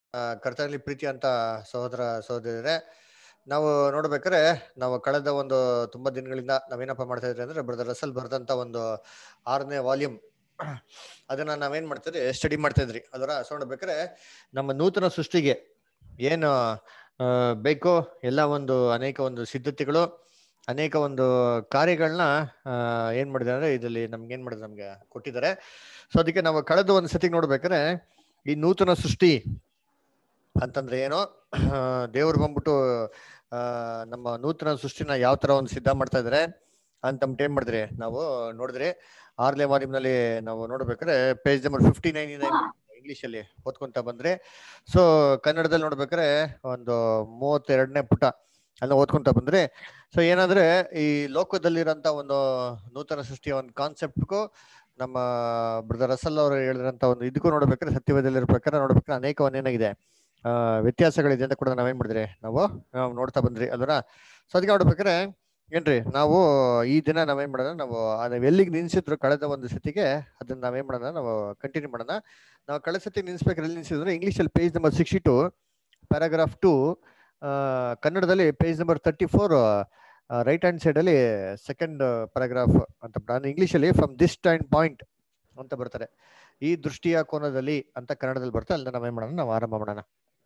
ಆ, ಕರ್ತನಲ್ಲಿ ಪ್ರೀತಿ ಅಂತ ಸಹೋದರ ಸಹೋದರಿಯರೇ ನಾವು ನೋಡ್ಬೇಕಾದ್ರೆ ನಾವು ಕಳೆದ ಒಂದು ತುಂಬಾ ದಿನಗಳಿಂದ ನಾವೇನಪ್ಪ ಮಾಡ್ತಾ ಇದ್ರಿ ಅಂದ್ರೆ ಬ್ರದರ್ ರಸಲ್ ಬರೆದಂತ ಒಂದು ಆರನೇ ವಾಲ್ಯೂಮ್ ಅದನ್ನ ನಾವೇನ್ ಮಾಡ್ತಿದ್ರಿ ಸ್ಟಡಿ ಮಾಡ್ತಾ ಇದ್ರಿ ಅದರ ಸೊ ನೋಡ್ಬೇಕಾದ್ರೆ ನಮ್ಮ ನೂತನ ಸೃಷ್ಟಿಗೆ ಏನು ಆ, ಬೇಕೋ ಎಲ್ಲ ಒಂದು ಅನೇಕ ಒಂದು ಸಿದ್ಧತೆಗಳು ಅನೇಕ ಒಂದು ಕಾರ್ಯಗಳನ್ನ ಆ, ಏನ್ ಮಾಡಿದ್ದಾರೆ ಅಂದ್ರೆ ಇದರಲ್ಲಿ ನಮ್ಗೆ ಏನ್ ಮಾಡಿದ್ರೆ ನಮ್ಗೆ ಕೊಟ್ಟಿದ್ದಾರೆ ಸೊ ಅದಕ್ಕೆ ನಾವು ಕಳೆದ ಒಂದು ಸತಿ ನೋಡ್ಬೇಕಾದ್ರೆ ಈ ನೂತನ ಸೃಷ್ಟಿ ಅಂತಂದ್ರೆ ಏನು ದೇವ್ರು ಬಂದ್ಬಿಟ್ಟು ಆ ನಮ್ಮ ನೂತನ ಸೃಷ್ಟಿನ ಯಾವ ತರ ಒಂದು ಸಿದ್ಧ ಮಾಡ್ತಾ ಇದಾರೆ ಅಂತ ಏನ್ ಮಾಡಿದ್ರಿ ನಾವು ನೋಡಿದ್ರಿ ಆರ್ಲೆ ವಾಲ್ಯೂಮ್ನಲ್ಲಿ ನಾವು ನೋಡ್ಬೇಕಾದ್ರೆ page number fifty nine English ಅಲ್ಲಿ ಓದ್ಕೊಂತ ಬಂದ್ರೆ ಸೊ ಕನ್ನಡದಲ್ಲಿ ನೋಡ್ಬೇಕಾದ್ರೆ ಒಂದು ಮೂವತ್ತೆರಡನೇ ಪುಟ ಎಲ್ಲ ಓದ್ಕೊಂತ ಬಂದ್ರೆ ಸೊ ಏನಂದ್ರೆ ಈ ಲೋಕದಲ್ಲಿರೋಂಥ ಒಂದು ನೂತನ ಸೃಷ್ಟಿಯ ಒಂದು ಕಾನ್ಸೆಪ್ಟ್ಗೂ ನಮ್ಮ ಬ್ರದರ್ ರಸಲ್ ಅವರು ಹೇಳಿದಂತ ಒಂದು ಇದಕ್ಕೂ ನೋಡ್ಬೇಕಾದ್ರೆ ಸತ್ಯವೇದಲ್ಲಿ ಪ್ರಕಾರ ನೋಡ್ಬೇಕಾದ್ರೆ ಅನೇಕ ಒಂದು ಏನಾಗಿದೆ ಆ ವ್ಯತ್ಯಾಸಗಳಿದೆ ಅಂತ ಕೂಡ ನಾವೇನ್ ಮಾಡಿದ್ರಿ ನಾವು ನಾವು ನೋಡ್ತಾ ಬಂದ್ರಿ ಅದರ ಸೊ ಅದಕ್ಕೆ ನೋಡ್ಬೇಕಾದ್ರೆ ಏನ್ರಿ ನಾವು ಈ ದಿನ ನಾವೇನ್ ಮಾಡೋಣ ನಾವು ನಾವು ಎಲ್ಲಿಗೆ ನಿಲ್ಸಿದ್ರು ಕಳೆದ ಒಂದು ಸತಿಗೆ ಅದನ್ನ ನಾವೇನ್ ಮಾಡೋಣ ನಾವು ಕಂಟಿನ್ಯೂ ಮಾಡೋಣ ನಾವು ಕಳೆದ ಸತಿ ನಿಲ್ಸ್ಬೇಕಾದ್ರೆ ಎಲ್ಲಿ ನಿಲ್ಸಿದ್ರು ಇಂಗ್ಲಿಷ್ ಅಲ್ಲಿ page number sixty two paragraph two ಕನ್ನಡದಲ್ಲಿ page number thirty four right hand side ಅಲ್ಲಿ ಸೆಕೆಂಡ್ ಪ್ಯಾರಾಗ್ರಾಫ್ ಅಂತ ನಾನು ಇಂಗ್ಲಿಷ್ ಅಲ್ಲಿ ಫ್ರಮ್ ದಿಸ್ ಸ್ಟ್ಯಾಂಡ್ ಪಾಯಿಂಟ್ ಅಂತ ಬರ್ತಾರೆ ಈ ದೃಷ್ಟಿಯ ಕೋನದಲ್ಲಿ ಅಂತ ಕನ್ನಡದಲ್ಲಿ ಬರ್ತಾ ಅಲ್ಲಿ ನಾವೇನ್ ಮಾಡೋಣ ನಾವು ಆರಂಭ ಮಾಡೋಣ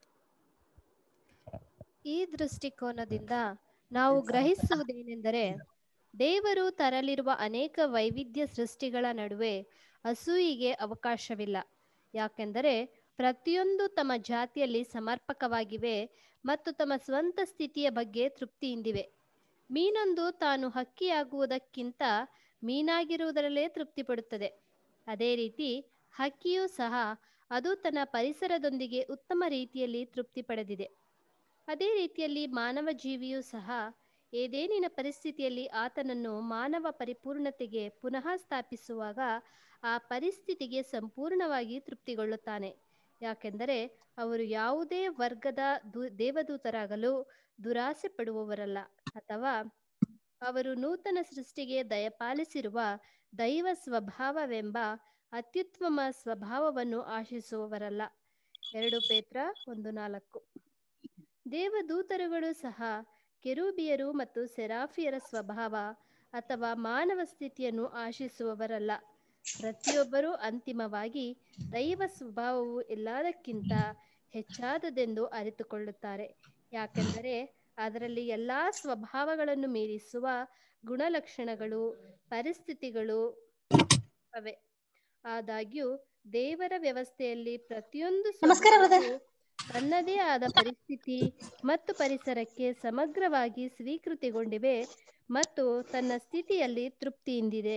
ಈ ದೃಷ್ಟಿಕೋನದಿಂದ ನಾವು ಗ್ರಹಿಸುವುದೇನೆಂದರೆ ದೇವರು ತರಲಿರುವ ಅನೇಕ ವೈವಿಧ್ಯ ಸೃಷ್ಟಿಗಳ ನಡುವೆ ಅಸೂಯಿಗೆ ಅವಕಾಶವಿಲ್ಲ ಯಾಕೆಂದರೆ ಪ್ರತಿಯೊಂದು ತಮ್ಮ ಜಾತಿಯಲ್ಲಿ ಸಮರ್ಪಕವಾಗಿವೆ ಮತ್ತು ತಮ್ಮ ಸ್ವಂತ ಸ್ಥಿತಿಯ ಬಗ್ಗೆ ತೃಪ್ತಿಯಿಂದಿವೆ ಮೀನೊಂದು ತಾನು ಹಕ್ಕಿಯಾಗುವುದಕ್ಕಿಂತ ಮೀನಾಗಿರುವುದರಲ್ಲೇ ತೃಪ್ತಿಪಡುತ್ತದೆ ಅದೇ ರೀತಿ ಹಕ್ಕಿಯೂ ಸಹ ಅದು ತನ್ನ ಪರಿಸರದೊಂದಿಗೆ ಉತ್ತಮ ರೀತಿಯಲ್ಲಿ ತೃಪ್ತಿ ಪಡೆದಿದೆ ಅದೇ ರೀತಿಯಲ್ಲಿ ಮಾನವ ಜೀವಿಯೂ ಸಹ ಏದೇನಿನ ಪರಿಸ್ಥಿತಿಯಲ್ಲಿ ಆತನನ್ನು ಮಾನವ ಪರಿಪೂರ್ಣತೆಗೆ ಪುನಃ ಸ್ಥಾಪಿಸುವಾಗ ಆ ಪರಿಸ್ಥಿತಿಗೆ ಸಂಪೂರ್ಣವಾಗಿ ತೃಪ್ತಿಗೊಳ್ಳುತ್ತಾನೆ ಯಾಕೆಂದರೆ ಅವರು ಯಾವುದೇ ವರ್ಗದ ದು ದೇವದೂತರಾಗಲು ದುರಾಸೆ ಪಡುವವರಲ್ಲ ಅಥವಾ ಅವರು ನೂತನ ಸೃಷ್ಟಿಗೆ ದಯಪಾಲಿಸಿರುವ ದೈವ ಸ್ವಭಾವವೆಂಬ ಅತ್ಯುತ್ತಮ ಸ್ವಭಾವವನ್ನು ಆಶಿಸುವವರಲ್ಲ ಎರಡು ಪೇತ್ರ ಒಂದು ನಾಲ್ಕು ದೇವದೂತರುಗಳು ಸಹ ಕೆರೂಬಿಯರು ಮತ್ತು ಸೆರಾಫಿಯರ ಸ್ವಭಾವ ಅಥವಾ ಮಾನವ ಸ್ಥಿತಿಯನ್ನು ಆಶಿಸುವವರಲ್ಲ ಪ್ರತಿಯೊಬ್ಬರೂ ಅಂತಿಮವಾಗಿ ದೈವ ಸ್ವಭಾವವು ಎಲ್ಲದಕ್ಕಿಂತ ಹೆಚ್ಚಾದದೆಂದು ಅರಿತುಕೊಳ್ಳುತ್ತಾರೆ ಯಾಕೆಂದರೆ ಅದರಲ್ಲಿ ಎಲ್ಲಾ ಸ್ವಭಾವಗಳನ್ನು ಮೀರಿಸುವ ಗುಣಲಕ್ಷಣಗಳು ಪರಿಸ್ಥಿತಿಗಳು ಅವೆ ಆದಾಗ್ಯೂ ದೇವರ ವ್ಯವಸ್ಥೆಯಲ್ಲಿ ಪ್ರತಿಯೊಂದು ನಮಸ್ಕಾರ, brother. ಸ್ವಭಾವವು ತನ್ನದೇ ಆದ ಪರಿಸ್ಥಿತಿ ಮತ್ತು ಪರಿಸರಕ್ಕೆ ಸಮಗ್ರವಾಗಿ ಸ್ವೀಕೃತಿಗೊಂಡಿವೆ ಮತ್ತು ತನ್ನ ಸ್ಥಿತಿಯಲ್ಲಿ ತೃಪ್ತಿಯಿಂದಿದೆ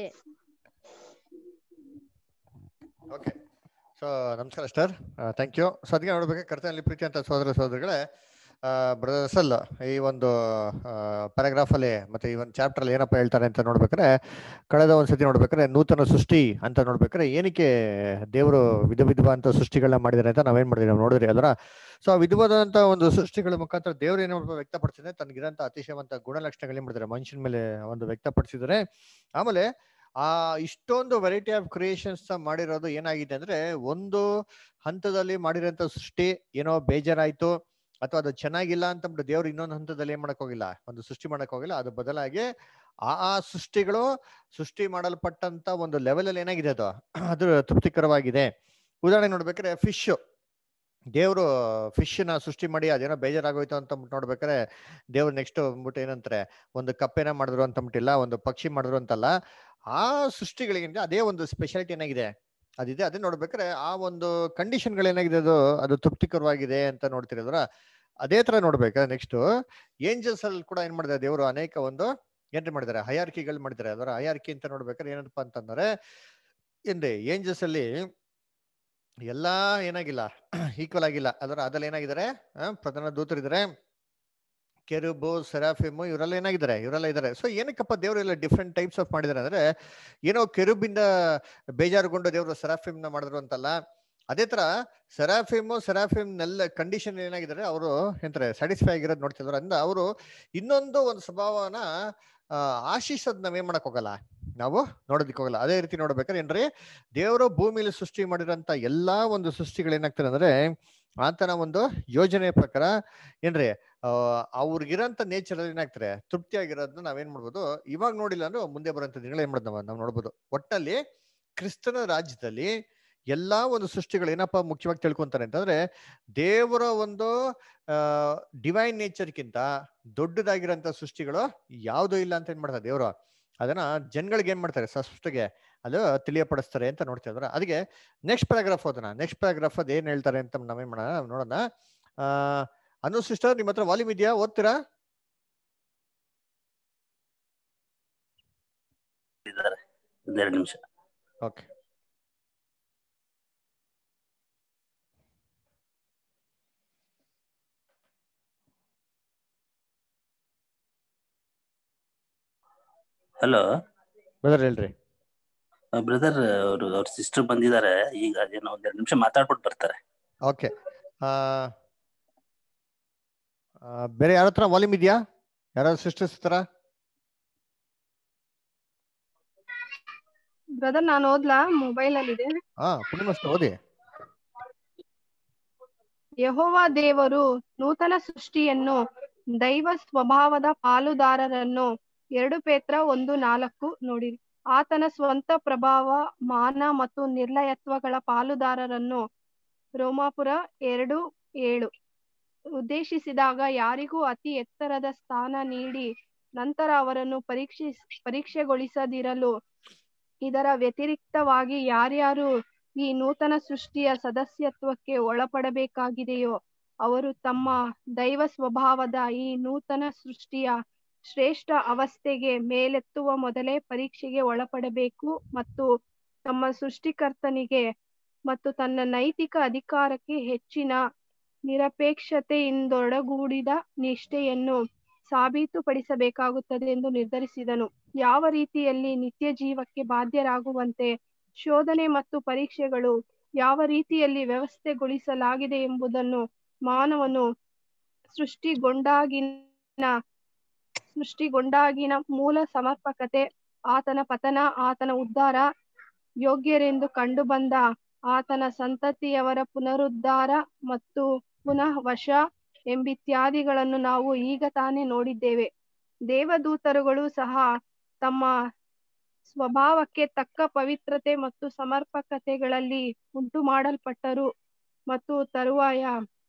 ಓಕೆ ಸೊ ನಮಸ್ಕಾರ ಸ್ಟರ್ ಥ್ಯಾಂಕ್ ಯು ಸೊ ಅದಕ್ಕೆ ನೋಡ್ಬೇಕು ಕರ್ತನಲ್ಲಿ ಪ್ರೀತಿ ಅಂತ ಸೋದರ ಸೋದರಿಗಳೇ ಬ್ರದರ್ ರಸಲ್ ಈ ಒಂದು ಪ್ಯಾರಾಗ್ರಾಫ್ ಅಲ್ಲಿ ಮತ್ತೆ ಈ ಒಂದು ಚಾಪ್ಟರ್ ಅಲ್ಲಿ ಏನಪ್ಪ ಹೇಳ್ತಾರೆ ಅಂತ ನೋಡ್ಬೇಕಾದ್ರೆ ಕಳೆದ ಒಂದು ಸತಿ ನೋಡ್ಬೇಕಾದ್ರೆ ನೂತನ ಸೃಷ್ಟಿ ಅಂತ ನೋಡ್ಬೇಕಾದ್ರೆ ಏನಕ್ಕೆ ದೇವರು ವಿಧ ವಿಧವಾದಂತ ಸೃಷ್ಟಿಗಳನ್ನ ಮಾಡಿದ್ದಾರೆ ಅಂತ ನಾವೇನ್ ಮಾಡಿದ್ವಿ ನಾವು ನೋಡಿದ್ರಿ ಅದರ ಸೊ ಆ ವಿಧವಾದಂತ ಒಂದು ಸೃಷ್ಟಿಗಳ ಮುಖಾಂತರ ದೇವರು ಏನು ವ್ಯಕ್ತಪಡಿಸಿದ್ರೆ ತನಗಿರಂತ ಅತಿಶಯವಂತ ಗುಣಲಕ್ಷಣಗಳು ಏನ್ ಮಾಡಿದ್ದಾರೆ ಮನುಷ್ಯನ ಮೇಲೆ ಒಂದು ವ್ಯಕ್ತಪಡಿಸಿದ್ದಾರೆ ಆಮೇಲೆ ಆ ಇಷ್ಟೊಂದು ವೆರೈಟಿ ಆಫ್ ಕ್ರಿಯೇಷನ್ಸ್ ಮಾಡಿರೋದು ಏನಾಗಿದೆ ಅಂದ್ರೆ ಒಂದು ಹಂತದಲ್ಲಿ ಮಾಡಿರೋಂಥ ಸೃಷ್ಟಿ ಏನೋ ಬೇಜಾರಾಯ್ತು ಅಥವಾ ಅದು ಚೆನ್ನಾಗಿಲ್ಲ ಅಂತಂದ್ಬಿಟ್ಟು ದೇವ್ರು ಇನ್ನೊಂದು ಹಂತದಲ್ಲಿ ಏನ್ ಮಾಡಕ್ ಹೋಗಿಲ್ಲ ಒಂದು ಸೃಷ್ಟಿ ಮಾಡಕ್ ಹೋಗಿಲ್ಲ ಅದು ಬದಲಾಗಿ ಆ ಆ ಸೃಷ್ಟಿಗಳು ಸೃಷ್ಟಿ ಮಾಡಲ್ಪಟ್ಟಂತ ಒಂದು ಲೆವೆಲ್ ಅಲ್ಲಿ ಏನಾಗಿದೆ ಅದು ಅದು ತೃಪ್ತಿಕರವಾಗಿದೆ ಉದಾಹರಣೆ ನೋಡ್ಬೇಕಾದ್ರೆ ಫಿಶ್ ದೇವರು ಫಿಶ್ ನ ಸೃಷ್ಟಿ ಮಾಡಿ ಅದೇನೋ ಬೇಜಾರಾಗೋಯ್ತು ಅಂತ ನೋಡ್ಬೇಕಾದ್ರೆ ದೇವ್ರು ನೆಕ್ಸ್ಟ್ ಅಂದ್ಬಿಟ್ಟು ಏನಂತಾರೆ ಒಂದು ಕಪ್ಪೆನ ಮಾಡಿದ್ರು ಅಂತ ಅಂದ್ಬಿಟ್ಟಿಲ್ಲ ಒಂದು ಪಕ್ಷಿ ಮಾಡಿದ್ರು ಅಂತಲ್ಲ ಆ ಸೃಷ್ಟಿಗಳಿಗಿಂತ ಅದೇ ಒಂದು ಸ್ಪೆಷಾಲಿಟಿ ಏನಾಗಿದೆ ಅದಿದೆ ಅದೇ ನೋಡ್ಬೇಕಾದ್ರೆ ಆ ಒಂದು ಕಂಡೀಷನ್ಗಳು ಏನಾಗಿದೆ ಅದು ಅದು ತೃಪ್ತಿಕರವಾಗಿದೆ ಅಂತ ನೋಡ್ತಿರೋದ್ರ ಅದೇ ತರ ನೋಡ್ಬೇಕಾದ್ರೆ ನೆಕ್ಸ್ಟ್ ಏಂಜಲ್ಸ್ ಅಲ್ಲಿ ಕೂಡ ಏನ್ ಮಾಡಿದ್ದಾರೆ ದೇವರು ಅನೇಕ ಒಂದು ಏನ್ರಿ ಮಾಡಿದ್ದಾರೆ ಹಯಾರ್ಕಿಗಳು ಮಾಡಿದ್ದಾರೆ ಅದರ ಹಯಾರ್ಕಿ ಅಂತ ನೋಡ್ಬೇಕಾದ್ರೆ ಏನಪ್ಪ ಅಂತಂದ್ರೆ ಏನ್ರಿ ಏಂಜಲ್ಸ್ ಅಲ್ಲಿ ಎಲ್ಲಾ ಏನಾಗಿಲ್ಲ ಈಕ್ವಲ್ ಆಗಿಲ್ಲ ಅದರ ಅದ್ರಲ್ಲಿ ಏನಾಗಿದ್ದಾರೆ ಆ, ಪ್ರಧಾನ ದೂತರಿದ್ದಾರೆ ಕೆರುಬು ಸೆರಾಫಿಮು ಇವರೆಲ್ಲ ಏನಾಗಿದ್ದಾರೆ ಇವರೆಲ್ಲ ಇದ್ದಾರೆ ಸೊ ಏನಕ್ಕಪ್ಪ ದೇವರು ಎಲ್ಲ ಡಿಫ್ರೆಂಟ್ ಟೈಪ್ಸ್ ಆಫ್ ಮಾಡಿದ್ದಾರೆ ಅಂದ್ರೆ ಏನೋ ಕೆರುಬಿಂದ ಬೇಜಾರುಗೊಂಡು ದೇವರು ಸೆರಾಫಿಮ್ನ ಮಾಡಿದ್ರು ಅಂತಲ್ಲ ಅದೇ ತರ ಸೆರಾಫಿಮು ಸೆರಾಫಿಮ್ನೆಲ್ಲ ಕಂಡೀಷನ್ ಏನಾಗಿದ್ದಾರೆ ಅವರು ಎಂತಾರೆ ಸ್ಯಾಟಿಸ್ಫೈ ಆಗಿರೋದು ನೋಡ್ತಿದ್ರು ಅಂದ ಅವರು ಇನ್ನೊಂದು ಒಂದು ಸ್ವಭಾವನ ಆ, ಆಶಿಸೋದ್ ನಾವೇನ್ ಮಾಡಕ್ ಹೋಗಲ್ಲ ನಾವು ನೋಡೋದಿಕ್ ಹೋಗಲ್ಲ ಅದೇ ರೀತಿ ನೋಡ್ಬೇಕಾದ್ರೆ ಏನ್ರಿ ದೇವರು ಭೂಮಿಲಿ ಸೃಷ್ಟಿ ಮಾಡಿರೋಂತ ಎಲ್ಲಾ ಒಂದು ಸೃಷ್ಟಿಗಳು ಏನಾಗ್ತಾರೆ ಅಂದ್ರೆ ಆತನ ಒಂದು ಯೋಜನೆ ಪ್ರಕಾರ ಏನ್ರಿ ಆ, ಅವ್ರಿಗಿರೋಂಥ ನೇಚರ್ ಅಲ್ಲಿ ಏನಾಗ್ತಾರೆ ತೃಪ್ತಿಯಾಗಿರೋದನ್ನ ನಾವೇನ್ ಮಾಡ್ಬೋದು ಇವಾಗ ನೋಡಿಲ್ಲ ಅಂದ್ರೆ ಮುಂದೆ ಬರೋಂಥ ದಿನಗಳು ಏನ್ ಮಾಡೋದು ನಾವು ನಾವು ನೋಡ್ಬೋದು ಒಟ್ಟಲ್ಲಿ ಕ್ರಿಸ್ತನ ರಾಜ್ಯದಲ್ಲಿ ಎಲ್ಲಾ ಒಂದು ಸೃಷ್ಟಿಗಳು ಏನಪ್ಪ ಮುಖ್ಯವಾಗಿ ತಿಳ್ಕೊಂತಾರೆ ಅಂತಂದ್ರೆ ದೇವರ ಒಂದು ಡಿವೈನ್ ನೇಚರ್ಗಿಂತ ದೊಡ್ಡದಾಗಿರೋಂಥ ಸೃಷ್ಟಿಗಳು ಯಾವುದೂ ಇಲ್ಲ ಅಂತ ಏನ್ ಮಾಡ್ತಾರೆ ದೇವರು ಅದನ್ನ ಜನಗಳಿಗೆ ಏನ್ ಮಾಡ್ತಾರೆ ಸೃಷ್ಟಿಗೆ ಅದು ತಿಳಿಯಪಡಿಸ್ತಾರೆ ಅಂತ ನೋಡ್ತಾ ಇದ್ರ ಅದಕ್ಕೆ ನೆಕ್ಸ್ಟ್ ಪ್ಯಾರಾಗ್ರಾಫ್ ಓದೋಣ ನೆಕ್ಸ್ಟ್ ಪ್ಯಾರಾಗ್ರಾಫ್ ಅದ್ ಏನ್ ಹೇಳ್ತಾರೆ ಅಂತ ನಾವೇನ್ ಮಾಡೋಣ ನೋಡೋಣ ಆ ಅನು ಸಿಸ್ಟರ್ ನಿಮ್ಮ ಹತ್ರ ವಾಲ್ಯೂಮ್ ಇದೆಯಾ ಓದ್ತೀರಾ ಇದ್ದಾರೆ ಒಂದೆರಡು ನಿಮಿಷ ಓಕೆ ಹಲೋ ಬ್ರದರ್ ಹೇಳ್ರಿ ಬ್ರದರ್ ಅವರು ಅವ್ರ ಸಿಸ್ಟರ್ ಬಂದಿದ್ದಾರೆ ಈಗ ಏನೋ ಒಂದೆರಡು ನಿಮಿಷ ಮಾತಾಡ್ಬಿಟ್ಟು ಬರ್ತಾರೆ ಓಕೆ ಬೇರೆ ಯಾರ ಹತ್ರ ವಾಲ್ಯೂಮ್ ಇದೆಯಾ ಯಾರಾದ್ರು ಸಿಸ್ಟರ್ಸ್ ಹತ್ರ ಬ್ರದರ್ ನಾನು ಓದ್ಲಾ ಮೊಬೈಲ್ ಅಲ್ಲಿ ಇದೆ ಹಾ ಪೂರ್ಣಿಮಸ್ತ ಓದಿ ಯಹೋವ ದೇವರು ನೂತನ ಸೃಷ್ಟಿಯನ್ನು ದೈವ ಸ್ವಭಾವದ ಪಾಲುದಾರರನ್ನು ಎರಡು ಪೇತ್ರ ಒಂದು ನಾಲ್ಕು ನೋಡಿರಿ ಆತನ ಸ್ವಂತ ಪ್ರಭಾವ ಮಾನ ಮತ್ತು ನಿರ್ಲಯತ್ವಗಳ ಪಾಲುದಾರರನ್ನು ರೋಮಾಪುರ ಎರಡು ಏಳು ಉದ್ದೇಶಿಸಿದಾಗ ಯಾರಿಗೂ ಅತಿ ಎತ್ತರದ ಸ್ಥಾನ ನೀಡಿ ನಂತರ ಅವರನ್ನು ಪರೀಕ್ಷಿಸ್ ಪರೀಕ್ಷೆಗೊಳಿಸದಿರಲು ಇದರ ವ್ಯತಿರಿಕ್ತವಾಗಿ ಯಾರ್ಯಾರು ಈ ನೂತನ ಸೃಷ್ಟಿಯ ಸದಸ್ಯತ್ವಕ್ಕೆ ಒಳಪಡಬೇಕಾಗಿದೆಯೋ ಅವರು ತಮ್ಮ ದೈವ ಸ್ವಭಾವದ ಈ ನೂತನ ಸೃಷ್ಟಿಯ ಶ್ರೇಷ್ಠ ಅವಸ್ಥೆಗೆ ಮೇಲೆತ್ತುವ ಮೊದಲೇ ಪರೀಕ್ಷೆಗೆ ಒಳಪಡಬೇಕು ಮತ್ತು ತಮ್ಮ ಸೃಷ್ಟಿಕರ್ತನಿಗೆ ಮತ್ತು ತನ್ನ ನೈತಿಕ ಅಧಿಕಾರಕ್ಕೆ ಹೆಚ್ಚಿನ ನಿರಪೇಕ್ಷತೆಯಿಂದೊಡಗೂಡಿದ ನಿಷ್ಠೆಯನ್ನು ಸಾಬೀತುಪಡಿಸಬೇಕಾಗುತ್ತದೆ ಎಂದು ನಿರ್ಧರಿಸಿದನು ಯಾವ ರೀತಿಯಲ್ಲಿ ನಿತ್ಯ ಜೀವಕ್ಕೆ ಬಾಧ್ಯರಾಗುವಂತೆ ಶೋಧನೆ ಮತ್ತು ಪರೀಕ್ಷೆಗಳು ಯಾವ ರೀತಿಯಲ್ಲಿ ವ್ಯವಸ್ಥೆಗೊಳಿಸಲಾಗಿದೆ ಎಂಬುದನ್ನು ಮಾನವನು ಸೃಷ್ಟಿಗೊಂಡಾಗಿನ ಸೃಷ್ಟಿಗೊಂಡಾಗಿನ ಮೂಲ ಸಮರ್ಪಕತೆ ಆತನ ಪತನ ಆತನ ಉದ್ಧಾರ ಯೋಗ್ಯರೆಂದು ಕಂಡುಬಂದ ಆತನ ಸಂತತಿಯವರ ಪುನರುದ್ಧಾರ ಮತ್ತು ಪುನಃ ವಶ ಎಂಬಿತ್ಯಾದಿಗಳನ್ನು ನಾವು ಈಗ ತಾನೇ ನೋಡಿದ್ದೇವೆ ದೇವದೂತರುಗಳು ಸಹ ತಮ್ಮ ಸ್ವಭಾವಕ್ಕೆ ತಕ್ಕ ಪವಿತ್ರತೆ ಮತ್ತು ಸಮರ್ಪಕತೆಗಳಲ್ಲಿ ಉಂಟು ಮಾಡಲ್ಪಟ್ಟರು ಮತ್ತು ತರುವಾಯ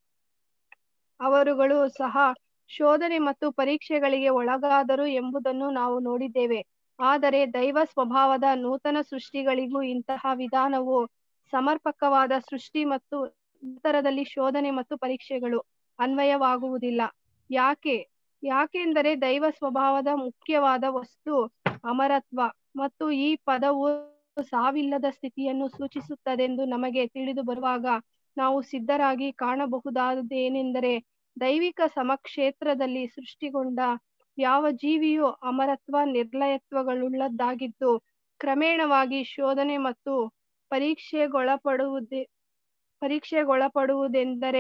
ಅವರುಗಳು ಸಹ ಶೋಧನೆ ಮತ್ತು ಪರೀಕ್ಷೆಗಳಿಗೆ ಒಳಗಾದರು ಎಂಬುದನ್ನು ನಾವು ನೋಡಿದ್ದೇವೆ ಆದರೆ ದೈವ ಸ್ವಭಾವದ ನೂತನ ಸೃಷ್ಟಿಗಳಿಗೂ ಇಂತಹ ವಿಧಾನವು ಸಮರ್ಪಕವಾದ ಸೃಷ್ಟಿ ಮತ್ತು ನಂತರದಲ್ಲಿ ಶೋಧನೆ ಮತ್ತು ಪರೀಕ್ಷೆಗಳು ಅನ್ವಯವಾಗುವುದಿಲ್ಲ ಯಾಕೆ ಯಾಕೆಂದರೆ ದೈವ ಸ್ವಭಾವದ ಮುಖ್ಯವಾದ ವಸ್ತು ಅಮರತ್ವ ಮತ್ತು ಈ ಪದವು ಸಾವಿಲ್ಲದ ಸ್ಥಿತಿಯನ್ನು ಸೂಚಿಸುತ್ತದೆಂದು ನಮಗೆ ತಿಳಿದು ಬರುವಾಗ ನಾವು ಸಿದ್ಧರಾಗಿ ಕಾಣಬಹುದಾದದೇನೆಂದರೆ ದೈವಿಕ ಸಮಕ್ಷೇತ್ರದಲ್ಲಿ ಸೃಷ್ಟಿಗೊಂಡ ಯಾವ ಜೀವಿಯು ಅಮರತ್ವ ನಿರ್ಲಯತ್ವಗಳುಳ್ಳದ್ದಾಗಿದ್ದು ಕ್ರಮೇಣವಾಗಿ ಶೋಧನೆ ಮತ್ತು ಪರೀಕ್ಷೆಗೊಳಪಡುವುದೇ ಪರೀಕ್ಷೆಗೊಳಪಡುವುದೆಂದರೆ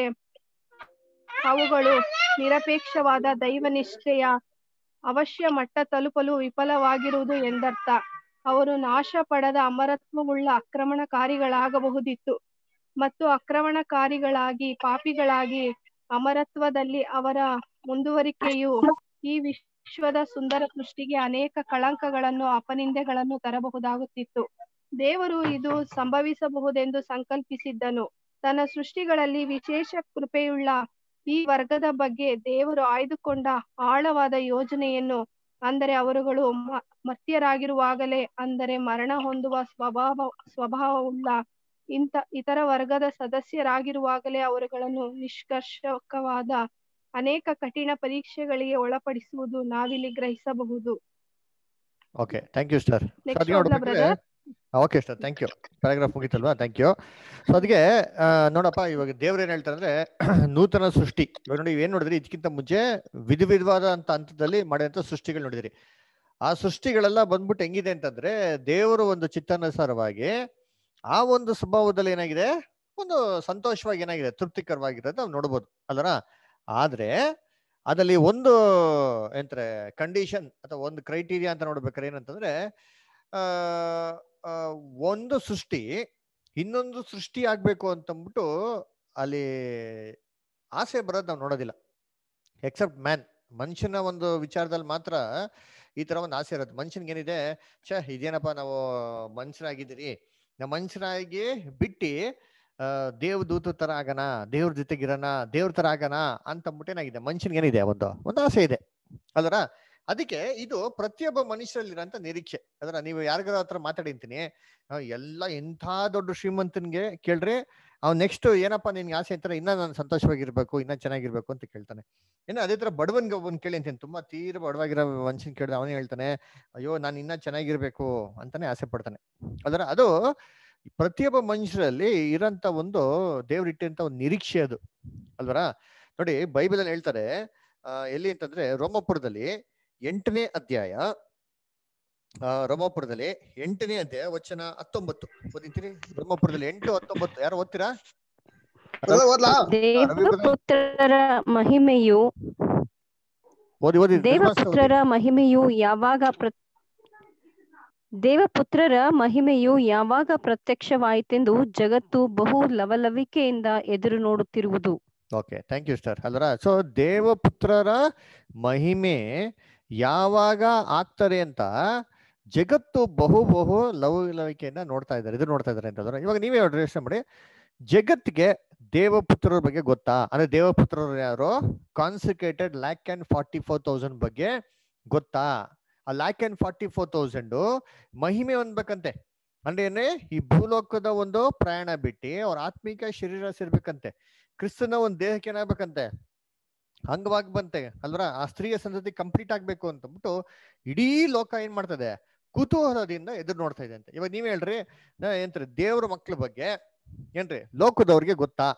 ಅವುಗಳು ನಿರಪೇಕ್ಷವಾದ ದೈವನಿಷ್ಠೆಯ ಅವಶ್ಯ ಮಟ್ಟ ತಲುಪಲು ವಿಫಲವಾಗಿರುವುದು ಎಂದರ್ಥ ಅವರು ನಾಶ ಪಡೆದ ಅಮರತ್ವವುಳ್ಳ ಆಕ್ರಮಣಕಾರಿಗಳಾಗಬಹುದಿತ್ತು ಮತ್ತು ಆಕ್ರಮಣಕಾರಿಗಳಾಗಿ ಪಾಪಿಗಳಾಗಿ ಅಮರತ್ವದಲ್ಲಿ ಅವರ ಮುಂದುವರಿಕೆಯು ಈ ವಿಶ್ವದ ಸುಂದರ ಸೃಷ್ಟಿಗೆ ಅನೇಕ ಕಳಂಕಗಳನ್ನು ಅಪನಿಂದೆಗಳನ್ನು ತರಬಹುದಾಗುತ್ತಿತ್ತು ದೇವರು ಇದು ಸಂಭವಿಸಬಹುದೆಂದು ಸಂಕಲ್ಪಿಸಿದ್ದನು ತನ್ನ ಸೃಷ್ಟಿಗಳಲ್ಲಿ ವಿಶೇಷ ಕೃಪೆಯುಳ್ಳ ಈ ವರ್ಗದ ಬಗ್ಗೆ ದೇವರು ಆಯ್ದುಕೊಂಡ ಆಳವಾದ ಯೋಜನೆಯನ್ನು ಅಂದರೆ ಅವರುಗಳು ಮ- ಮರ್ತ್ಯರಾಗಿರುವಾಗಲೇ ಅಂದರೆ ಮರಣ ಹೊಂದುವ ಸ್ವಭಾವ ಸ್ವಭಾವವುಳ್ಳ ಇಂಥ ಇತರ ವರ್ಗದ ಸದಸ್ಯರಾಗಿರುವಾಗಲೇ ಅವರುಗಳನ್ನು ನಿಷ್ಕರ್ಷಕವಾದ ಅನೇಕ ಕಠಿಣ ಪರೀಕ್ಷೆಗಳಿಗೆ ಒಳಪಡಿಸುವುದು ನಾವಿಲ್ಲಿ ಗ್ರಹಿಸಬಹುದು okay thank you sir Next ಅದೇ ಓದ್ಲಾ ನೋಡ್ಬೇಕ್ರೆ brother? Okay sir thank you paragraph ಮುಗೀತಲ್ವಾ ಥ್ಯಾಂಕ್ ಯು ಸೊ ಅದಕ್ಕೆ ಆ, ನೋಡಪ್ಪ ಇವಾಗ ದೇವ್ರು ಏನ್ ಹೇಳ್ತಾರೆ ಅಂದ್ರೆ ನೂತನ ಸೃಷ್ಟಿ ಇವಾಗ ನೋಡಿ ಏನ್ ನೋಡಿದ್ರಿ ಇದಕ್ಕಿಂತ ಮುಂಚೆ ವಿಧ ವಿಧವಾದ ಅಂತ ಹಂತದಲ್ಲಿ ಮಾಡಿದಂತ ಸೃಷ್ಟಿಗಳು ನೋಡಿದ್ರಿ ಆ ಸೃಷ್ಟಿಗಳೆಲ್ಲ ಬಂದ್ಬಿಟ್ಟು ಹೆಂಗಿದೆ ಅಂತಂದ್ರೆ ದೇವರು ಒಂದು ಚಿತ್ತಾನುಸಾರವಾಗಿ ಆ ಒಂದು ಸ್ವಭಾವದಲ್ಲಿ ಏನಾಗಿದೆ ಒಂದು ಸಂತೋಷವಾಗಿ ಏನಾಗಿದೆ ತೃಪ್ತಿಕರವಾಗಿರೋದು ನಾವು ನೋಡ್ಬೋದು ಅಲ್ಲರ ಆದ್ರೆ ಅದಲ್ಲಿ ಒಂದು ಎಂತಾರೆ ಕಂಡೀಷನ್ ಅಥವಾ ಒಂದು ಕ್ರೈಟೀರಿಯಾ ಅಂತ ನೋಡ್ಬೇಕಾದ್ರೆ ಏನಂತಂದ್ರೆ ಆ ಆ, ಒಂದು ಸೃಷ್ಟಿ ಇನ್ನೊಂದು ಸೃಷ್ಟಿ ಆಗ್ಬೇಕು ಅಂತಂದ್ಬಿಟ್ಟು ಅಲ್ಲಿ ಆಸೆ ಬರೋದು ನಾವು ನೋಡೋದಿಲ್ಲ ಎಕ್ಸೆಪ್ಟ್ ಮ್ಯಾನ್ ಮನುಷ್ಯನ ಒಂದು ವಿಚಾರದಲ್ಲಿ ಮಾತ್ರ ಈ ತರ ಒಂದು ಆಸೆ ಇರುತ್ತೆ ಮನುಷ್ಯನ್ಗೆ ಏನಿದೆ ಛೇ ಇದೇನಪ್ಪ ನಾವು ಮನುಷ್ಯರಾಗಿದ್ದೀರಿ ನಾವು ಮನುಷ್ಯರಾಗಿ ಬಿಟ್ಟು ಆ ದೇವದೂತ ತರ ಆಗೋಣ ದೇವ್ರ ಜೊತೆಗಿರೋಣ ದೇವ್ರ ತರ ಆಗೋಣ ಅಂತ ಏನಾಗಿದೆ ಮನುಷ್ಯನ್ಗೆ ಏನಿದೆ ಒಂದು ಒಂದು ಆಸೆ ಇದೆ ಅಲ್ರ ಅದಕ್ಕೆ ಇದು ಪ್ರತಿಯೊಬ್ಬ ಮನುಷ್ಯರಲ್ಲಿರೋಂಥ ನಿರೀಕ್ಷೆ ಅದರ ನೀವು ಯಾರಿಗಾರ ಹತ್ರ ಮಾತಾಡಿಂತೀನಿ ಎಲ್ಲ ಎಂಥ ದೊಡ್ಡ ಶ್ರೀಮಂತನ್ಗೆ ಕೇಳ್ರಿ ಅವ್ನು ನೆಕ್ಸ್ಟ್ ಏನಪ್ಪ ನಿನ್ಗೆ ಆಸೆ ಅಂತಾರೆ ಇನ್ನ ನಾನು ಸಂತೋಷವಾಗಿರ್ಬೇಕು ಇನ್ನ ಚೆನ್ನಾಗಿರ್ಬೇಕು ಅಂತ ಕೇಳ್ತಾನೆ ಇನ್ನು ಅದೇ ತರ ಬಡವನ್ಗೆ ಒಬ್ಬನ್ ಕೇಳಿ ಅಂತೀನಿ ತುಂಬಾ ತೀರ ಬಡವಾಗಿರೋ ಮನುಷ್ಯನ್ ಕೇಳಿದ್ರೆ ಅವನೇ ಹೇಳ್ತಾನೆ ಅಯ್ಯೋ ನಾನು ಇನ್ನ ಚೆನ್ನಾಗಿರ್ಬೇಕು ಅಂತಾನೆ ಆಸೆ ಪಡ್ತಾನೆ ಅದರ ಅದು ಪ್ರತಿಯೊಬ್ಬ ಮನುಷ್ಯರಲ್ಲಿ ಇರೋಂಥ ಒಂದು ದೇವ್ರಿಟ್ಟಂತ ಒಂದು ನಿರೀಕ್ಷೆ ಅದು ಅಲ್ವರ ನೋಡಿ ಬೈಬಲ್ ಅಲ್ಲಿ ಹೇಳ್ತಾರೆ ಆ, ಎಲ್ಲಿ ಅಂತಂದ್ರೆ ರೋಮಪುರದಲ್ಲಿ ಎಂಟನೇ ಅಧ್ಯಾಯ ಆ, ರೋಮಾಪುರದಲ್ಲಿ ಎಂಟನೇ ಅಧ್ಯಾಯ ವಚನ ಹತ್ತೊಂಬತ್ತು ಓದಿರ್ತೀರಿ ರೋಮಾಪುರದಲ್ಲಿ ಎಂಟು ಹತ್ತೊಂಬತ್ತು ಯಾರು ಓದ್ತೀರಾ ಓದ್ಲಾ ದೇವಪುತ್ರರ ಮಹಿಮೆಯು ಓದಿ ಓದಿ ದೇವಪುತ್ರರ ಮಹಿಮೆಯು ಯಾವಾಗ ಪ್ರ ದೇವಪುತ್ರರ ಮಹಿಮೆಯು ಯಾವಾಗ ಪ್ರತ್ಯಕ್ಷವಾಯಿತೆಂದು ಜಗತ್ತು ಬಹು ಲವಲವಿಕೆಯಿಂದ ಎದುರು ನೋಡುತ್ತಿರುವುದು ಓಕೆ ಥ್ಯಾಂಕ್ ಯು ಸರ್ ಅಲ್ವರ ಸೊ ದೇವಪುತ್ರರ ಮಹಿಮೆ ಯಾವಾಗ ಆಗ್ತಾರೆ ಅಂತ ಜಗತ್ತು ಬಹು ಬಹು ಲವಲವಿಕೆಯಿಂದ ನೋಡ್ತಾ ಇದ್ದಾರೆ ಇದು ನೋಡ್ತಾ ಇದ್ದಾರೆ ಅಂತಂದ್ರೆ ಇವಾಗ ನೀವೇ ಹೇಳ್ರಿ ಯೋಚನೆ ಮಾಡಿ ಜಗತ್ತಿಗೆ ದೇವಪುತ್ರರ ಬಗ್ಗೆ ಗೊತ್ತಾ ಅಂದ್ರೆ ದೇವಪುತ್ರರು ಯಾರು consecrated lakh and forty four thousand ಬಗ್ಗೆ ಗೊತ್ತಾ ಆ lakh and forty four thousand ಮಹಿಮೆ ಹೊಂದ್ಬೇಕಂತೆ ಅಂದ್ರೆ ಏನೇ ಈ ಭೂಲೋಕದ ಒಂದು ಪ್ರಯಾಣ ಬಿಟ್ಟು ಅವ್ರ ಆತ್ಮಿಕ ಶರೀರ ಸೇರ್ಬೇಕಂತೆ ಕ್ರಿಸ್ತನ ಒಂದು ದೇಹಕ್ಕೆ ಏನಾಗ್ಬೇಕಂತೆ ಅಂಗವಾಗಿ ಬಂತೆ ಅಲ್ವರ ಆ ಸ್ತ್ರೀಯ ಸಂತತಿ ಕಂಪ್ಲೀಟ್ ಆಗ್ಬೇಕು ಅಂತಂದ್ಬಿಟ್ಟು ಇಡೀ ಲೋಕ ಏನ್ ಮಾಡ್ತದೆ ಕುತೂಹಲದಿಂದ ಎದುರು ನೋಡ್ತಾ ಇದೆ ಅಂತ ಇವಾಗ ನೀವ್ ಹೇಳ್ರಿ ನಾ ಏನ್ರಿ ದೇವ್ರ ಮಕ್ಳ ಬಗ್ಗೆ ಏನ್ರಿ ಲೋಕದವ್ರಿಗೆ ಗೊತ್ತಾ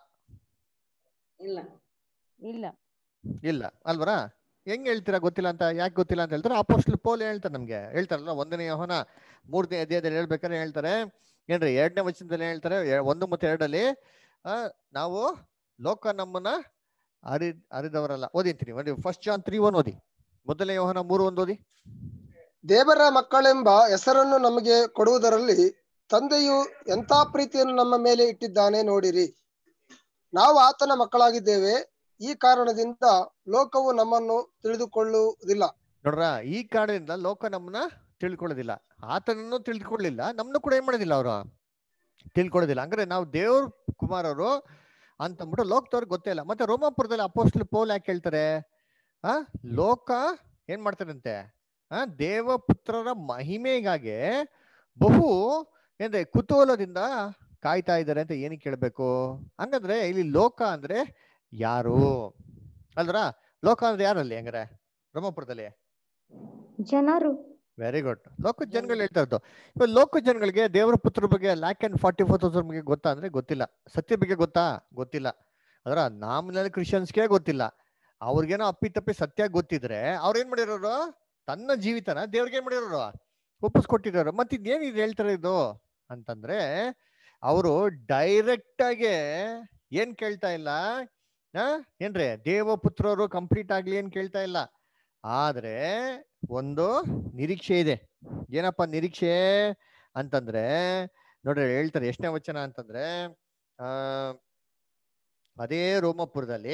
ಇಲ್ಲ ಇಲ್ಲ ಇಲ್ಲ ಅಲ್ವರ ಹೆಂಗ್ ಹೇಳ್ತೀರಾ ಗೊತ್ತಿಲ್ಲ ಅಂತ ಯಾಕೆ ಗೊತ್ತಿಲ್ಲ ಅಂತ ಹೇಳ್ತಾರೆ ಅಪೋಸ್ಟ್ಲ್ ಪೋಲ್ ಹೇಳ್ತಾರೆ ನಮ್ಗೆ ಹೇಳ್ತಾರಲ್ಲ ಒಂದನೇ ಯೋಹನ ಮೂರನೇ ಅಧ್ಯಾಯದಲ್ಲಿ ಹೇಳ್ಬೇಕಾದ್ರೆ ಹೇಳ್ತಾರೆ ಏನ್ರಿ ಎರಡನೇ ವಚನದಲ್ಲಿ ಹೇಳ್ತಾರೆ ಎ- ಒಂದು ಮತ್ತೆ ಎರಡಲ್ಲಿ ಆ ನಾವು ಲೋಕ ನಮ್ಮನ್ನ ಅರಿ ಅರಿದವರಲ್ಲ ಓದಿಂತೀನಿ ಒಂದು ಫಸ್ಟ್ ಜಾನ್ ತ್ರೀ ಒನ್ ಓದಿ ಮೊದಲನೇ ಯೋಹನ ಮೂರು ಒಂದು ಓದಿ ದೇವರ ಮಕ್ಕಳೆಂಬ ಹೆಸರನ್ನು ನಮಗೆ ಕೊಡುವುದರಲ್ಲಿ ತಂದೆಯು ಎಂಥ ಪ್ರೀತಿಯನ್ನು ನಮ್ಮ ಮೇಲೆ ಇಟ್ಟಿದ್ದಾನೆ ನೋಡಿರಿ ನಾವು ಆತನ ಮಕ್ಕಳಾಗಿದ್ದೇವೆ ಈ ಕಾರಣದಿಂದ ಲೋಕವು ನಮ್ಮನ್ನು ತಿಳಿದುಕೊಳ್ಳುವುದಿಲ್ಲ ನೋಡ್ರ ಈ ಕಾರಣದಿಂದ ಲೋಕ ನಮ್ಮನ್ನ ತಿಳ್ಕೊಳ್ಳೋದಿಲ್ಲ ಆತನನ್ನು ತಿಳ್ಕೊಳ್ಳಿಲ್ಲ ನಮ್ಮನ್ನು ಕೂಡ ಏನ್ ಮಾಡೋದಿಲ್ಲ ಅವರು ತಿಳ್ಕೊಳ್ಳೋದಿಲ್ಲ ಅಂದ್ರೆ ನಾವು ದೇವ್ರ ಕುಮಾರರು ಅಂತಂದ್ಬಿಟ್ಟು ಲೋಕದವ್ರಿಗೆ ಗೊತ್ತೇ ಇಲ್ಲ ಮತ್ತೆ ರೋಮಾಪುರದಲ್ಲಿ ಅಪೋಸ್ಟ್ಲ್ ಪೋಲ್ ಯಾಕೆ ಹೇಳ್ತಾರೆ ಆ ಲೋಕ ಏನ್ ಮಾಡ್ತಾರಂತೆ ಆ ದೇವಪುತ್ರರ ಮಹಿಮೆಗಾಗಿ ಬಹು ಏನ್ರೆ ಕುತೂಹಲದಿಂದ ಕಾಯ್ತಾ ಇದ್ದಾರೆ ಅಂತ ಏನಕ್ಕೆ ಕೇಳ್ಬೇಕು ಹಂಗಂದ್ರೆ ಇಲ್ಲಿ ಲೋಕ ಅಂದ್ರೆ ಯಾರು ಅಲ್ರ ಲೋಕ ಅಂದ್ರೆ ಯಾರಲ್ಲಿ ಹಂಗಾರೆ ರೋಮಾಪುರದಲ್ಲಿ ಜನರು ವೆರಿ ಗುಡ್ ಲೋಕ ಜನಗಳು ಹೇಳ್ತಾ ಇದ್ದು ಇವಾಗ ಲೋಕ ಜನಗಳಿಗೆ ದೇವರ ಪುತ್ರ ಬಗ್ಗೆ lakh and forty four thousand ಬಗ್ಗೆ ಗೊತ್ತಾ ಅಂದ್ರೆ ಗೊತ್ತಿಲ್ಲ ಸತ್ಯ ಬಗ್ಗೆ ಗೊತ್ತಾ ಗೊತ್ತಿಲ್ಲ ಅದರ ನಾಮಿನಲ್ ಕ್ರಿಶ್ಚಿಯನ್ಸ್ಗೆ ಗೊತ್ತಿಲ್ಲ ಅವ್ರಿಗೇನೋ ಅಪ್ಪಿ ತಪ್ಪಿ ಸತ್ಯ ಗೊತ್ತಿದ್ರೆ ಅವ್ರ ಏನ್ ಮಾಡಿರೋರು ತನ್ನ ಜೀವಿತನ ದೇವ್ರಿಗೆ ಏನ್ ಮಾಡಿರೋರು ಒಪ್ಪಿಸ್ಕೊಟ್ಟಿರೋರು ಮತ್ತೆ ಇದೇನ್ ಇದು ಹೇಳ್ತಾರೆ ಇದು ಅಂತಂದ್ರೆ ಅವರು ಡೈರೆಕ್ಟ್ ಆಗಿ ಏನ್ ಕೇಳ್ತಾ ಇಲ್ಲ ಆ ಏನ್ರಿ ದೇವಪುತ್ರರು ಕಂಪ್ಲೀಟ್ ಆಗ್ಲಿ ಏನ್ ಕೇಳ್ತಾ ಇಲ್ಲ ಆದ್ರೆ ಒಂದು ನಿರೀಕ್ಷೆ ಇದೆ ಏನಪ್ಪ ನಿರೀಕ್ಷೆ ಅಂತಂದ್ರೆ ನೋಡ್ರಿ ಹೇಳ್ತಾರೆ ಎಷ್ಟನೇ ವಚನ ಅಂತಂದ್ರೆ ಆ ಅದೇ ರೋಮಪುರದಲ್ಲಿ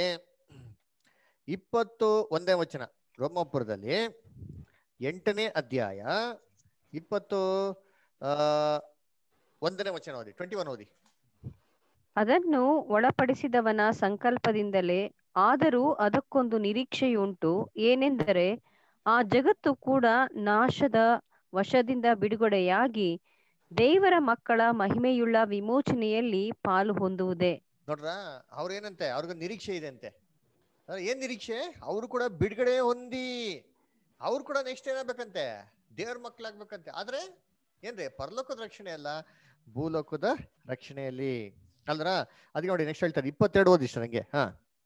ಇಪ್ಪತ್ತು ಒಂದೇ ವಚನ ರೋಮಪುರದಲ್ಲಿ ಎಂಟನೇ ಅಧ್ಯಾಯ ಇಪ್ಪತ್ತು ಆ ಒಂದನೇ ವಚನ ಓದಿ ಟ್ವೆಂಟಿ ಒನ್ ಓದಿ ಅದನ್ನು ಒಳಪಡಿಸಿದವನ ಸಂಕಲ್ಪದಿಂದಲೇ ಆದರೂ ಅದಕ್ಕೊಂದು ನಿರೀಕ್ಷೆಯುಂಟು ಏನೆಂದರೆ ಆ ಜಗತ್ತು ಕೂಡ ನಾಶದ ವಶದಿಂದ ಬಿಡುಗಡೆಯಾಗಿ ದೇವರ ಮಕ್ಕಳ ಮಹಿಮೆಯುಳ್ಳ ವಿಮೋಚನೆಯಲ್ಲಿ ಪಾಲು ಹೊಂದುವುದೇ ನೋಡ್ರ ಅವ್ರೇನಂತೆ ಅವ್ರಿಗೊಂದು ನಿರೀಕ್ಷೆ ಇದೆ ಅಂತೆ ಅದ್ರ ಏನ್ ನಿರೀಕ್ಷೆ ಅವ್ರು ಕೂಡ ಬಿಡುಗಡೆ ಹೊಂದಿ ಅವ್ರು ಕೂಡ ನೆಕ್ಸ್ಟ್ ಏನಾಗ್ಬೇಕಂತೆ ದೇವ್ರ ಮಕ್ಳಾಗ್ಬೇಕಂತೆ ಆದ್ರೆ ಏನ್ರಿ ಪರಲೋಕದ ರಕ್ಷಣೆ ಅಲ್ಲ ಭೂಲೋಕದ ರಕ್ಷಣೆಯಲ್ಲಿ ಅಲ್ದ್ರ ಅದಕ್ಕೆ ನೋಡಿ ನೆಕ್ಸ್ಟ್ ಹೇಳ್ತಾರೆ ಇಪ್ಪತ್ತೆರಡು ಓದಿಷ್ಟ ನಂಗೆ ಹಾ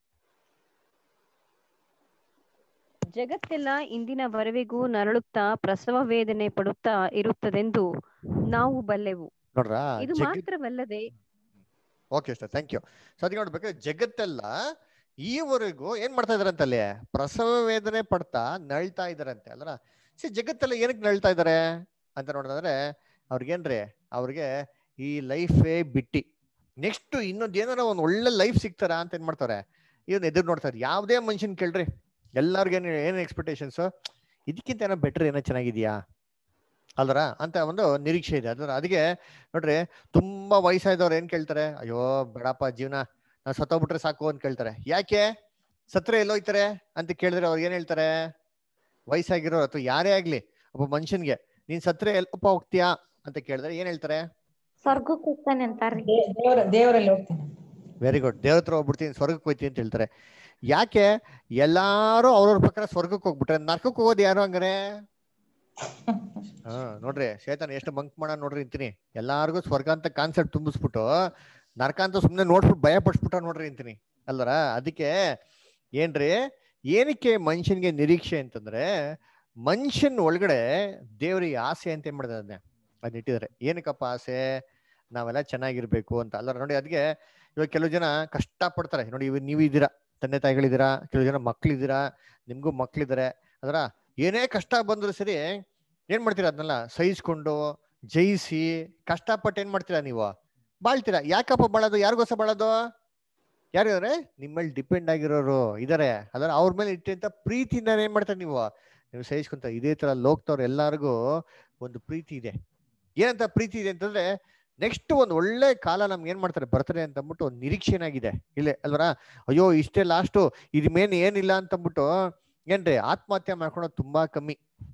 ಜಗತ್ತೆಲ್ಲ ಇಂದಿನವರೆವಿಗೂ ನರಳುತ್ತಾ ಪ್ರಸವ ವೇದನೆ ಪಡುತ್ತಾ ಇರುತ್ತದೆಂದು ನಾವು ಬಲ್ಲೆವು ನೋಡ್ರ ಇದು ಜಗತ್ ಮಾತ್ರವಲ್ಲದೆ okay sir thank you so ಅದಕ್ಕೆ ನೋಡ್ಬೇಕು ಜಗತ್ತೆಲ್ಲ ಈವರೆಗೂ ಏನ್ ಮಾಡ್ತಾ ಇದಾರಂತೆ ಅಲ್ಲಿ ಪ್ರಸವ ವೇದನೆ ಪಡ್ತಾ ನಳ್ತಾ ಇದಾರಂತೆ ಅಲ್ರ ಸಿ ಜಗತ್ತೆಲ್ಲ ಏನಕ್ಕೆ ನಳ್ತಾ ಇದಾರೆ ಅಂತ ನೋಡಿದ್ರೆ ಅವ್ರಿಗೇನ್ರಿ ಅವ್ರಿಗೆ ಈ ಲೈಫೇ ಬಿಟ್ಟಿ ನೆಕ್ಸ್ಟ್ ಇನ್ನೊಂದ್ ಏನಾರ ಒಂದ್ ಒಳ್ಳೆ ಲೈಫ್ ಸಿಗ್ತಾರ ಅಂತ ಏನ್ ಮಾಡ್ತಾರೆ ಇವನ್ ಎದುರು ನೋಡ್ತಾರೆ ಯಾವ್ದೇ ಮನುಷ್ಯನ್ ಕೇಳ್ರಿ ಎಲ್ಲಾರ್ಗು ಏನ್ ಏನ್ ಎಕ್ಸ್ಪೆಕ್ಟೇಷನ್ಸ್ ಇದಕ್ಕಿಂತ ಏನೋ ಬೆಟರ್ ಏನೋ ಚೆನ್ನಾಗಿದ್ಯಾ ಅಲ್ರ ಅಂತ ಒಂದು ನಿರೀಕ್ಷೆ ಇದೆ ಅದ್ರ ಅದಕ್ಕೆ ನೋಡ್ರಿ ತುಂಬಾ ವಯಸ್ಸಾದವ್ರು ಏನ್ ಕೇಳ್ತಾರೆ ಅಯ್ಯೋ ಬೇಡಪ್ಪ ಜೀವನ ನಾವ್ ಸತ್ತೋಗ್ಬಿಟ್ರೆ ಸಾಕು ಅಂತ ಕೇಳ್ತಾರೆ ಯಾಕೆ ಸತ್ರೆ ಎಲ್ಲೋಯ್ತಾರೆ ಅಂತ ಕೇಳಿದ್ರೆ ಅವ್ರು ಏನ್ ಹೇಳ್ತಾರೆ ವಯಸ್ಸಾಗಿರೋ ಅಥವಾ ಯಾರೇ ಆಗ್ಲಿ ಒಬ್ಬ ಮನುಷ್ಯನ್ಗೆ ನೀನ್ ಸತ್ರೆ ಎಲ್ಲಪ್ಪ ಹೋಗ್ತೀಯಾ ಅಂತ ಕೇಳಿದ್ರೆ ಏನ್ ಹೇಳ್ತಾರೆ ಸ್ವರ್ಗಕ್ಕೆ ಹೋಗ್ತಾನೆ ಅಂತಾರ್ರಿ ದೇವರ ದೇವರಲ್ಲಿ ಹೋಗ್ತೇನೆ ವೆರಿ ಗುಡ್ ದೇವ್ರ ಹತ್ರ ಹೋಗ್ಬಿಡ್ತೀನಿ ಸ್ವರ್ಗಕ್ಕೆ ಹೋಗ್ತೀನಿ ಅಂತ ಹೇಳ್ತಾರೆ ಯಾಕೆ ಎಲ್ಲಾರು ಅವ್ರವ್ರ ಪ್ರಕಾರ ಸ್ವರ್ಗಕ್ಕೆ ಹೋಗ್ಬಿಟ್ರೆ ನರ್ಕಕ್ಕೆ ಹೋಗೋದು ಯಾರು ಹಂಗಾರೆ ಹಾ ನೋಡ್ರಿ ಶೇತನ್ ಎಷ್ಟು ಬಂಕ್ ಮಾಡ ನೋಡ್ರಿ ಅಂತೀನಿ ಎಲ್ಲಾರ್ಗು ಸ್ವರ್ಗ ಅಂತ ಕಾನ್ಸೆಪ್ಟ್ ತುಂಬಿಸ್ಬಿಟ್ಟು ನರಕ ಅಂತ ಸುಮ್ನೆ ನೋಡ್ಬಿಟ್ಟು ಭಯ ಪಡಿಸ್ಬಿಟ್ಟ ನೋಡ್ರಿ ಅಂತೀನಿ ಅಲ್ವರ ಅದಕ್ಕೆ ಏನ್ರಿ ಏನಕ್ಕೆ ಮನುಷ್ಯನ್ಗೆ ನಿರೀಕ್ಷೆ ಅಂತಂದ್ರೆ ಮನುಷ್ಯನ್ ಒಳಗಡೆ ದೇವ್ರಿಗೆ ಆಸೆ ಅಂತ ಏನ್ ಮಾಡಿದ್ರೆ ಅದನ್ನ ಅದನ್ನ ಇಟ್ಟಿದ್ದಾರೆ ಏನಕ್ಕಪ್ಪ ಆಸೆ ನಾವೆಲ್ಲ ಚೆನ್ನಾಗಿರ್ಬೇಕು ಅಂತ ಅಲ್ಲ ನೋಡಿ ಅದಕ್ಕೆ ಇವಾಗ ಕೆಲವು ಜನ ಕಷ್ಟ ಪಡ್ತಾರೆ ನೋಡಿ ಇವ್ ನೀವು ಇದ್ದೀರಾ ತಂದೆ ತಾಯಿಗಳಿದ್ದೀರಾ ಕೆಲವು ಜನ ಮಕ್ಳಿದ್ದೀರಾ ನಿಮ್ಗೂ ಮಕ್ಳಿದ್ದಾರೆ ಅದರ ಏನೇ ಕಷ್ಟ ಬಂದ್ರು ಸರಿ ಏನ್ ಮಾಡ್ತೀರಾ ಅದನ್ನೆಲ್ಲ ಸಹಿಸ್ಕೊಂಡು ಜಯಿಸಿ ಕಷ್ಟಪಟ್ಟು ಏನ್ ಮಾಡ್ತೀರಾ ನೀವು ಬಾಳ್ತೀರಾ ಯಾಕಪ್ಪ ಬಾಳೋದು ಯಾರಿಗೋಸ ಬಾಳೋದು ಯಾರಿಗಾದ್ರೆ ನಿಮ್ಮಲ್ಲಿ ಡಿಪೆಂಡ್ ಆಗಿರೋರು ಇದಾರೆ ಅದರ ಅವ್ರ ಮೇಲೆ ಇಟ್ಟಂತ ಪ್ರೀತಿಯಿಂದ ಏನ್ ಮಾಡ್ತಾರೆ ನೀವು ನೀವು ಸಹಿಸ್ಕೊಂತ ಇದೇ ತರ ಲೋಕ್ತವ್ರು ಎಲ್ಲಾರ್ಗೂ ಒಂದು ಪ್ರೀತಿ ಇದೆ ಏನಂತ ಪ್ರೀತಿ ಇದೆ ಅಂತಂದ್ರೆ ನೆಕ್ಸ್ಟ್ ಒಂದು ಒಳ್ಳೆ ಕಾಲ ನಮ್ಗೆ ಏನ್ ಮಾಡ್ತಾರೆ ಬರ್ತಾರೆ ಅಂತ ಅಂದ್ಬಿಟ್ಟು ಒಂದು ನಿರೀಕ್ಷೆನಾಗಿದೆ ಇಲ್ಲೇ ಅಲ್ವರ ಅಯ್ಯೋ ಇಷ್ಟೇ ಲಾಸ್ಟು ಇದ್ ಮೇನ್ ಏನಿಲ್ಲ ಅಂತ ಅಂದ್ಬಿಟ್ಟು ಏನ್ರಿ ಆತ್ಮಹತ್ಯೆ ಮಾಡ್ಕೊಳೋದು ತುಂಬಾ ಕಮ್ಮಿ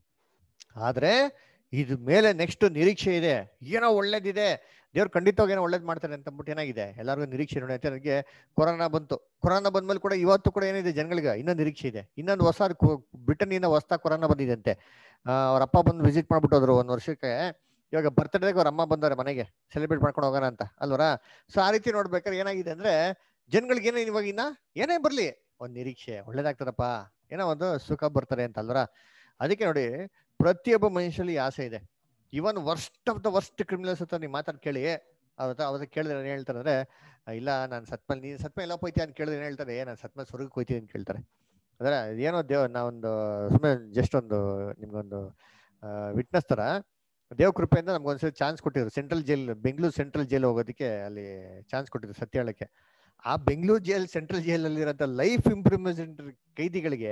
ಆದ್ರೆ ಇದ್ ಮೇಲೆ ನೆಕ್ಸ್ಟ್ ನಿರೀಕ್ಷೆ ಇದೆ ಏನೋ ಒಳ್ಳೇದಿದೆ ದೇವ್ರು ಖಂಡಿತವಾಗಿ ಏನೋ ಒಳ್ಳೇದ್ ಮಾಡ್ತಾರೆ ಅಂತ ಅಂದ್ಬಿಟ್ಟು ಏನಾಗಿದೆ ಎಲ್ಲರಿಗೂ ನಿರೀಕ್ಷೆ ನೋಡಿ ಅಂತ ನನಗೆ ಕೊರೋನಾ ಬಂತು ಕೊರೋನಾ ಬಂದ್ಮೇಲೆ ಕೂಡ ಇವತ್ತು ಕೂಡ ಏನಿದೆ ಜನಗಳಿಗೆ ಇನ್ನೊಂದು ನಿರೀಕ್ಷೆ ಇದೆ ಇನ್ನೊಂದು ಹೊಸ ಬ್ರಿಟನ್ನಿಂದ ಹೊಸ ಕೊರೋನಾ ಬಂದಿದೆ ಅಂತೆ ಅವ್ರ ಅಪ್ಪ ಬಂದು ವಿಸಿಟ್ ಮಾಡ್ಬಿಟ್ಟು ಹೋದ್ರು ಒಂದ್ ವರ್ಷಕ್ಕೆ ಇವಾಗ ಬರ್ತ್ಡೇಗೆ ಅವ್ರ ಅಮ್ಮ ಬಂದವ್ರೆ ಮನೆಗೆ ಸೆಲೆಬ್ರೇಟ್ ಮಾಡ್ಕೊಂಡು ಹೋಗೋಣ ಅಂತ ಅಲ್ವರ ಸೊ ಆ ರೀತಿ ನೋಡ್ಬೇಕಾದ್ರೆ ಏನಾಗಿದೆ ಅಂದ್ರೆ ಜನಗಳಿಗೆ ಏನೇ ಇವಾಗ ಇನ್ನ ಏನೇ ಬರ್ಲಿ ಒಂದ್ ನಿರೀಕ್ಷೆ ಒಳ್ಳೇದಾಗ್ತದಪ್ಪ ಏನೋ ಒಂದು ಸುಖ ಬರ್ತಾರೆ ಅಂತ ಅಲ್ವರ ಅದಕ್ಕೆ ನೋಡಿ ಪ್ರತಿಯೊಬ್ಬ ಮನುಷ್ಯರಲ್ಲಿ ಆಸೆ ಇದೆ even worst of the worst criminals ಹತ್ರ ನೀವು ಮಾತಾಡ್ ಕೇಳಿ ಅವತ್ತ ಅವತ್ತ ಕೇಳಿದ್ರೆ ಏನ್ ಹೇಳ್ತಾರೆ ಅಂದ್ರೆ ಇಲ್ಲ ನಾನು ಸತ್ಮೇಲೆ ನೀನ್ ಸತ್ಮೇಲೆ ಎಲ್ಲ ಹೋಯ್ತೀಯ ಅಂತ ಕೇಳಿದ್ರೆ ಏನ್ ಹೇಳ್ತಾರೆ ನಾನು ಸತ್ಮೇಲೆ ಸ್ವರ್ಗಕ್ಕೆ ಹೋಯ್ತೀನಿ ಅಂತ ಕೇಳ್ತಾರೆ ಅಂದ್ರೆ ಏನೋ ದೇವ್ ನಾವೊಂದು ಸುಮ್ಮನೆ ಜಸ್ಟ್ ಒಂದು ನಿಮ್ಗೊಂದು ವಿಟ್ನೆಸ್ ತರ ದೇವ್ ಕೃಪೆಯಿಂದ ನಮ್ಗೊಂದ್ಸರಿ ಚಾನ್ಸ್ ಕೊಟ್ಟಿದ್ರು central jail Bengaluru central jail ಹೋಗೋದಕ್ಕೆ ಅಲ್ಲಿ ಚಾನ್ಸ್ ಕೊಟ್ಟಿದ್ರು ಸತ್ಯ ಹೇಳಕ್ಕೆ ಆ ಬೆಂಗಳೂರು ಜೈಲ್ ಸೆಂಟ್ರಲ್ ಜೈಲಲ್ಲಿ ಇರೋಂಥ ಲೈಫ್ ಇಂಪ್ರೂವ್ಮೆಂಟ್ ಕೈದಿಗಳಿಗೆ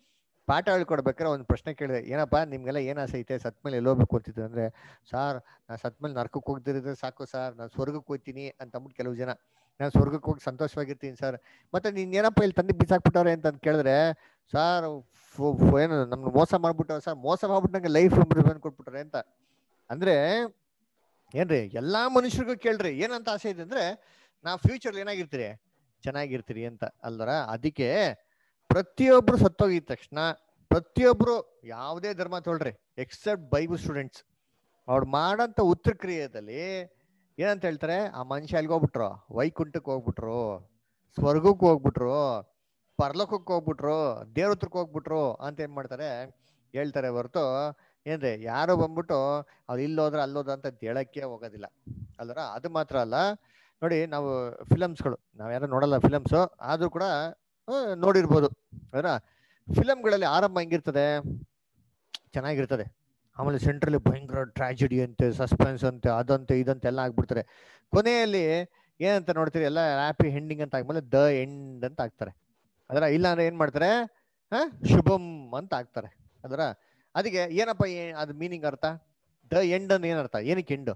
ಪಾಠ ಹೇಳ್ಕೊಡ್ಬೇಕಾದ್ರೆ ಒಂದು ಪ್ರಶ್ನೆ ಕೇಳಿದೆ ಏನಪ್ಪ ನಿಮ್ಗೆಲ್ಲ ಏನ್ ಆಸೆ ಐತೆ ಸತ್ಮೇಲೆ ಎಲ್ಲೋಗ್ಬೇಕು ಅಂತಿದ್ರು ಅಂದ್ರೆ ಸಾರ್ ನಾ ಸತ್ಮೇಲೆ ನರ್ಕಕ್ಕೆ ಹೋಗ್ದಿರಿದ್ರೆ ಸಾಕು ಸರ್ ನಾನು ಸ್ವರ್ಗಕ್ಕೆ ಹೋಗ್ತೀನಿ ಅಂತ ಅಂದ್ಬಿಟ್ಟು ಕೆಲವು ಜನ ನಾನು ಸ್ವರ್ಗಕ್ಕೆ ಹೋಗಿ ಸಂತೋಷವಾಗಿರ್ತೀನಿ ಸರ್ ಮತ್ತೆ ನೀನ್ ಏನಪ್ಪ ಇಲ್ಲಿ ತಂದೆ ಬಿಸಾಕ್ಬಿಟ್ಟವ್ರೆ ಅಂತ ಕೇಳಿದ್ರೆ ಸರ್ ಏನು ನಮ್ಗೆ ಮೋಸ ಮಾಡ್ಬಿಟ್ಟವ್ರೆ ಸರ್ ಮೋಸ ಮಾಡ್ಬಿಟ್ಟು ನಂಗೆ ಲೈಫ್ ಇಂಪ್ರೂವ್ಮೆಂಟ್ ಕೊಟ್ಬಿಟ್ರೆ ಅಂತ ಅಂದ್ರೆ ಏನ್ರಿ ಎಲ್ಲಾ ಮನುಷ್ಯರಿಗೂ ಕೇಳ್ರಿ ಏನಂತ ಆಸೆ ಇದೆ ಅಂದ್ರೆ ನಾವು ಫ್ಯೂಚರ್ ಏನಾಗಿರ್ತೀರಿ ಚೆನ್ನಾಗಿರ್ತೀರಿ ಅಂತ ಅಲ್ವರ ಅದಕ್ಕೆ ಪ್ರತಿಯೊಬ್ರು ಸತ್ತೋಗಿದ ತಕ್ಷಣ ಪ್ರತಿಯೊಬ್ರು ಯಾವುದೇ ಧರ್ಮ ತೊಳ್ರಿ ಎಕ್ಸೆಪ್ಟ್ ಬೈಬಲ್ ಸ್ಟೂಡೆಂಟ್ಸ್ ಅವ್ರು ಮಾಡಂತ ಉತ್ತರ ಕ್ರಿಯೆಯಲ್ಲಿ ಏನಂತ ಹೇಳ್ತಾರೆ ಆ ಮನುಷ್ಯ ಎಲ್ಗೆ ಹೋಗ್ಬಿಟ್ರು ವೈಕುಂಠಕ್ಕೆ ಹೋಗ್ಬಿಟ್ರು ಸ್ವರ್ಗಕ್ಕೆ ಹೋಗ್ಬಿಟ್ರು ಪರ್ಲೋಕಕ್ಕೆ ಹೋಗ್ಬಿಟ್ರು ದೇವ್ರ ಹತ್ರಕ್ಕೆ ಹೋಗ್ಬಿಟ್ರು ಅಂತ ಏನ್ ಮಾಡ್ತಾರೆ ಹೇಳ್ತಾರೆ ಹೊರತು ಏನ್ರಿ ಯಾರೋ ಬಂದ್ಬಿಟ್ಟು ಅವ್ರು ಇಲ್ಲೋದ್ರ ಅಲ್ಲೋದ್ರ ಅಂತ ಹೇಳಕ್ಕೆ ಹೋಗೋದಿಲ್ಲ ಅಲ್ವರ ಅದು ಮಾತ್ರ ಅಲ್ಲ ನೋಡಿ ನಾವು ಫಿಲಮ್ಸ್ಗಳು ನಾವ್ ಯಾರು ನೋಡಲ್ಲ ಫಿಲಮ್ಸ್ ಆದ್ರೂ ಕೂಡ ನೋಡಿರ್ಬೋದು ಅದರ ಫಿಲಮ್ಗಳಲ್ಲಿ ಆರಂಭ ಹೆಂಗಿರ್ತದೆ ಚೆನ್ನಾಗಿರ್ತದೆ ಆಮೇಲೆ ಸೆಂಟ್ರಲ್ಲಿ ಭಯಂಕರ ಟ್ರಾಜಿಡಿ ಅಂತೆ ಸಸ್ಪೆನ್ಸ್ ಅಂತೆ ಅದಂತೆ ಇದಂತೆ ಎಲ್ಲ ಆಗ್ಬಿಡ್ತಾರೆ ಕೊನೆಯಲ್ಲಿ ಏನಂತ ನೋಡ್ತೀರಿ ಎಲ್ಲ ಹ್ಯಾಪಿ ಹೆಂಡಿಂಗ್ ಅಂತ ಆದ್ಮೇಲೆ ದ ಎಂಡ್ ಅಂತ ಆಗ್ತಾರೆ ಅದರ ಇಲ್ಲ ಅಂದ್ರೆ ಏನ್ ಮಾಡ್ತಾರೆ ಹ ಶುಭಂ ಅಂತ ಆಗ್ತಾರೆ ಅದರ ಅದಕ್ಕೆ ಏನಪ್ಪ ಅದು ಮೀನಿಂಗ್ ಅರ್ಥ ದ ಎಂಡ್ ಅಂದ್ರೆ ಏನರ್ಥ ಏನಕ್ಕೆ ಎಂಡು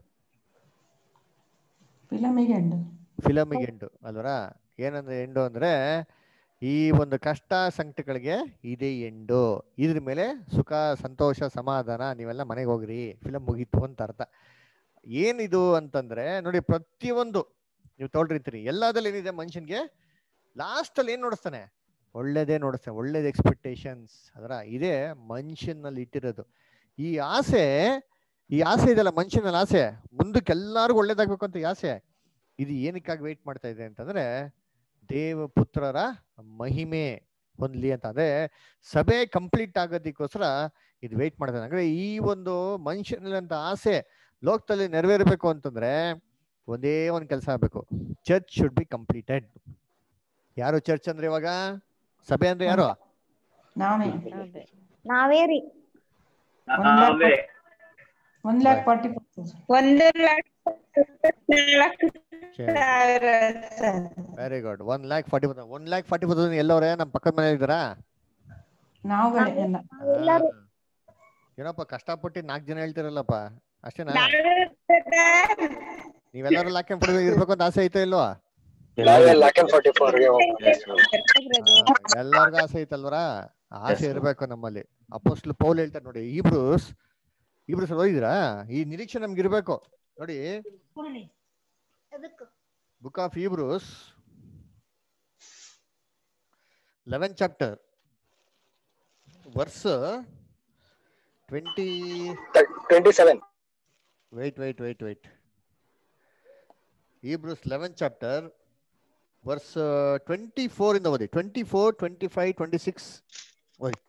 ಫಿಲಮಿಗೆ ಎಂಡು ಫಿಲಮಿಗೆ ಎಂಡು ಅಲ್ವರ ಏನಂದ್ರೆ ಎಂಡು ಅಂದ್ರೆ ಈ ಒಂದು ಕಷ್ಟ ಸಂಕಟಗಳಿಗೆ ಇದೇ ಎಂಡು ಇದ್ರ ಮೇಲೆ ಸುಖ ಸಂತೋಷ ಸಮಾಧಾನ ನೀವೆಲ್ಲ ಮನೆಗೆ ಹೋಗ್ರಿ ಫಿಲಮ್ ಮುಗೀತು ಅಂತ ಅರ್ಥ ಏನಿದು ಅಂತಂದ್ರೆ ನೋಡಿ ಪ್ರತಿಯೊಂದು ನೀವು ತೊಳ್ರಿರ್ತೀರಿ ಎಲ್ಲದಲ್ಲಿ ಏನಿದೆ ಮನುಷ್ಯನ್ಗೆ ಲಾಸ್ಟ್ ಅಲ್ಲಿ ಏನ್ ನೋಡಿಸ್ತಾನೆ ಒಳ್ಳೇದೇ ನೋಡಿಸ್ತಾನೆ ಒಳ್ಳೇದ್ ಎಕ್ಸ್ಪೆಕ್ಟೇಷನ್ಸ್ ಅದರ ಇದೇ ಮನುಷ್ಯನಲ್ಲಿ ಇಟ್ಟಿರೋದು ಈ ಆಸೆ ಈ ಆಸೆ ಇದೆಲ್ಲ ಮನುಷ್ಯನಲ್ಲಿ ಆಸೆ ಮುಂದಕ್ಕೆ ಎಲ್ಲಾರ್ಗು ಒಳ್ಳೇದಾಗ್ಬೇಕು ಅಂತ ಈ ಆಸೆ ಇದು ಏನಕ್ಕಾಗಿ ವೆಯ್ಟ್ ಮಾಡ್ತಾ ಇದೆ ಅಂತಂದ್ರೆ ದೇವ ಪುತ್ರರ ಮಹಿಮೆ ಹೊಂದ್ಲಿ ಅಂತ ಅಂದ್ರೆ ಸಭೆ ಕಂಪ್ಲೀಟ್ ಆಗೋದಕ್ಕೋಸ್ಕರ ಇದು ವೆಯ್ಟ್ ಮಾಡ್ತಾನೆ ಅಂದ್ರೆ ಈ ಒಂದು ಮನುಷ್ಯನಲ್ಲಂತ ಆಸೆ ಲೋಕದಲ್ಲಿ ನೆರವೇರಬೇಕು ಅಂತಂದ್ರೆ ಒಂದೇ ಒಂದ್ ಕೆಲಸ ಆಗ್ಬೇಕು ಚರ್ಚ್ ಶುಡ್ ಬಿ ಕಂಪ್ಲೀಟೆಡ್ ಯಾರು ಚರ್ಚ್ ಅಂದ್ರೆ ಇವಾಗ ಸಭೆ ಅಂದ್ರೆ ಯಾರು ನಾವೇ ನಾವೇ ರೀ ಒಂದ್ ಲ್ಯಾಕ್ ಫಾರ್ಟಿ ಒಂದು ಲಕ್ಷ very good one lakh forty one lakh forty ಬರ್ತದೆ ಎಲ್ಲವ್ರೆ ನಮ್ಮ ಪಕ್ಕದ ಮನೆ ಇದ್ದಾರಾ ನಾವುಗಳೇ ಎಲ್ಲ ಎಲ್ಲರೂ ಆ. ಏನಪ್ಪ ಕಷ್ಟಪಟ್ಟು ನಾಲ್ಕು ಜನ ಹೇಳ್ತಿರಲ್ಲಪ್ಪ ಅಷ್ಟೇನಾ ನೀವೆಲ್ಲರೂ ಲ್ಯಾಕ್ ಅಂಡ್ ಫಾರ್ಟಿ ಇರ್ಬೇಕು ಅಂತ ಆಸೆ ಐತೋ ಇಲ್ವಾ ಎಲ್ಲರಿಗೂ ಆಸೆ ಐತಲ್ವರ ಆಸೆ Yes. ಇರ್ಬೇಕು ನಮ್ಮಲ್ಲಿ ಅಪೋಸ್ಟ್ಲ್ ಪೌಲ್ ಹೇಳ್ತಾರೆ ನೋಡಿ ಇಬ್ರೂಸ್ ಇಬ್ರೂಸ್ ಓದಿದ್ರಾ ಈ ನಿರೀಕ್ಷೆ ನಮ್ಗೆ ಇರ್ಬೇಕು ನೋಡಿ book of Hebrews eleven chapter verse twenty twenty seven wait wait wait wait hebrews 11 chapter verse uh, 24 in the ಓದಿ 24 25 26 ಓದಿ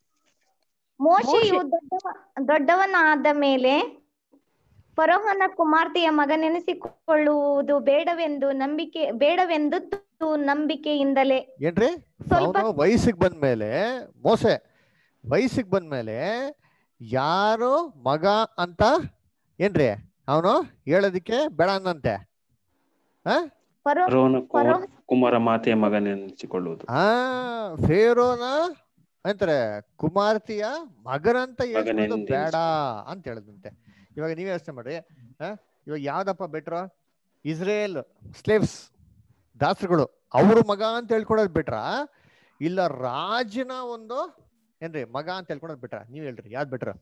ಮೋಶೆಯು ದೊಡ್ಡವ ದೊಡ್ಡವನಾದ ಮೇಲೆ ಫರೋಹನ ಕುಮಾರ್ತೆಯ ಮಗನೆನಿಸಿಕೊಳ್ಳುವುದು ಬೇಡವೆಂದು ನಂಬಿಕೆ ಬೇಡವೆಂದು ನಂಬಿಕೆಯಿಂದಲೇ ಏನ್ರಿ ಸ್ವಲ್ಪ- ಅವನು ವಯಸ್ಸಿಗೆ ಬಂದ್ಮೇಲೆ ಮೋಸೆ ವಯಸ್ಸಿಗೆ ಬಂದ್ಮೇಲೆ ಯಾರು ಮಗ ಅಂತ ಏನ್ರಿ ಅವನು ಹೇಳೋದಿಕ್ಕೆ ಬೇಡ ಅನ್ನಂತೆ ಫರೋ ಫರೋನ ಫರೋ ಕುಮಾರ ಕುಮಾರ ಮಾತೆಯ ಮಗನೆನಿಸಿಕೊಳ್ಳುವುದು ಆ ಫೇರೋನ ಅಂತಾರೆ ಕುಮಾರ್ತಿಯ ಮಗನಂತ ಹೇಳ್ಕೊಳ್ಳೋದು ಮಗನೆಂದೆನಿಸಿ- ಬೇಡ ಅಂತ ಹೇಳದಂತೆ ಇವಾಗ ನೀವೇ ಯೋಚನೆ ಮಾಡ್ರಿ ಆ ಇವಾಗ ಯಾವ್ದಪ್ಪ ಬೆಟ್ರ ಇಸ್ರೇಲ್ ಸ್ಲೇವ್ಸ್ ದಾಸರುಗಳು ಅವ್ರ ಮಗ ಅಂತ ಹೇಳ್ಕೊಳೋದ್ ಬಿಟ್ರ ಇಲ್ಲ ರಾಜನ ಒಂದು ಏನ್ರಿ ಮಗ ಅಂತ ಹೇಳ್ಕೊಳೋದ್ ಬಿಟ್ರ ನೀವ್ ಹೇಳ್ರಿ ಯಾವ್ದ್ ಬೆಟ್ರ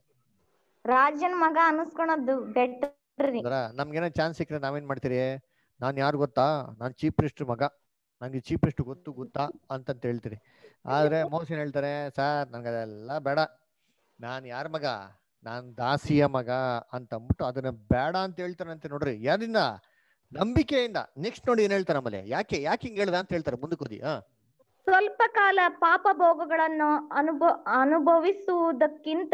ರಾಜನ್ ಮಗ ಅನಸ್ಕೊಳೋದು ಬೆಟ್ರಿ ಅಂದ್ರ ನಮ್ಗೇನೋ ಚಾನ್ಸ್ ಸಿಕ್ಕರೆ ನಾವೇನ್ ಮಾಡ್ತೀರಿ ನಾನ್ ಯಾರು ಗೊತ್ತಾ ನಾನ್ ಚೀಫ್ ಮಿನಿಸ್ಟರ್ ಮಗ ನಂಗೆ ಚೀಫ್ ಮಿನಿಸ್ಟರ್ ಗೊತ್ತು ಗೊತ್ತಾ ಅಂತಂತ ಹೇಳ್ತೀರಿ ಆದ್ರೆ ಮೋಸ ಏನ್ ಹೇಳ್ತಾರೆ ಸರ್ ನಂಗೆ ಅದೆಲ್ಲ ಬೇಡ ನಾನ್ ಯಾರ ಮಗ ನಾನ್ ದಾಸಿಯ ಮಗ ಅಂತ ಅಂದ್ಬಿಟ್ಟು ಅದನ್ನ ಬೇಡ ಅಂತ ಹೇಳ್ತಾರಂತೆ ನೋಡ್ರಿ ಯಾರಿಂದ ನಂಬಿಕೆಯಿಂದ ನೆಕ್ಸ್ಟ್ ನೋಡಿ ಏನ್ ಹೇಳ್ತಾರೆ ಆಮೇಲೆ ಯಾಕೆ ಯಾಕೆ ಹಿಂಗ್ ಹೇಳ್ದ ಅಂತ ಹೇಳ್ತಾರೆ ಮುಂದಕ್ಕೆ ಓದಿ ಹಾ ಸ್ವಲ್ಪ ಕಾಲ ಪಾಪ ಭೋಗಗಳನ್ನು ಅನುಭವ ಅನುಭವಿಸುವುದಕ್ಕಿಂತ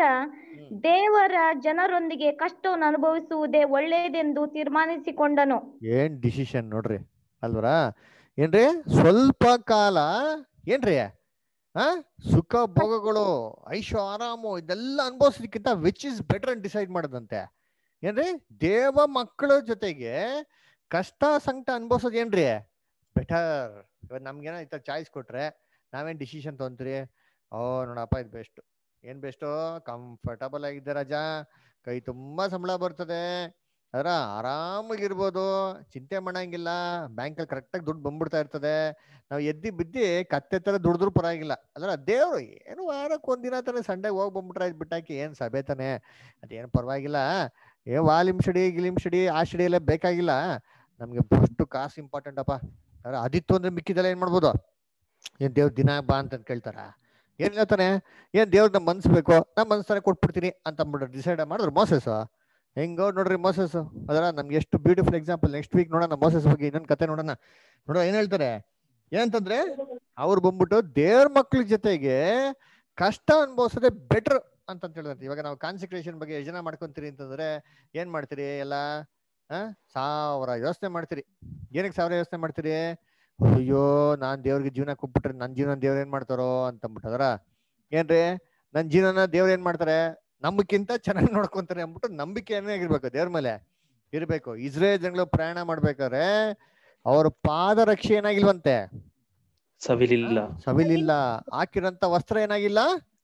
ದೇವರ ಜನರೊಂದಿಗೆ ಕಷ್ಟವನ್ನು ಅನುಭವಿಸುವುದೇ ಒಳ್ಳೆಯದೆಂದು ತೀರ್ಮಾನಿಸಿಕೊಂಡನು ಏನ್ ಡಿಸಿಷನ್ ನೋಡ್ರಿ ಅಲ್ವರಾ ಏನ್ರಿ ಸ್ವಲ್ಪ ಕಾಲ ಏನ್ರಿ ಆ ಸುಖ ಭೋಗಗಳು ಐಶೋ ಆರಾಮು ಇದೆಲ್ಲ ಅನುಭವಿಸೋದಕ್ಕಿಂತ ವಿಚ್ ಇಸ್ ಬೆಟರ್ ಅಂತ ಡಿಸೈಡ್ ಮಾಡದಂತೆ ಏನ್ರಿ ದೇವ ಮಕ್ಕಳ ಜೊತೆಗೆ ಕಷ್ಟ ಸಂಕಟ ಅನುಭವಿಸೋದು ಏನ್ರಿ ಬೆಟರ್ ಇವಾಗ ನಮ್ಗೇನೋ ಈ ಚಾಯ್ಸ್ ಕೊಟ್ರೆ ನಾವೇನ್ ಡಿಸಿಷನ್ ತೊಗೊಂತೀರಿ ಓ ನೋಡಪ್ಪ ಇದು ಬೆಸ್ಟ್ ಏನ್ ಬೆಸ್ಟು ಕಂಫರ್ಟಬಲ್ ಆಗಿದೆ ರಾಜಾ ಕೈ ತುಂಬಾ ಸಂಬಳ ಬರ್ತದೆ ಅದರ ಆರಾಮಾಗಿರ್ಬೋದು ಚಿಂತೆ ಮಾಡಂಗಿಲ್ಲ ಬ್ಯಾಂಕಲ್ಲಿ ಕರೆಕ್ಟಾಗಿ ದುಡ್ಡು ಬಂದ್ಬಿಡ್ತಾ ಇರ್ತದೆ ನಾವು ಎದ್ದಿ ಬಿದ್ದಿ ಕತ್ತೆ ತರ ದುಡಿದ್ರು ಪರವಾಗಿಲ್ಲ ಅದರ ದೇವ್ರು ಏನು ವಾರಕ್ಕೆ ಒಂದಿನ ತಾನೆ ಸಂಡೆ ಹೋಗಿ ಬಂದ್ಬಿಟ್ರೆ ಆಯ್ತು ಬಿಟ್ಟಾಕಿ ಏನ್ ಸಭೆ ತಾನೆ ಅದೇನು ಪರವಾಗಿಲ್ಲ ಏ ವಾಲಿಮ್ ಸ್ಟಡಿ ಗಿಲಿಮ್ ಸ್ಟಡಿ ಆ ಸ್ಟಡಿ ಎಲ್ಲ ಬೇಕಾಗಿಲ್ಲ ನಮ್ಗೆ ಫಸ್ಟ್ ಕಾಸು ಇಂಪಾರ್ಟೆಂಟ್ ಅಪ್ಪ ಅದ್ರ ಅದಿತ್ತು ಅಂದ್ರೆ ಮಿಕ್ಕಿದೆಲ್ಲ ಏನ್ ಮಾಡ್ಬೋದು ಏನ್ ದೇವ್ರ ದಿನ ಬಾ ಅಂತ ಕೇಳ್ತಾರ ಏನ್ ಹೇಳ್ತಾನೆ ಏನ್ ದೇವ್ರ ನಮ್ಮ ಮನ್ಸ್ ಬೇಕು ನಮ್ಮ ಮನ್ಸ್ತಾನೆ ಕೊಟ್ಬಿಡ್ತೀನಿ ಅಂತ ಅಂದ್ಬಿಟ್ಟು ಡಿಸೈಡ್ ಮಾಡಿದ್ರು ಮೋಸಸ್ ಹೆಂಗೋ ನೋಡ್ರಿ ಮೋಸಸ್ ಅದರ ನಮ್ಗೆ ಎಷ್ಟು ಬ್ಯೂಟಿಫುಲ್ ಎಕ್ಸಾಂಪಲ್ ನೆಕ್ಸ್ಟ್ ವೀಕ್ ನೋಡೋಣ ಮೋಸಸ್ ಬಗ್ಗೆ ಇನ್ನೊಂದು ಕತೆ ನೋಡೋಣ ನೋಡೋ ಏನ್ ಹೇಳ್ತಾರೆ ಏನಂತಂದ್ರೆ ಅವ್ರು ಬಂದ್ಬಿಟ್ಟು ದೇವ್ರ ಮಕ್ಳ ಜೊತೆಗೆ ಕಷ್ಟ ಅನುಭವಿಸೋದೇ ಬೆಟರ್ ಅಂತ ಹೇಳಿದ್ರೆ ಇವಾಗ ನಾವು ಕಾನ್ಸಂಟ್ರೇಷನ್ ಬಗ್ಗೆ ಯೋಜನೆ ಮಾಡ್ಕೊಂತೀರಿ ಅಂತಂದ್ರೆ ಏನ್ ಮಾಡ್ತೀರಿ ಎಲ್ಲ ಆ ಸಾವಿರ ಯೋಚನೆ ಮಾಡ್ತೀರಿ ಏನಕ್ಕೆ ಸಾವಿರ ಯೋಚನೆ ಮಾಡ್ತೀರಿ ಅಯ್ಯೋ ನಾನ್ ದೇವ್ರಿಗೆ ಜೀವನ ಕೊಟ್ಬಿಟ್ರೆ ನನ್ ಜೀವನ ದೇವ್ರ ಏನ್ ಮಾಡ್ತಾರೋ ಅಂತ ಅಂದ್ಬಿಟ್ಟು ಅದರ ಏನ್ರಿ ನನ್ ಜೀವನ ದೇವ್ರ ಏನ್ ಮಾಡ್ತಾರೆ ನಮಗಿಂತ ಚೆನ್ನಾಗಿ ನೋಡ್ಕೊಂತಾರೆ ಅಂದ್ಬಿಟ್ಟು ನಂಬಿಕೆಯನ್ನೇ ಆಗಿರ್ಬೇಕು ದೇವ್ರ ಮೇಲೆ ಇರ್ಬೇಕು ಇಸ್ರೇಲ್ ಜನಗಳು ಪ್ರಯಾಣ ಮಾಡ್ಬೇಕಾದ್ರೆ ಅವ್ರ ಪಾದ ರಕ್ಷೆ ಏನಾಗಿಲ್ವಂತೆ ಸವಿಲಿಲ್ಲ ಸವಿಲಿಲ್ಲ ಹಾಕಿರಂತ ವಸ್ತ್ರ ಏನಾಗಿಲ್ಲ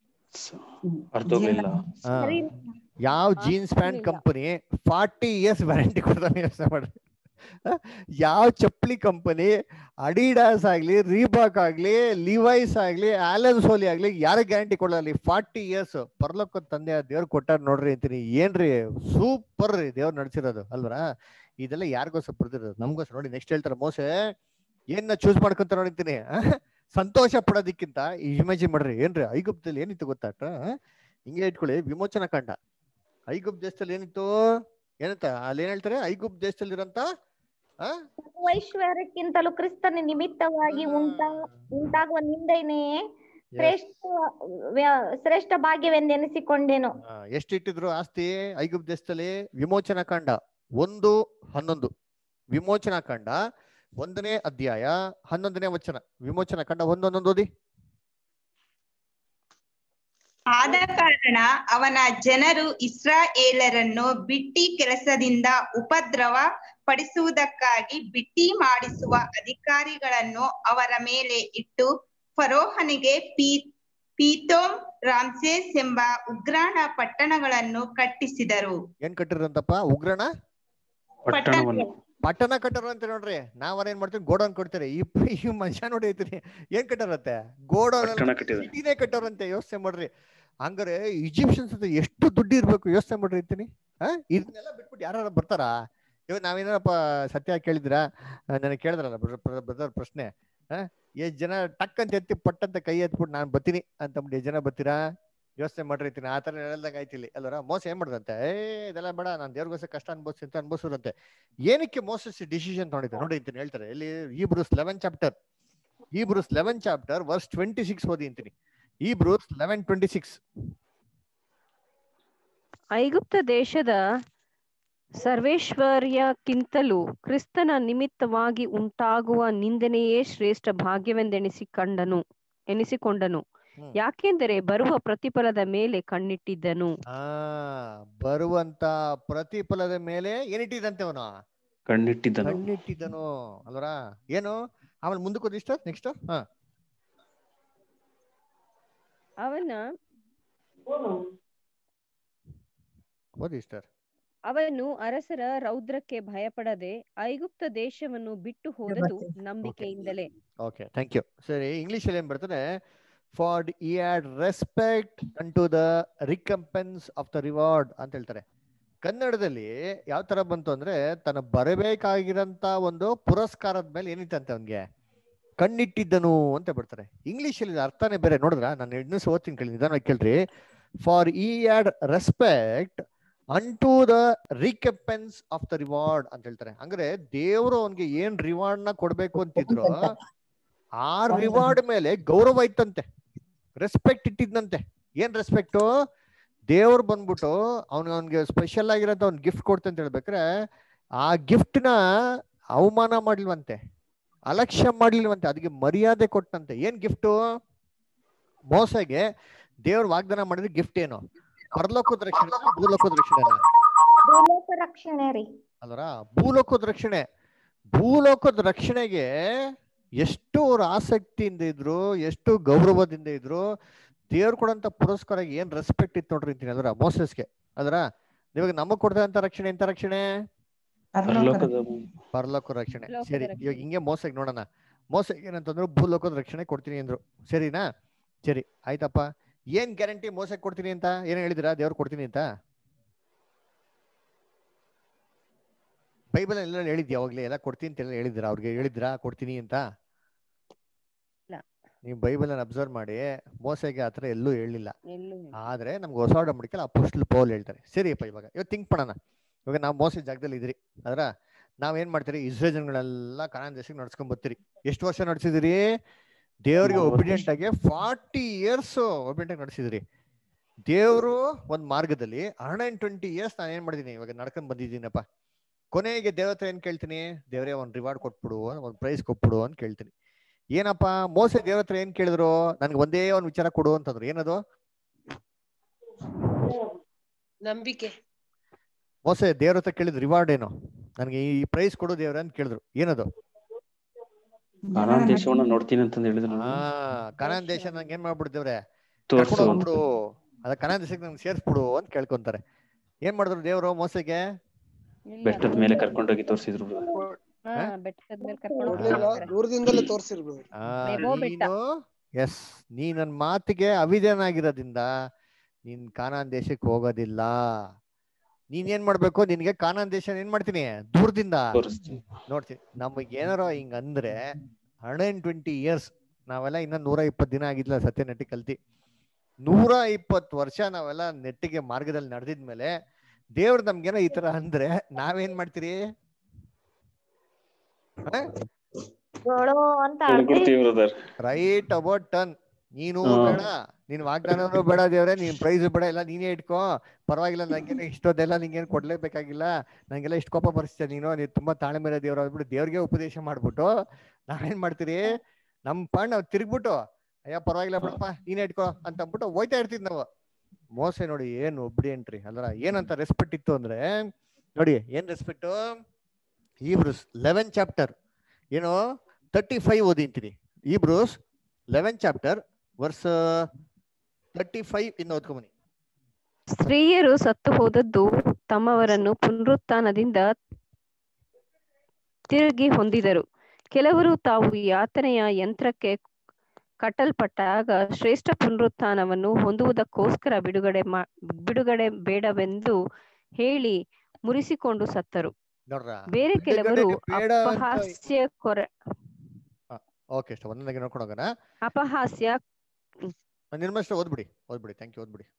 ಅರ್ಧೋಗ್ಲಿಲ್ಲ ಆ, ಯಾವ jeans pant company forty years warranty ಕೊಡ್ತಾನೆ ಯೋಚನೆ ಮಾಡ್ರಿ ಆ, ಯಾವ ಚಪ್ಪಲಿ ಕಂಪನಿ ಅಡಿಡಾಸ್ ಆಗ್ಲಿ ರೀಬಾಕ್ ಆಗ್ಲಿ ಲಿವೈಸ್ ಆಗ್ಲಿ ಆಲನ್ ಸೋಲಿ ಆಗ್ಲಿ ಯಾರ ಗ್ಯಾರಂಟಿ ಕೊಡಲಿ ಫಾರ್ಟಿ ಇಯರ್ಸ್ ಪರ್ಲೋಕ ತಂದೆ ದೇವ್ರು ಕೊಟ್ಟಾರ ನೋಡ್ರಿ ಅಂತೀನಿ ಏನ್ರಿ ಸೂಪರ್ ರೀ ದೇವ್ರು ನಡ್ಸಿರೋದು ಅಲ್ವರಾ ಇದೆಲ್ಲ ಯಾರಿಗೋಸ್ಕರ ಬರ್ದಿರೋದು ನಮ್ಗೋಸ್ಕರ ನೋಡಿ ನೆಕ್ಸ್ಟ್ ಹೇಳ್ತಾರೆ ಮೋಸೆ ಏನ್ನ ಚೂಸ್ ಮಾಡ್ಕೊಂತ ನೋಡಿರ್ತೀನಿ ಸಂತೋಷ ಪಡೋದಕ್ಕಿಂತ ಇಮೇಜಿನ್ ಮಾಡ್ರಿ ಏನ್ರಿ ಐಗುಪ್ತದಲ್ಲಿ ಏನಿತ್ತು ಗೊತ್ತಾಟ ಹಿಂಗೆ ಇಟ್ಕೊಳ್ಳಿ ವಿಮೋಚನಾ ಕಾಂಡ ಐಗುಪ್ತ ದೇಶದಲ್ಲಿ ಏನಿತ್ತು ಏನಂತ ಅಲ್ಲಿ ಏನ್ ಹೇಳ್ತಾರೆ ಐಗುಪ್ತ ದೇಶದಲ್ಲಿ ಇರಂತ ಆ ಐಶ್ವರ್ಯಕ್ಕಿಂತಲೂ ಕ್ರಿಸ್ತನ ನಿಮಿತ್ತವಾಗಿ ಉಂಟಾ ಉಂಟಾಗುವ ನಿಂದೆನೇ ಶ್ರೇಷ್ಠ ವ್ಯ- ಶ್ರೇಷ್ಠ ಭಾಗ್ಯವೆಂದೆನಿಸಿಕೊಂಡೆನು ಆ, ಎಷ್ಟು ಇಟ್ಟಿದ್ರು ಆಸ್ತಿ ಐಗುಪ್ತ ದೇಶದಲ್ಲಿ ವಿಮೋಚನಾ ಕಾಂಡ ಒಂದು ಹನ್ನೊಂದು ವಿಮೋಚನಾ ಕಾಂಡ ಒಂದನೇ ಅಧ್ಯಾಯ ಹನ್ನೊಂದನೇ ವಚನ ವಿಮೋಚನಾ ಕಾಂಡ ಒಂದೊಂದೊಂದು ಓದಿ ಆದ ಕಾರಣ ಅವನ ಜನರು ಇಸ್ರಾಯೇಲರನ್ನು ಬಿಟ್ಟಿ ಕೆಲಸದಿಂದ ಉಪದ್ರವ ಪಡಿಸುವುದಕ್ಕಾಗಿ ಬಿಟ್ಟಿ ಮಾಡಿಸುವ ಅಧಿಕಾರಿಗಳನ್ನು ಅವರ ಮೇಲೆ ಇಟ್ಟು ಫರೋಹನಿಗೆ ಪೀ ಪೀತೋಮ್ ರಾಮ್ಸೇಸ್ ಎಂಬ ಉಗ್ರಾಣ ಪಟ್ಟಣಗಳನ್ನು ಕಟ್ಟಿಸಿದರು ಏನ್ ಕಟ್ಟಿರಂತಪ್ಪ ಉಗ್ರಣ ಪಟ್ಟಣವನ್ನು ಪಟ್ಟಣ ಕಟ್ಟರು ಅಂತ ನೋಡ್ರಿ ನಾವ್ ಏನ್ ಮಾಡ್ತೀವಿ ಗೋಡೌನ್ ಕೊಡ್ತೀರಿ ಈ ಪ- ಈ ಮನುಷ್ಯ ನೋಡಿ ಐತ್ರಿ ಏನ್ ಕಟ್ಟಾರತ್ತೆ ಗೋಡೌನ್ ಪಟ್ಟಣ ಕಟ್ಟಿದ್ದಾರೆ ಸಿಟಿನೇ ಕಟ್ಟೋರಂತೆ ಯೋಚನೆ ಮಾಡ್ರಿ ಹಂಗಾರೆ ಈಜಿಪ್ಷಿಯನ್ಸ್ ಹತ್ರ ಎಷ್ಟು ದುಡ್ಡು ಇರ್ಬೇಕು ಯೋಚನೆ ಮಾಡ್ರಿ ಅಂತೀನಿ ಹಾ ಇದನ್ನೆಲ್ಲ ಬಿಟ್ಬಿಟ್ಟು ಯಾರು ಬರ್ತಾರಾ ಇವಾಗ ನಾವೇನಾರಪ್ಪ ಸತ್ಯ ಕೇಳಿದ್ರಾ ನನಗೆ ಕೇಳಿದ್ರಲ್ಲ ಬ್ರದರ್ ಪ್ರಶ್ನೆ ಹಾ ಎಷ್ಟ್ ಜನ ಟಕ್ ಅಂತ ಎತ್ತಿ ಪಟ್ ಅಂತ ಕೈ ಎತ್ಬಿಟ್ಟು ನಾನು ಬರ್ತೀನಿ ಅಂತ ಅಂದ್ಬಿಟ್ಟು ಎಷ್ಟ್ ಜನ ಬರ್ತೀರಾ ಯೋಚನೆ ಮಾಡಿರ್ತೀನಿ ಆ ತರ ಹೇಳ್ದಂಗ ಆಯ್ತಿಲ್ಲಿ ಅಲ್ವರ ಮೋಸ ಏನ್ ಮಾಡ್ದಂತೆ ಏ ಇದೆಲ್ಲ ಬೇಡ ನಾನು ದೇವ್ರಿಗೋಸ್ಕರ ಕಷ್ಟ ಅನ್ಭವಿಸಿ ಅಂತ ಅನ್ಭವಿಸೋದಂತೆ ಏನಕ್ಕೆ ಮೋಸಸ್ ಡಿಸಿಷನ್ ತಗೊಂಡಿದ್ದೆ ನೋಡಿ ಅಂತೀನಿ ಹೇಳ್ತಾರೆ ಇಲ್ಲಿ ಈ ಬ್ರೂಸ್ ಲೆವೆನ್ ಚಾಪ್ಟರ್ ಈ Hebrews eleven chapter verse twenty six ಓದಿ ಅಂತೀನಿ ಈ ಬ್ರೂಸ್ ಲೆವೆನ್ ಟ್ವೆಂಟಿ ಸಿಕ್ಸ್ ಐಗುಪ್ತ ದೇಶದ ಸರ್ವೇಶ್ವರ್ಯಕ್ಕಿಂತಲೂ ಕ್ರಿಸ್ತನ ನಿಮಿತ್ತವಾಗಿ ಉಂಟಾಗುವ ನಿಂದನೆಯೇ ಶ್ರೇಷ್ಠ ಭಾಗ್ಯವೆಂದೆಣಿಸಿಕೊಂಡನು ಎನಿಸಿಕೊಂಡನು ಹ್ಮ್. ಯಾಕೆಂದರೆ ಬರುವ ಪ್ರತಿಫಲದ ಮೇಲೆ ಕಣ್ಣಿಟ್ಟಿದ್ದನು ಆ ಬರುವಂತ ಪ್ರತಿಫಲದ ಮೇಲೆ ಏನಿಟ್ಟಿದಂತೆ ಅವನು ಕಣ್ಣಿಟ್ಟಿದ್ದನು ಕಣ್ಣಿಟ್ಟಿದ್ದನು ಅಲ್ವರ ಏನು ಆಮೇಲೆ ಮುಂದಕ್ಕೆ ಓದಿ ಇಷ್ಟ ನೆಕ್ಸ್ಟ್ ಹಾ ಅವನ ಓದಿ ಇಷ್ಟರ್ ಅವನು ಅರಸರ ರೌದ್ರಕ್ಕೆ ಭಯಪಡದೆ ಐಗುಪ್ತ ದೇಶವನ್ನು ಬಿಟ್ಟು ಹೋದದು ನಂಬಿಕೆಯಿಂದಲೇ ಓಕೆ ಥ್ಯಾಂಕ್ ಯು ಸರಿ ಇಂಗ್ಲಿಷ್ ಅಲ್ಲಿ ಏನ್ ಬರ್ತದೆ for he had respect unto the recompense of the reward ಅಂತ ಹೇಳ್ತಾರೆ ಕನ್ನಡದಲ್ಲಿ ಯಾವ ತರ ಬಂತು ಅಂದ್ರೆ ತನ್ನ ಬರಬೇಕಾಗಿರಂತ ಒಂದು ಪುರಸ್ಕಾರದ ಮೇಲೆ ಏನಿತ್ತಂತೆ ಅವನ್ಗೆ ಕಣ್ಣಿಟ್ಟಿದ್ದನು ಅಂತ ಬರ್ತಾರೆ ಇಂಗ್ಲಿಷ್ ಅಲ್ಲಿ ಇದ್ರ ಅರ್ಥನೇ ಬೇರೆ ನೋಡಿದ್ರ ನಾನು ಇನ್ನೂ ಓದ್ತೀನಿ ಕೇಳಿ ನಿಧಾನವಾಗಿ ಕೇಳ್ರಿ for he had respect unto the recompense of the reward ಅಂತ ಹೇಳ್ತಾರೆ ಅಂದ್ರೆ ದೇವರು ಅವನ್ಗೆ ಏನ್ ರಿವಾರ್ಡ್ ನ ಕೊಡ್ಬೇಕು ಅಂತಿದ್ರು ಆ ರಿವಾರ್ಡ್ ಮೇಲೆ ಗೌರವ ಇತ್ತಂತೆ ರೆಸ್ಪೆಕ್ಟ್ ಇಟ್ಟಿದ್ನಂತೆ ಏನ್ ರೆಸ್ಪೆಕ್ಟು ದೇವ್ರು ಬಂದ್ಬಿಟ್ಟು ಅವ್ನಿಗೆ ಅವ್ನಿಗೆ ಸ್ಪೆಷಲ್ ಆಗಿರೋಂಥ ಅವ್ನ್ ಗಿಫ್ಟ್ ಕೊಡ್ತೆ ಅಂತ ಹೇಳ್ಬೇಕ್ರೆ ಆ gift ನ ಅವಮಾನ ಮಾಡ್ಲಿಲ್ವಂತೆ ಅಲಕ್ಷ್ಯ ಮಾಡ್ಲಿಲ್ವಂತೆ ಅದಕ್ಕೆ ಮರ್ಯಾದೆ ಕೊಟ್ಟಂತೆ ಏನ್ ಗಿಫ್ಟು ಮೋಸಗೆ ದೇವ್ರ ವಾಗ್ದಾನ ಮಾಡಿದ್ರೆ ಗಿಫ್ಟ್ ಏನು ಪರಲೋಕದ ರಕ್ಷಣೆ ಭೂಲೋಕದ ರಕ್ಷಣೆ ಭೂಲೋಕ ರಕ್ಷಣೆ ರೀ ಅಲ್ವರ ಭೂಲೋಕದ ರಕ್ಷಣೆ ಭೂಲೋಕದ ರಕ್ಷಣೆಗೆ ಎಷ್ಟು ಅವ್ರ ಆಸಕ್ತಿಯಿಂದ ಇದ್ರು ಎಷ್ಟು ಗೌರವದಿಂದ ಇದ್ರು ದೇವ್ರು ಕೊಡಂತ ಪುರಸ್ಕಾರ ಏನ್ ರೆಸ್ಪೆಕ್ಟ್ ಇತ್ತು ನೋಡ್ರಿ ಅಂತೀನಿ ಅಲ್ವರ ಮೋಸಸ್ಗೆ ಅಲ್ವರ ಇವಾಗ ನಮಗ್ ಕೊಡ್ತಂತ ರಕ್ಷಣೆ ಎಂತ ರಕ್ಷಣೆ ಪರಲೋಕದ ಪರಲೋಕ ರಕ್ಷಣೆ ಲೋಕದ ಸರಿ ರಕ್ಷಣೆ. ಇವಾಗ ಹಿಂಗೆ ಮೋಸಕ್ಕೆ ನೋಡೋಣ ಮೋಸ ಏನಂತಂದ್ರು ಭೂಲೋಕದ ರಕ್ಷಣೆ ಕೊಡ್ತೀನಿ ಅಂದ್ರು ಸರಿನಾ ಸರಿ ಆಯ್ತಪ್ಪ ಏನ್ ಗ್ಯಾರಂಟಿ ಮೋಸಕ್ಕೆ ಕೊಡ್ತೀನಿ ಅಂತ ಏನ್ ಹೇಳಿದಿರಾ ದೇವ್ರು ಕೊಡ್ತೀನಿ ಅಂತ ಬೈಬಲ್ ಎಲ್ಲ ಹೇಳಿದ್ಯಾ ಅವಾಗ್ಲೇ ಎಲ್ಲ ಕೊಡ್ತೀನಿ ಅಂತ ಎಲ್ಲ ಹೇಳಿದಿರಾ ಅವ್ರಿಗೆ ಹೇಳಿದ್ರಾ ಕೊಡ್ತೀನಿ ಅಂತ ಇಲ್ಲ. ನೀವು ಬೈಬಲ್ ಅನ್ನ ಅಬ್ಸರ್ವ್ ಮಾಡಿ ಮೋಸಗೆ ಆತರ ಎಲ್ಲೂ ಹೇಳಿಲ್ಲ ಎಲ್ಲೂ ಆದ್ರೆ ನಮ್ಗೆ ಹೊಸ ಒಡಂಬಡಿಕೆಲ್ಲ ಅಪೋಸ್ಟಲ್ ಪೌಲ್ ಹೇಳ್ತಾರೆ ಸರಿಯಪ್ಪ ಇವಾಗ ಇವತ್ತು ಥಿಂಕ್ ಮಾಡೋಣ ಇವಾಗ ನಾವು ಮೋಸ ಜಾಗದಲ್ಲಿ ಇದ್ರಿ ಅದ್ರ ನಾವೇನ್ ಮಾಡ್ತೀರಿ ಇಸ್ರೇಲ್ ಜನಗಳೆಲ್ಲ ಕನಾನ್ ದೇಶಕ್ಕೆ ನಡ್ಸ್ಕೊಂಡ್ ಬರ್ತೀರಿ ಎಷ್ಟು ವರ್ಷ ನಡ್ಸಿದಿರಿ ದೇವ್ರಿಗೆ ನಲವತ್ತು ಒಬಿಡಿಯಂಟ್ ಆಗಿ ಫಾರ್ಟಿ ಇಯರ್ಸ್ ಒಬಿಡಿಯಂಟ್ ಆಗಿ ನಡ್ಸಿದಿರಿ ದೇವ್ರು ಒಂದ್ ಮಾರ್ಗದಲ್ಲಿ ಹಂಡ್ರೆಡ್ ಅಂಡ್ ಟ್ವೆಂಟಿ ಇಯರ್ಸ್ ನಾನು ಏನ್ ಮಾಡಿದೀನಿ ಇವಾಗ ನಡ್ಕೊಂಡ್ ಬಂದಿದ್ದೀನಪ್ಪ ಕೊನೆಗೆ ದೇವ್ರ ಹತ್ರ ಏನ್ ಕೇಳ್ತೀನಿ ದೇವ್ರೇ ಒಂದ್ ರಿವಾರ್ಡ್ ಕೊಟ್ಬಿಡು ಒಂದ್ ಪ್ರೈಸ್ ಕೊಟ್ಬಿಡು ಅಂತ ಕೇಳ್ತೀನಿ ಏನಪ್ಪ ಮೋಸ ದೇವ್ರ ಹತ್ರ ಏನ್ ಕೇಳಿದ್ರು ನನ್ಗೆ ಒಂದೇ ಒಂದ್ ವಿಚಾರ ಕೊಡು ಅಂತಂದ್ರು ಏನದು ನಂಬಿಕೆ ಮೋಸ ದೇವ್ರ ಹತ್ರ ಕೇಳಿದ್ರು ರಿವಾರ್ಡ್ ಏನು ನನಗೆ ಈ ಪ್ರೈಸ್ ಕೊಡು ದೇವ್ರ ಅಂತ ಕೇಳಿದ್ರು ಏನದು ಕಾನಾನ್ ದೇಶವನ್ನ ನೋಡ್ತೀನಿ ಅಂತಂದು ಹೇಳಿದ್ರು ಆ ಕನಾನ್ ದೇಶ ನಂಗೆ ಏನ್ ಮಾಡ್ಬಿಡು ದೇವ್ರೆ ತೋರ್ಸು ಕರ್ಕೊಂಡು ಅಂತ ಹೋಗ್ಬಿಡು ಅದ ಕನಾನ್ ದೇಶಕ್ಕೆ ನಂಗೆ ಸೇರ್ಸ್ಬಿಡು ಅಂತ ಕೇಳ್ಕೊಂತಾರೆ ಏನ್ ಮಾಡಿದ್ರು ದೇವ್ರು ಮೋಸಗೆ ಇಲ್ಲ, ಬೆಟ್ಟದ ಮೇಲೆ ಕರ್ಕೊಂಡೋಗಿ ತೋರಿಸಿದ್ರು ಹಾ ಬೆಟ್ಟದ ಮೇಲೆ ಕರ್ಕೊಂಡು ನೋಡ್ಲಿಲ್ಲ, ಹೋಗ್ತಾರೆ. ದೂರದಿಂದಲೇ ತೋರಿಸಿರ್ಬೋದು ಆ, ಮೆಬೋ ಬೆಟ್ಟ. ನೀನು ಎಸ್ ನೀ ನನ್ ಮಾತಿಗೆ ಅವಿಧೇನಾಗಿರೋದ್ರಿಂದ ನೀನ್ ಕಾನಾನ್ ದೇಶಕ್ಕೆ ಹೋಗೋದಿಲ್ಲ ನೀನ್ ಏನ್ ಮಾಡ್ಬೇಕು ನಿನ್ಗೆ ಕಾನಾನ್ ದೇಶ ಏನ್ ಮಾಡ್ತೀನಿ ದೂರದಿಂದ ತೋರಿಸ್ತೀನಿ ನೋಡ್ತೀನಿ ನಮಗೆ ಏನಾರ ಹಿಂಗ ಅಂದ್ರೆ ಹಂಡ್ರೆಡ್ ಅಂಡ್ ಟ್ವೆಂಟಿ ಇಯರ್ಸ್ ನಾವೆಲ್ಲ ಇನ್ನ ನೂರ ಇಪ್ಪತ್ತು ದಿನ ಆಗಿದ್ಲ ಸತ್ಯ ನೆಟ್ಟಿ ಕಲ್ತಿ ನೂರ ಇಪ್ಪತ್ತು ವರ್ಷ ನಾವೆಲ್ಲ ನೆಟ್ಟಿಗೆ ಮಾರ್ಗದಲ್ಲಿ ನಡೆದಿದ್ಮೇಲೆ ದೇವ್ರು ನಮ್ಗೇನೋ ಈ ತರ ಅಂದ್ರೆ ನಾವೇನ್ ಮಾಡ್ತೀರಿ ಗೋಳೋ ಅಂತ ಹೇಳ್ಕೊಡ್ತೀವಿ ಬ್ರದರ್ ರೈಟ್ ಅಬೌಟ್ ಟನ್ ನೀನು ಹಾ. ಬೇಡ ನೀನ್ ವಾಗ್ದಾನನೂ ಬೇಡ ದೇವ್ರೆ ನೀನ್ ಪ್ರೈಸ್ ಬೇಡ ಎಲ್ಲ ನೀನೇ ಇಟ್ಕೋ ಪರವಾಗಿಲ್ಲ ನಂಗೇನು ಇಷ್ಟೊಂದೆಲ್ಲ ನಿಂಗೇನು ಕೊಡ್ಲೇಬೇಕಾಗಿಲ್ಲ ನಂಗೆಲ್ಲ ಇಷ್ಟು ಕೋಪ ಬರ್ಸ್ತೀಯ ನೀನು ನೀನ್ ತುಂಬಾ ತಾಳ್ಮೆ ಇರೋ ದೇವ್ರು ಅಂದ್ಬಿಟ್ಟು ದೇವ್ರಿಗೆ ಉಪದೇಶ ಮಾಡ್ಬಿಟ್ಟು ನಾವೇನ್ ಮಾಡ್ತೀರಿ ನಮ್ ಪಾಡ್ ನಾವ್ ತಿರ್ಗ್ಬಿಟ್ಟು ಅಯ್ಯ ಪರವಾಗಿಲ್ಲ ಬಿಡಪ್ಪ ನೀನೇ ಇಟ್ಕೋ ಅಂತ ಅಂದ್ಬಿಟ್ಟು ಹೋಯ್ತಾ ಇರ್ತೀವಿ ನಾವು ಮೋಸೆ ನೋಡಿ ಏನು ಒಬ್ಡಿಯಂಟ್ರಿ ಅಲ್ರ ಏನಂತ ರೆಸ್ಪೆಕ್ಟ್ ಇತ್ತು ಅಂದ್ರೆ ನೋಡಿ ಏನ್ ರೆಸ್ಪೆಕ್ಟ್ ಈಬ್ರೂಸ್ ಲೆವೆನ್ ಚಾಪ್ಟರ್ ಏನು ತರ್ಟಿ ಫೈವ್ ಓದಿಂತೀನಿ Hebrews eleven chapter verse thirty five ಇನ್ನು ಓದ್ಕೊಂಬನಿ ಸ್ತ್ರೀಯರು ಸತ್ತು ಹೋದದ್ದು ತಮ್ಮವರನ್ನು ಪುನರುತ್ಥಾನದಿಂದ ತಿರುಗಿ ಹೊಂದಿದರು ಕೆಲವರು ತಾವು ಯಾತನೆಯ ಯಂತ್ರಕ್ಕೆ ಕಟ್ಟಲ್ಪಟ್ಟಾಗ ಶ್ರೇಷ್ಠ ಪುನರುತ್ಥಾನವನ್ನು ಹೊಂದುವುದಕ್ಕೋಸ್ಕರ ಬಿಡುಗಡೆ ಮಾ ಬಿಡುಗಡೆ ಬೇಡವೆಂದು ಹೇಳಿ ಮುರಿಸಿಕೊಂಡು ಸತ್ತರು ನೋಡ್ರ ಬೇರೆ ಕೆಲವರು ಬಿಡುಗಡೆ ಬೇಡ ಅಂತ- ಅಪಹಾಸ್ಯ ಕೊರ ಓಕೆ ಇಷ್ಟ ಒಂದೊಂದಾಗಿ ನೋಡ್ಕೊಂಡು ಹೋಗೋಣ ಅಪಹಾಸ್ಯ ನಿರ್ಮಷ್ಟ ಓದ್ಬಿಡಿ ಓದ್ಬಿಡಿ ಥ್ಯಾಂಕ್ ಯು ಓದ್ಬಿಡಿ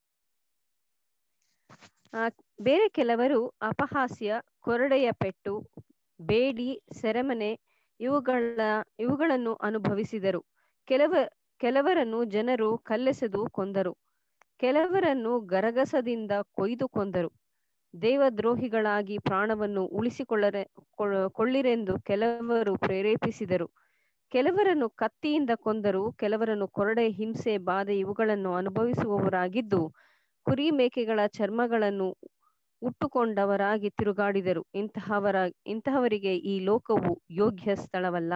ಆ, ಬೇರೆ ಕೆಲವರು ಅಪಹಾಸ್ಯ ಕೊರಡೆಯ ಪೆಟ್ಟು ಬೇಡಿ ಸೆರೆಮನೆ ಇವುಗಳ ಇವುಗಳನ್ನು ಅನುಭವಿಸಿದರು ಕೆಲವ ಕೆಲವರನ್ನು ಜನರು ಕಲ್ಲೆಸೆದು ಕೊಂದರು ಕೆಲವರನ್ನು ಗರಗಸದಿಂದ ಕೊಯ್ದು ಕೊಂದರು ದೇವದ್ರೋಹಿಗಳಾಗಿ ಪ್ರಾಣವನ್ನು ಉಳಿಸಿಕೊಳ್ಳರೆ ಕೊಳ್ಳ- ಕೊಳ್ಳಿರೆಂದು ಕೆಲವರು ಪ್ರೇರೇಪಿಸಿದರು ಕೆಲವರನ್ನು ಕತ್ತಿಯಿಂದ ಕೊಂದರು ಕೆಲವರನ್ನು ಕೊರಡೆ ಹಿಂಸೆ ಬಾಧೆ ಇವುಗಳನ್ನು ಅನುಭವಿಸುವವರಾಗಿದ್ದು ಕುರಿ ಮೇಕೆಗಳ ಚರ್ಮಗಳನ್ನು ಉಟ್ಟುಕೊಂಡವರಾಗಿ ತಿರುಗಾಡಿದರು ಇಂತಹವರ ಇಂತಹವರಿಗೆ ಈ ಲೋಕವು ಯೋಗ್ಯ ಸ್ಥಳವಲ್ಲ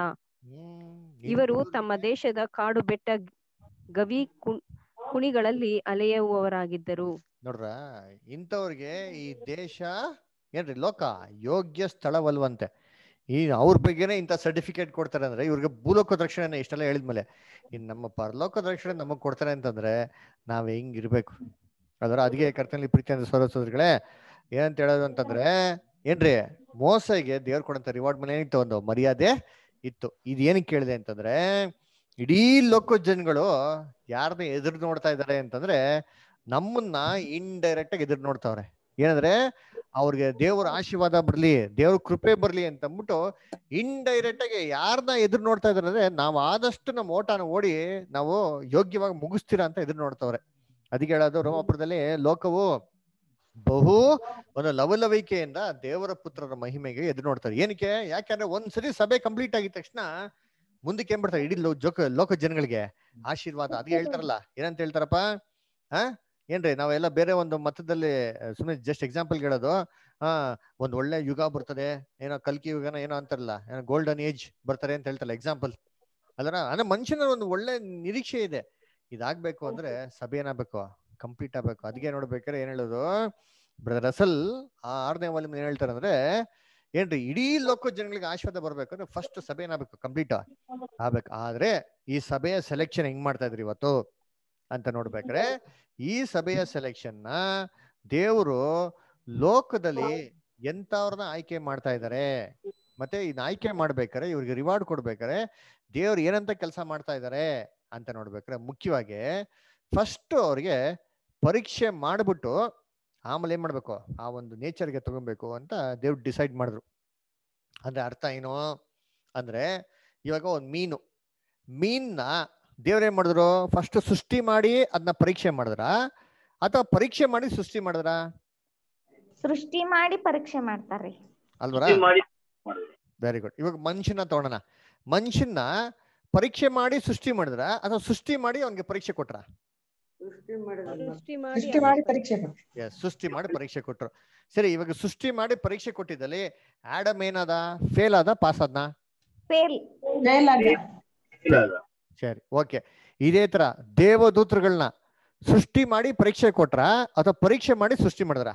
ಇವರು ತಮ್ಮ ದೇಶದ ಕಾಡು ಬೆಟ್ಟ ಗವಿ ಕು- ಕುಣಿಗಳಲ್ಲಿ ಅಲೆಯುವವರಾಗಿದ್ದರು ನೋಡ್ರ ಇಂಥವ್ರಿಗೆ ಈ ದೇಶ ಏನ್ರಿ ಲೋಕ ಯೋಗ್ಯ ಸ್ಥಳವಲ್ವಂತೆ ಈ ಅವ್ರ ಬಗ್ಗೆನೇ ಇಂಥ ಸರ್ಟಿಫಿಕೇಟ್ ಕೊಡ್ತಾರೆ ಅಂದ್ರೆ ಇವ್ರಿಗೆ ಭೂಲೋಕ ರಕ್ಷಣೆ ಇಷ್ಟೆಲ್ಲ ಹೇಳಿದ್ಮೇಲೆ ಇನ್ ನಮ್ಮ ಪರಲೋಕ ರಕ್ಷಣೆ ನಮಗ್ ಕೊಡ್ತಾರೆ ಅಂತಂದ್ರೆ ನಾವ್ ಹೆಂಗ್ ಇರ್ಬೇಕು ಅದರ ಅದಕ್ಕೆ ಕರ್ತನಲ್ಲಿ ಪ್ರೀತಿ ಅಂತ ಸೋದರ ಸೋದರಿಗಳೇ ಏನಂತ ಹೇಳೋದು ಅಂತಂದ್ರೆ ಏನ್ರಿ ಮೋಸಗೆ ದೇವ್ರು ಕೊಡಂತ ರಿವಾರ್ಡ್ ಮೇಲೆ ಏನಿತ್ತು ಒಂದು ಮರ್ಯಾದೆ ಇತ್ತು ಇದು ಏನಕ್ಕೆ ಕೇಳಿದೆ ಅಂತಂದ್ರೆ ಇಡೀ ಲೋಕ ಜನಗಳು ಯಾರನ್ನ ಎದುರು ನೋಡ್ತಾ ಇದ್ದಾರೆ ಅಂತಂದ್ರೆ ನಮ್ಮನ್ನ ಇಂಡೈರೆಕ್ಟ್ ಆಗಿ ಎದುರು ನೋಡ್ತಾವ್ರೆ ಏನಂದ್ರೆ ಅವ್ರಿಗೆ ದೇವರ ಆಶೀರ್ವಾದ ಬರ್ಲಿ ದೇವ್ರ ಕೃಪೆ ಬರ್ಲಿ ಅಂತ ಅಂದ್ಬಿಟ್ಟು ಇಂಡೈರೆಕ್ಟ್ ಆಗಿ ಯಾರನ್ನ ಎದುರು ನೋಡ್ತಾ ಇದಾರೆ ಅಂದ್ರೆ ನಾವು ಆದಷ್ಟು ನಮ್ಮ ಓಟನ ಓಡಿ ನಾವು ಯೋಗ್ಯವಾಗಿ ಮುಗಿಸ್ತೀರಾ ಅಂತ ಎದುರು ನೋಡ್ತಾವ್ರೆ ಅದಕ್ಕೆ ಹೇಳೋದು ರೋಮಾಪುರದಲ್ಲಿ ಲೋಕವು ಬಹು ಒಂದು ಲವಲವಿಕೆಯಿಂದ ದೇವರ ಪುತ್ರರ ಮಹಿಮೆಗೆ ಎದುರು ನೋಡ್ತಾರೆ ಏನಕ್ಕೆ ಯಾಕಂದ್ರೆ ಒಂದ್ಸರಿ ಸಭೆ ಕಂಪ್ಲೀಟ್ ಆಗಿದ ತಕ್ಷಣ ಮುಂದಕ್ಕೆ ಏನ್ ಬರ್ತಾರೆ ಇಡೀ ಲೋ- ಜೋಕ ಲೋಕ ಜನಗಳಿಗೆ ಆಶೀರ್ವಾದ ಅದಕ್ಕೆ ಹೇಳ್ತಾರಲ್ಲ ಏನಂತ ಹೇಳ್ತಾರಪ್ಪ ಹಾ ಏನ್ರಿ ನಾವೆಲ್ಲ ಬೇರೆ ಒಂದು ಮತದಲ್ಲಿ ಸುಮ್ಮನೆ ಜಸ್ಟ್ ಎಕ್ಸಾಂಪಲ್ ಹೇಳೋದು ಹಾ ಒಂದ್ ಒಳ್ಳೆ ಯುಗ ಬರ್ತದೆ ಏನೋ ಕಲ್ಕಿ ಯುಗನ ಏನೋ ಅಂತಾರಲ್ಲ ಏನೋ ಗೋಲ್ಡನ್ ಏಜ್ ಬರ್ತಾರೆ ಅಂತ ಹೇಳ್ತಾರಲ್ಲ ಎಕ್ಸಾಂಪಲ್ ಅಲ್ಲರ ಅಂದ್ರೆ ಮನುಷ್ಯನ ಒಂದು ಒಳ್ಳೆ ನಿರೀಕ್ಷೆ ಇದೆ ಇದಾಗ್ಬೇಕು ಅಂದ್ರೆ ಸಭೆ ಏನಾಗ್ಬೇಕು ಕಂಪ್ಲೀಟ್ ಆಗ್ಬೇಕು ಅದಕ್ಕೆ ನೋಡ್ಬೇಕಾದ್ರೆ ಏನ್ ಹೇಳೋದು ಬ್ರದರ್ ರಸಲ್ ಆ ಆರನೇ ವಾಲ್ಯೂಮ್ ಏನ್ ಹೇಳ್ತಾರೆ ಅಂದ್ರೆ ಏನ್ರಿ ಇಡೀ ಲೋಕ ಜನಗಳಿಗೆ ಆಶೀರ್ವಾದ ಬರ್ಬೇಕು ಅಂದ್ರೆ ಫಸ್ಟ್ ಸಭೆ ಏನಾಗಬೇಕು ಕಂಪ್ಲೀಟ್ ಆಗ್ಬೇಕು ಆದ್ರೆ ಈ ಸಭೆಯ ಸೆಲೆಕ್ಷನ್ ಹೆಂಗ್ ಮಾಡ್ತಾ ಇದ್ರಿ ಇವತ್ತು ಅಂತ ನೋಡ್ಬೇಕಾದ್ರೆ ಈ ಸಭೆಯ ಸೆಲೆಕ್ಷನ್ ನ ದೇವರು ಲೋಕದಲ್ಲಿ ಎಂತವ್ರನ್ನ ಆಯ್ಕೆ ಮಾಡ್ತಾ ಇದ್ದಾರೆ ಮತ್ತೆ ಇನ್ ಆಯ್ಕೆ ಮಾಡ್ಬೇಕಾರೆ ಇವ್ರಿಗೆ ರಿವಾರ್ಡ್ ಕೊಡ್ಬೇಕಾರೆ ದೇವ್ರು ಏನಂತ ಕೆಲಸ ಮಾಡ್ತಾ ಇದ್ದಾರೆ ಅಂತ ನೋಡ್ಬೇಕಾರೆ ಮುಖ್ಯವಾಗಿ ಫಸ್ಟ್ ಅವ್ರಿಗೆ ಪರೀಕ್ಷೆ ಮಾಡ್ಬಿಟ್ಟು ಆಮೇಲೆ ಏನ್ ಮಾಡ್ಬೇಕು ಆ ಒಂದು ನೇಚರ್ಗೆ ತಗೊಬೇಕು ಅಂತ ದೇವ್ರು ಡಿಸೈಡ್ ಮಾಡಿದ್ರು ಅಂದ್ರೆ ಅರ್ಥ ಏನು ಅಂದ್ರೆ ಇವಾಗ ಒಂದ್ ಮೀನು ಮೀನ್ನ ದೇವ್ರ ಏನ್ ಮಾಡಿದ್ರು ಫಸ್ಟ್ ಸೃಷ್ಟಿ ಮಾಡಿ ಅದನ್ನ ಪರೀಕ್ಷೆ ಮಾಡಿದ್ರ ಅಥವಾ ಪರೀಕ್ಷೆ ಮಾಡಿ ಸೃಷ್ಟಿ ಮಾಡಿದ್ರ ಸೃಷ್ಟಿ ಮಾಡಿ ಪರೀಕ್ಷೆ ಮಾಡ್ತಾರ್ರಿ ಅಲ್ವರ ವೆರಿ ಗುಡ್ ಇವಾಗ ಮನುಷ್ಯನ ತಗೊಳೋಣ ಮನುಷ್ಯನ ಪರೀಕ್ಷೆ ಮಾಡಿ ಸೃಷ್ಟಿ ಮಾಡಿದ್ರ ಅಥವಾ ಸೃಷ್ಟಿ ಮಾಡಿ ಅವನಿಗೆ ಪರೀಕ್ಷೆ ಕೊಟ್ರ ಸೃಷ್ಟಿ ಸೃಷ್ಟಿ ಮಾಡಿ ಮಾಡಿ ಪರೀಕ್ಷೆ ಕೊಡು. ಎಸ್ ಸೃಷ್ಟಿ ಮಾಡಿ ಪರೀಕ್ಷೆ ಕೊಟ್ರು ಸರಿ ಇವಾಗ ಸೃಷ್ಟಿ ಮಾಡಿ ಪರೀಕ್ಷೆ ಕೊಟ್ಟಿದ್ದಲ್ಲಿ ಆಡಮ್ ಏನದ ಫೇಲ್ ಆದ ಪಾಸ್ ಆದ್ನಾ ಫೇಲ್ Fail ಆದ. ಸರಿ ಓಕೆ ಇದೇ ತರ ದೇವದೂತರುಗಳನ್ನ ಸೃಷ್ಟಿ ಮಾಡಿ ಪರೀಕ್ಷೆ ಕೊಟ್ರ ಅಥವಾ ಪರೀಕ್ಷೆ ಮಾಡಿ ಸೃಷ್ಟಿ ಮಾಡಿದ್ರ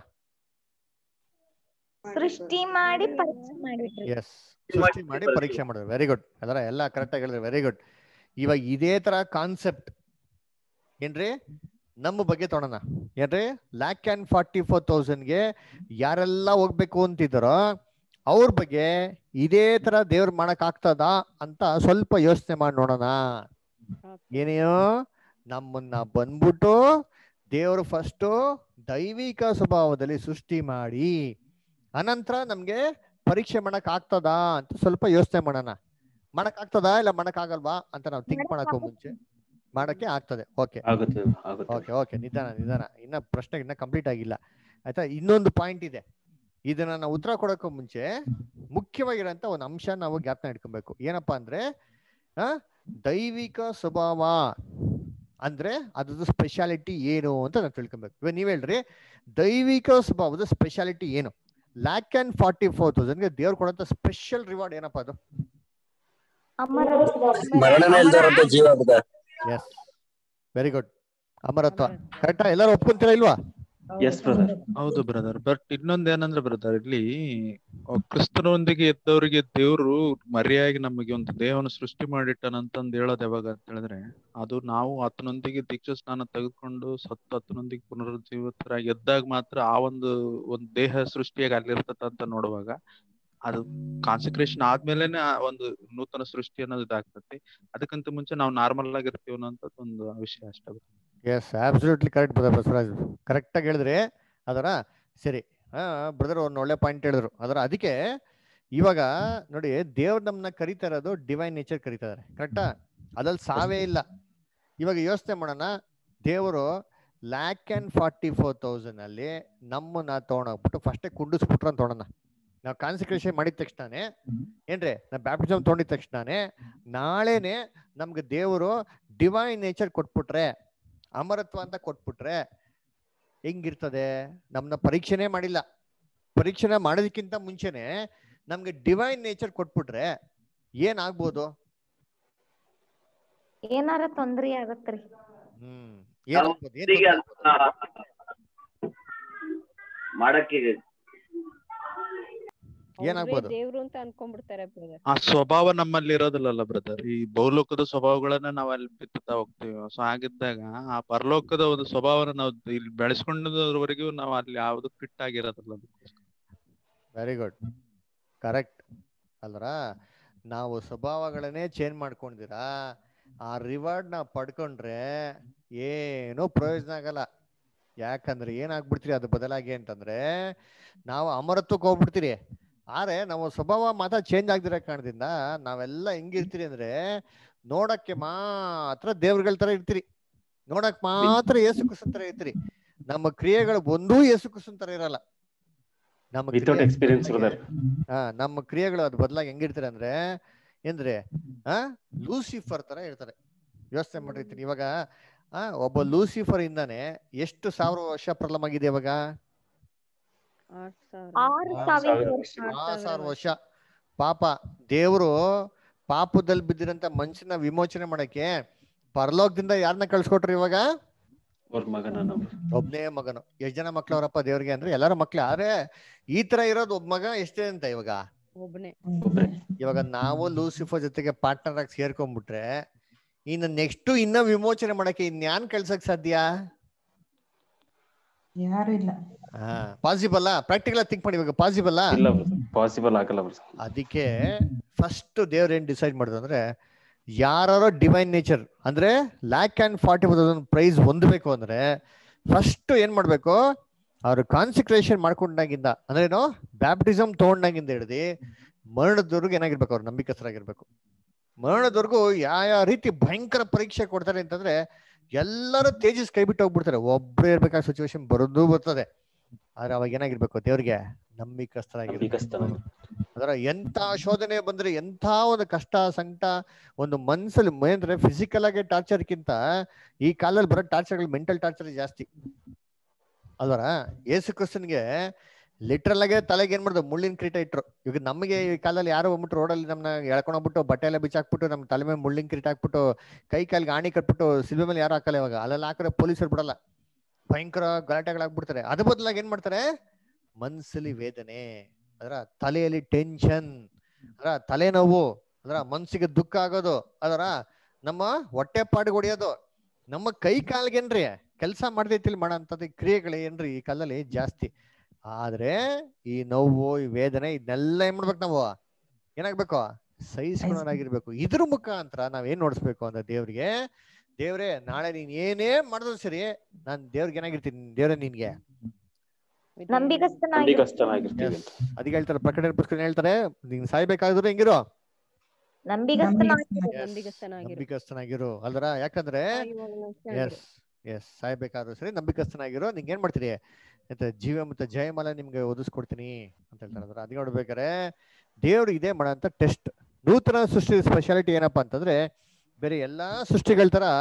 ಸೃಷ್ಟಿ ಮಾಡಿ ಪರೀಕ್ಷೆ ಮಾಡಿಬಿಟ್ರಿ ಎಸ್ ಸೃಷ್ಟಿ ಮಾಡಿ ಪರೀಕ್ಷೆ ಮಾಡಿದ್ರು ವೆರಿ ಗುಡ್ ಅದರ ಎಲ್ಲ ಕರೆಕ್ಟ್ ಆಗಿ ಹೇಳಿದ್ರೆ ವೆರಿ ಗುಡ್ ಇವಾಗ ಇದೇ ತರ ಕಾನ್ಸೆಪ್ಟ್ ಏನ್ರಿ ನಮ್ಮ ಬಗ್ಗೆ ತೊಗೊಳೋಣ ಏನ್ರಿ ಲ್ಯಾಕ್ ಅಂಡ್ ಫಾರ್ಟಿ ಫೋರ್ ತೌಸಂಡ್ಗೆ ಯಾರೆಲ್ಲ ಹೋಗ್ಬೇಕು ಅಂತಿದ್ದಾರೋ ಅವ್ರ ಬಗ್ಗೆ ಇದೇ ತರ ದೇವ್ರು ಮಾಡಕ್ ಆಗ್ತದಾ ಅಂತ ಸ್ವಲ್ಪ ಯೋಚನೆ ಮಾಡಿ ನೋಡೋಣ ಏನೇನೋ ನಮ್ಮನ್ನ ಬಂದ್ಬಿಟ್ಟು ದೇವರು ಫಸ್ಟು ದೈವಿಕ ಸ್ವಭಾವದಲ್ಲಿ ಸೃಷ್ಟಿ ಮಾಡಿ ಅನಂತರ ನಮ್ಗೆ ಪರೀಕ್ಷೆ ಮಾಡಕ್ ಆಗ್ತದಾ ಅಂತ ಸ್ವಲ್ಪ ಯೋಚನೆ ಮಾಡೋಣ ಮಾಡಕ್ ಆಗ್ತದಾ ಇಲ್ಲ ಮಾಡಕ್ ಆಗಲ್ವಾ ಅಂತ ನಾವು ಥಿಂಕ್ ಮಾಡಕ್ಕೂ ಮುಂಚೆ ಮಾಡಕ್ಕೆ ಆಗ್ತದೆ ಓಕೆ ಆಗುತ್ತೆ ಆಗುತ್ತೆ ಓಕೆ ಓಕೆ ನಿಧಾನ ನಿಧಾನ ಇನ್ನ ಪ್ರಶ್ನೆ ಇನ್ನ ಕಂಪ್ಲೀಟ್ ಆಗಿಲ್ಲ ಆಯ್ತಾ ಇನ್ನೊಂದು ಪಾಯಿಂಟ್ ಇದೆ ಇದನ್ನ ನಾವು ಉತ್ತರ ಕೊಡೋಕ್ಕೂ ಮುಂಚೆ ಮುಖ್ಯವಾಗಿರೋಂಥ ಒಂದು ಅಂಶ ನಾವು ಜ್ಞಾಪನ ಇಟ್ಕೊಬೇಕು ಏನಪ್ಪಾ ಅಂದ್ರೆ ಆ ದೈವಿಕ ಸ್ವಭಾವ ಅಂದ್ರೆ ಅದ್ರದ್ದು ಸ್ಪೆಷಾಲಿಟಿ ಏನು ಅಂತ ನಾವು ತಿಳ್ಕೊಬೇಕು ಇವಾಗ ನೀವ್ ಹೇಳ್ರಿ ದೈವಿಕ ಸ್ವಭಾವದ ಸ್ಪೆಷಾಲಿಟಿ ಏನು ಲ್ಯಾಕ್ ಅಂಡ್ ಫಾರ್ಟಿ ಫೋರ್ ತೌಸಂಡ್ಗೆ ದೇವ್ರು ಕೊಡಂತ ಸ್ಪೆಷಲ್ ರಿವಾರ್ಡ್ ಏನಪ್ಪಾ ಅದು ಮರಣನೇ ಇಲ್ದೇ ಇರೋಂಥ ಜೀವ ಬ್ರದರ್ ಎಸ್ ವೆರಿ ಗುಡ್ ಅಮರತ್ವ ಕರೆಕ್ಟಾ ಎಲ್ಲರೂ ಒಪ್ಕೊಂತೀರಾ ಇಲ್ವಾ ಎಸ್ ಬ್ರದರ್ ಹೌದು ಬ್ರದರ್ ಬಟ್ ಇನ್ನೊಂದ್ ಏನಂದ್ರೆ ಬ್ರದರ್ ಇಲ್ಲಿ ಅಹ್ ಕ್ರಿಸ್ತನೊಂದಿಗೆ ಇದ್ದವರಿಗೆ ದೇವ್ರು ಮರೆಯಾಗಿ ನಮಗೆ ಒಂದು ದೇಹವನ್ನು ಸೃಷ್ಟಿ ಮಾಡಿಟ್ಟನಂತಂದ್ ಹೇಳೋದ್ ಯಾವಾಗ ಅಂತ ಹೇಳಿದ್ರೆ ಅದು ನಾವು ಆತನೊಂದಿಗೆ ದೀಕ್ಷಾ ಸ್ನಾನ ತೆಗೆದುಕೊಂಡು ಸತ್ತು ಆತನೊಂದಿಗೆ ಪುನರುಜ್ಜೀವಿತರಾಗಿ ಎದ್ದಾಗ ಮಾತ್ರ ಆ ಒಂದು ಒಂದು ದೇಹ ಸೃಷ್ಟಿಯಾಗಿ ಅಲ್ಲಿರ್ತದ ಅಂತ ನೋಡುವಾಗ ಅದು ಕಾನ್ಸಂಟ್ರೇಷನ್ ಆದ್ಮೇಲೆನೆ ಆ ಒಂದು ನೂತನ ಸೃಷ್ಟಿ ಅನ್ನೋದು ಇದಾಗ್ತತಿ ಅದಕ್ಕಿಂತ ಮುಂಚೆ ನಾವು ನಾರ್ಮಲ್ ಆಗಿರ್ತೀವಿ ಅನ್ನೋಂಥದ್ದು ಒಂದು ವಿಷಯ ಅಷ್ಟೇ brother. Yes absolutely correct brother Basavaraj correct ಆಗಿ ಹೇಳಿದ್ರಿ ಅದರ ಸರಿ ಹಾ ಬ್ರದರ್ ಒಂದು ಒಳ್ಳೆ ಪಾಯಿಂಟ್ ಹೇಳಿದ್ರು ಅದರ ಅದಕ್ಕೆ ಇವಾಗ ನೋಡಿ ದೇವ್ರು ನಮ್ಮನ್ನ ಕರಿತಾ ಇರೋದು ಡಿವೈನ್ ನೇಚರ್ ಕರಿತಾ ಇದಾರೆ ಕರೆಕ್ಟಾ ಅದ್ರಲ್ಲಿ ಸಾವೇ ಇಲ್ಲ ಇವಾಗ ಯೋಚನೆ ಮಾಡೋಣ ದೇವರು lakh and forty four thousand ಅಲ್ಲಿ ನಮ್ಮನ್ನ ತಗೊಂಡೋಗ್ಬಿಟ್ಟು ಫಸ್ಟೇ ಕುಂಡಿಸ್ಬಿಟ್ರು ಅಂತ ತೊಗೊಳೋಣ ನಾವು ಕಾನ್ಸಂಟ್ರೇಷನ್ ಮಾಡಿದ ತಕ್ಷಣನೇ ಏನ್ರಿ ನಾವು ಬ್ಯಾಪ್ಟಿಸಮ್ ತೊಗೊಂಡಿದ ತಕ್ಷಣನೇ ನಾಳೆನೆ ನಮ್ಗೆ ದೇವರು ಡಿವೈನ್ ನೇಚರ್ ಕೊಟ್ಬಿಟ್ರೆ ಅಮರತ್ವ ಅಂತ ಕೊಟ್ಬಿಟ್ರೆ ಹೆಂಗಿರ್ತದೆ ನಮ್ಮನ್ನ ಪರೀಕ್ಷೆನೇ ಮಾಡಿಲ್ಲ ಪರೀಕ್ಷೆನ ಮಾಡೋದಕ್ಕಿಂತ ಮುಂಚೆನೆ ನಮ್ಗೆ ಡಿವೈನ್ ನೇಚರ್ ಕೊಟ್ಬಿಟ್ರೆ ಏನಾಗ್ಬೋದು ಏನಾರ ತೊಂದ್ರೆ ಆಗತ್ರಿ ಹ್ಮ್ ಏನಾಗ್ಬೋದು ಏನ್ ಈಗ ತೊಂದ್ರೆ ಆಗ್ಬೋದು? ಮಾಡಕ್ಕೆ ಏನಾಗ್ಬೋದು ದೇವ್ರು ಅಂತ ಅನ್ಕೊಂಡ್ಬಿಡ್ತಾರೆ ಬ್ರದರ್ ಆ ಸ್ವಭಾವ ನಮ್ಮಲ್ಲಿ ಇರೋದಿಲ್ಲಲ್ಲ ಬ್ರದರ್ ಈ ಬಹುಲೋಕದ ಸ್ವಭಾವಗಳನ್ನ ನಾವ್ ಅಲ್ಲಿ ಬಿತ್ತುತ್ತಾ ಹೋಗ್ತೀವಿ ಸೊ ಹಾಗಿದ್ದಾಗ ಆ ಪರಲೋಕದ ಒಂದು ಸ್ವಭಾವನ ನಾವು ಇಲ್ಲಿ ಬೆಳೆಸ್ಕೊಂಡವರೆಗೂ ನಾವು ಅಲ್ಲಿ ಯಾವ್ದು ಫಿಟ್ ಆಗಿರೋದಿಲ್ಲ ಅದಕ್ಕೋಸ್ಕರ. ವೆರಿ ಗುಡ್ ಕರೆಕ್ಟ್ ಅಲ್ರ ನಾವು ಸ್ವಭಾವಗಳನ್ನೇ ಚೇಂಜ್ ಮಾಡ್ಕೊಂಡಿದ್ದೀರಾ ಆ ರಿವಾರ್ಡ್ ನಾವು ಪಡ್ಕೊಂಡ್ರೆ ಏನೂ ಪ್ರಯೋಜನ ಆಗಲ್ಲ ಯಾಕಂದ್ರೆ ಏನಾಗ್ಬಿಡ್ತೀರಿ ಅದು ಬದಲಾಗಿ ಅಂತಂದ್ರೆ ನಾವು ಅಮರತ್ವಕ್ಕೆ ಹೋಗ್ಬಿಡ್ತೀರಿ ಆದ್ರೆ ನಾವು ಸ್ವಭಾವ ಮಾತ್ರ ಚೇಂಜ್ ಆಗ್ದಿರೋ ಕಾರಣದಿಂದ ನಾವೆಲ್ಲ ಹೆಂಗಿರ್ತೀರಿ ಅಂದ್ರೆ ನೋಡಕ್ಕೆ ಮಾತ್ರ ದೇವ್ರಗಳ ತರ ಇರ್ತೀರಿ ನೋಡಕ್ ಮಾತ್ರ ಏಸು ಕುಸನ್ ತರ ಇರ್ತೀರಿ ನಮ್ಮ ಕ್ರಿಯೆಗಳು ಒಂದೂ ಏಸು ಕುಸನ್ ತರ ಇರಲ್ಲ ನಮ್ಮ ವಿತೌಟ್ ಕ್ರಿಯೆ ಎಕ್ಸ್ಪೀರಿಯನ್ಸ್ ಬದಲಾಗಿ- ಬ್ರದರ್ ಹಾ ನಮ್ಮ ಕ್ರಿಯೆಗಳು ಅದು ಬದಲಾಗಿ ಹೆಂಗಿರ್ತಾರೆ ಅಂದ್ರೆ ಏನ್ರಿ ಆ ಲೂಸಿಫರ್ ತರ ಇರ್ತಾರೆ ಯೋಚನೆ ಮಾಡಿರ್ತೀನಿ ಇವಾಗ ಆ ಒಬ್ಬ ಲೂಸಿಫರ್ ಇಂದಾನೆ ಎಷ್ಟು ಸಾವಿರ ವರ್ಷ ಪ್ರಾಬ್ಲಮ್ ಆಗಿದೆ ಇವಾಗ ಆರ್ ಸಾವಿರ ಆರು ಆರ್ ಸಾವಿರ ಸಾವಿರ ವರ್ಷ ಆರ್ ಸಾವಿರ ವರ್ಷ ಪಾಪ ದೇವರು ಪಾಪದಲ್ಲಿ ಬಿದ್ದಿರಂತ ಮನುಷ್ಯನ ವಿಮೋಚನೆ ಮಾಡಕ್ಕೆ ಪರಲೋಕದಿಂದ ಯಾರನ್ನ ಕಳ್ಸ್ಕೊಟ್ರಿ ಇವಾಗ ಅವ್ರ ಮಗನ ನಾವು ಒಬ್ನೇ ಮಗನು ಎಷ್ಟ್ ಜನ ಮಕ್ಳವ್ರಪ್ಪ ದೇವ್ರಿಗೆ ಅಂದ್ರೆ ಎಲ್ಲಾರು ಮಕ್ಳು ಆದ್ರೆ ಈ ತರ ಇರೋದು ಒಬ್ಬ ಮಗ ಎಷ್ಟೇ ಅಂತ ಇವಾಗ ಒಬ್ನೇ ಒಬ್ರೆ ಇವಾಗ ನಾವು ಲೂಸಿಫರ್ ಜೊತೆಗೆ ಪಾರ್ಟ್ನರ್ ಆಗಿ ಸೇರ್ಕೊಂಡ್ಬಿಟ್ರೆ ಇನ್ನು ನೆಕ್ಸ್ಟ್ ಇನ್ನ ವಿಮೋಚನೆ ಮಾಡಕ್ಕೆ ಇನ್ಯಾನ್ ಕಳ್ಸಕ್ ಸಾಧ್ಯ ಯಾರು ಇಲ್ಲ ಹಾ ಪಾಸಿಬಲ್ ಪ್ರಾಕ್ಟಿಕಲ್ ಥಿಂಕ್ ಮಾಡಿ ಇವಾಗ ಪಾಸಿಬಲ್ ಇಲ್ಲ ಬ್ರದರ್ ಪಾಸಿಬಲ್ ಆಗಲ್ಲ ಬ್ರದರ್ ಅದಕ್ಕೆ ಫಸ್ಟ್ ದೇವ್ರ ಏನ್ ಡಿಸೈಡ್ ಮಾಡಿದ್ರು ಅಂದ್ರೆ ಯಾರೋ ಡಿವೈನ್ ನೇಚರ್ ಅಂದ್ರೆ lakh and forty thousand prize ಹೊಂದಬೇಕು ಅಂದ್ರೆ ಫಸ್ಟ್ ಏನ್ ಮಾಡ್ಬೇಕು ಅವ್ರು ಕಾನ್ಸಂಟ್ರೇಷನ್ ಮಾಡ್ಕೊಂಡಾಗಿಂದ ಅಂದ್ರೆ ಏನು ಬ್ಯಾಪ್ಟಿಸಮ್ ತಗೊಂಡಾಗಿಂದ ಹಿಡ್ದು ಮರಣದವರೆಗೂ ಏನಾಗಿರ್ಬೇಕು ಅವ್ರು ನಂಬಿಕಸ್ಥರಾಗಿರ್ಬೇಕು ಮರಣದವರೆಗೂ ಯಾವ ರೀತಿ ಭಯಂಕರ ಪರೀಕ್ಷೆ ಕೊಡ್ತಾರೆ ಅಂತಂದ್ರೆ ಎಲ್ಲರೂ ತೇಜಸ್ ಕೈ ಬಿಟ್ಟು ಹೋಗ್ಬಿಡ್ತಾರೆ ಒಬ್ರೇ ಇರ್ಬೇಕಾದ ಸಿಚುವೇಶನ್ ಬರೋದು ಬರ್ತದೆ ಆದ್ರೆ ಅವಾಗ ಏನಾಗಿರ್ಬೇಕು ದೇವ್ರಿಗೆ ನಂಬಿಕಸ್ಥರಾಗಿರ್ಬೇಕು ನಂಬಿಕಸ್ಥನಾಗಿರ್ಬೇಕು. ಅದರ ಎಂತ ಶೋಧನೆ ಬಂದ್ರೆ ಎಂಥ ಒಂದು ಕಷ್ಟ ಸಂಕಟ ಒಂದು ಮನ್ಸಲ್ಲಿ ಮ- ಅಂದ್ರೆ ಫಿಸಿಕಲ್ ಆಗಿ ಟಾರ್ಚರ್ಕ್ಕಿಂತ ಈ ಕಾಲದಲ್ಲಿ ಬರೋ ಟಾರ್ಚರ್ಗಳು ಮೆಂಟಲ್ ಟಾರ್ಚರ್ ಜಾಸ್ತಿ ಅಲ್ವರ ಯೇಸು ಕ್ರಿಸ್ತನ್ಗೆ ಲಿಟ್ರಲ್ ಆಗಿ ತಲೆಗೆ ಏನ್ ಮಾಡಿದ್ರು ಮುಳ್ಳಿನ ಕಿರೀಟ ಇಟ್ರು ಈಗ ನಮಗೆ ಈ ಕಾಲದಲ್ಲಿ ಯಾರೋ ಬಂದ್ಬಿಟ್ಟು ರೋಡಲ್ಲಿ ನಮ್ಮನ್ನ ಎಳ್ಕೊಂಡು ಹೋಗ್ಬಿಟ್ಟು ಬಟ್ಟೆ ಎಲ್ಲ ಬಿಚ್ಚಾಕ್ಬಿಟ್ಟು ನಮ್ಮ ತಲೆ ಮೇಲೆ ಮುಳ್ಳಿನ ಕಿರೀಟ ಹಾಕ್ಬಿಟ್ಟು ಕೈ ಕಾಲಿಗೆ ಆಣಿ ಕಟ್ಬಿಟ್ಟು ಸಿಲ್ವೆ ಮೇಲೆ ಯಾರು ಹಾಕಲ್ಲ ಇವಾಗ ಅಲ್ಲೆಲ್ಲ ಹಾಕಿದ್ರೆ ಪೊಲೀಸರು ಬಿಡಲ್ಲ ಭಯಂಕರ ಗಲಾಟೆಗಳಾಗ್ಬಿಡ್ತಾರೆ ಅದ್ರ ಬದಲಾಗಿ ಏನ್ ಮಾಡ್ತಾರೆ ಮನ್ಸಲ್ಲಿ ವೇದನೆ ಅದರ ತಲೆಯಲ್ಲಿ ಟೆನ್ಷನ್ ಅದರ ತಲೆನೋವು ಅದರ ಮನ್ಸಿಗೆ ದುಃಖ ಆಗೋದು ಅದರ ನಮ್ಮ ಹೊಟ್ಟೆ ಪಾಡಿಗೆ ಹೊಡಿಯೋದು ನಮ್ಮ ಕೈ ಕಾಲ್ಗೇನ್ರಿ ಕೆಲಸ ಮಾಡ್ದೈತಿಲ್ ಮಾಡೋಂಥದ್ದು ಕ್ರಿಯೆಗಳು ಏನ್ರಿ ಈ ಕಾಲದಲ್ಲಿ ಜಾಸ್ತಿ ಆದ್ರೆ ಈ ನೋವು ಈ ವೇದನೆ ಇದನ್ನೆಲ್ಲ ಏನ್ ಮಾಡ್ಬೇಕು ನಾವು ಏನಾಗ್ಬೇಕು ಸಹಿಸ್ಕೊಳ್ಳೋನಾಗಿರ್ಬೇಕು ಇದ್ರ ಮುಖಾಂತರ ನಾವ್ ಏನ್ ನೋಡಿಸ್ಬೇಕು ಅಂದ್ರೆ ದೇವ್ರಿಗೆ ದೇವ್ರೆ ನಾಳೆ ನೀನ್ ಏನೇ ಮಾಡಿದ್ರು ಸರಿ ನಾನ್ ದೇವ್ರಿಗೆ ಏನಾಗಿರ್ತೀನಿ ದೇವ್ರೆ ನಿನ್ಗೆ ನಂಬಿಕಸ್ಥನಾಗಿ ನಂಬಿಕಸ್ಥನಾಗಿರ್ತೀವಿ ಅಂತ ಅದಕ್ಕೆ ಹೇಳ್ತಾರೆ ಪ್ರಕಟಣೆ ಪುಸ್ತಕ ಹೇಳ್ತಾರೆ ನೀನ್ ಸಾಯ್ಬೇಕಾದ್ರು ಹೆಂಗಿರೋ ನಂಬಿಕಸ್ಥನಾಗಿ ನಂಬಿಗಸ್ತನಾಗಿರು ನಂಬಿಕಸ್ಥನಾಗಿರು ಅಲ್ದರ ಯಾಕಂದ್ರೆ ಎಸ್ ಎಸ್ ಸಾಯ್ಬೇಕಾದ್ರೂ ಸರಿ ನಂಬಿಕಸ್ಥನಾಗಿರೋ ನಿಂಗೆ ಏನ್ ಮಾಡ್ತೀರಿ ಮತ್ತೆ ಜೀವ ಮತ್ತೆ ಜಯಮಾಲ ನಿಮ್ಗೆ ಒದಿಸ್ಕೊಡ್ತೀನಿ ಅಂತ ಹೇಳ್ತಾರೆ ಅದ್ರ ಅದಕ್ಕೆ ನೋಡ್ಬೇಕಾರೆ ದೇವ್ರು ಇದೇ ಮಾಡೋಂಥ ಟೆಸ್ಟ್ ನೂತನ ಸೃಷ್ಟಿ ಸ್ಪೆಷಾಲಿಟಿ ಏನಪ್ಪಾ ಅಂತಂದ್ರೆ ಬೇರೆ ಎಲ್ಲಾ ಸೃಷ್ಟಿಗಳ ತರ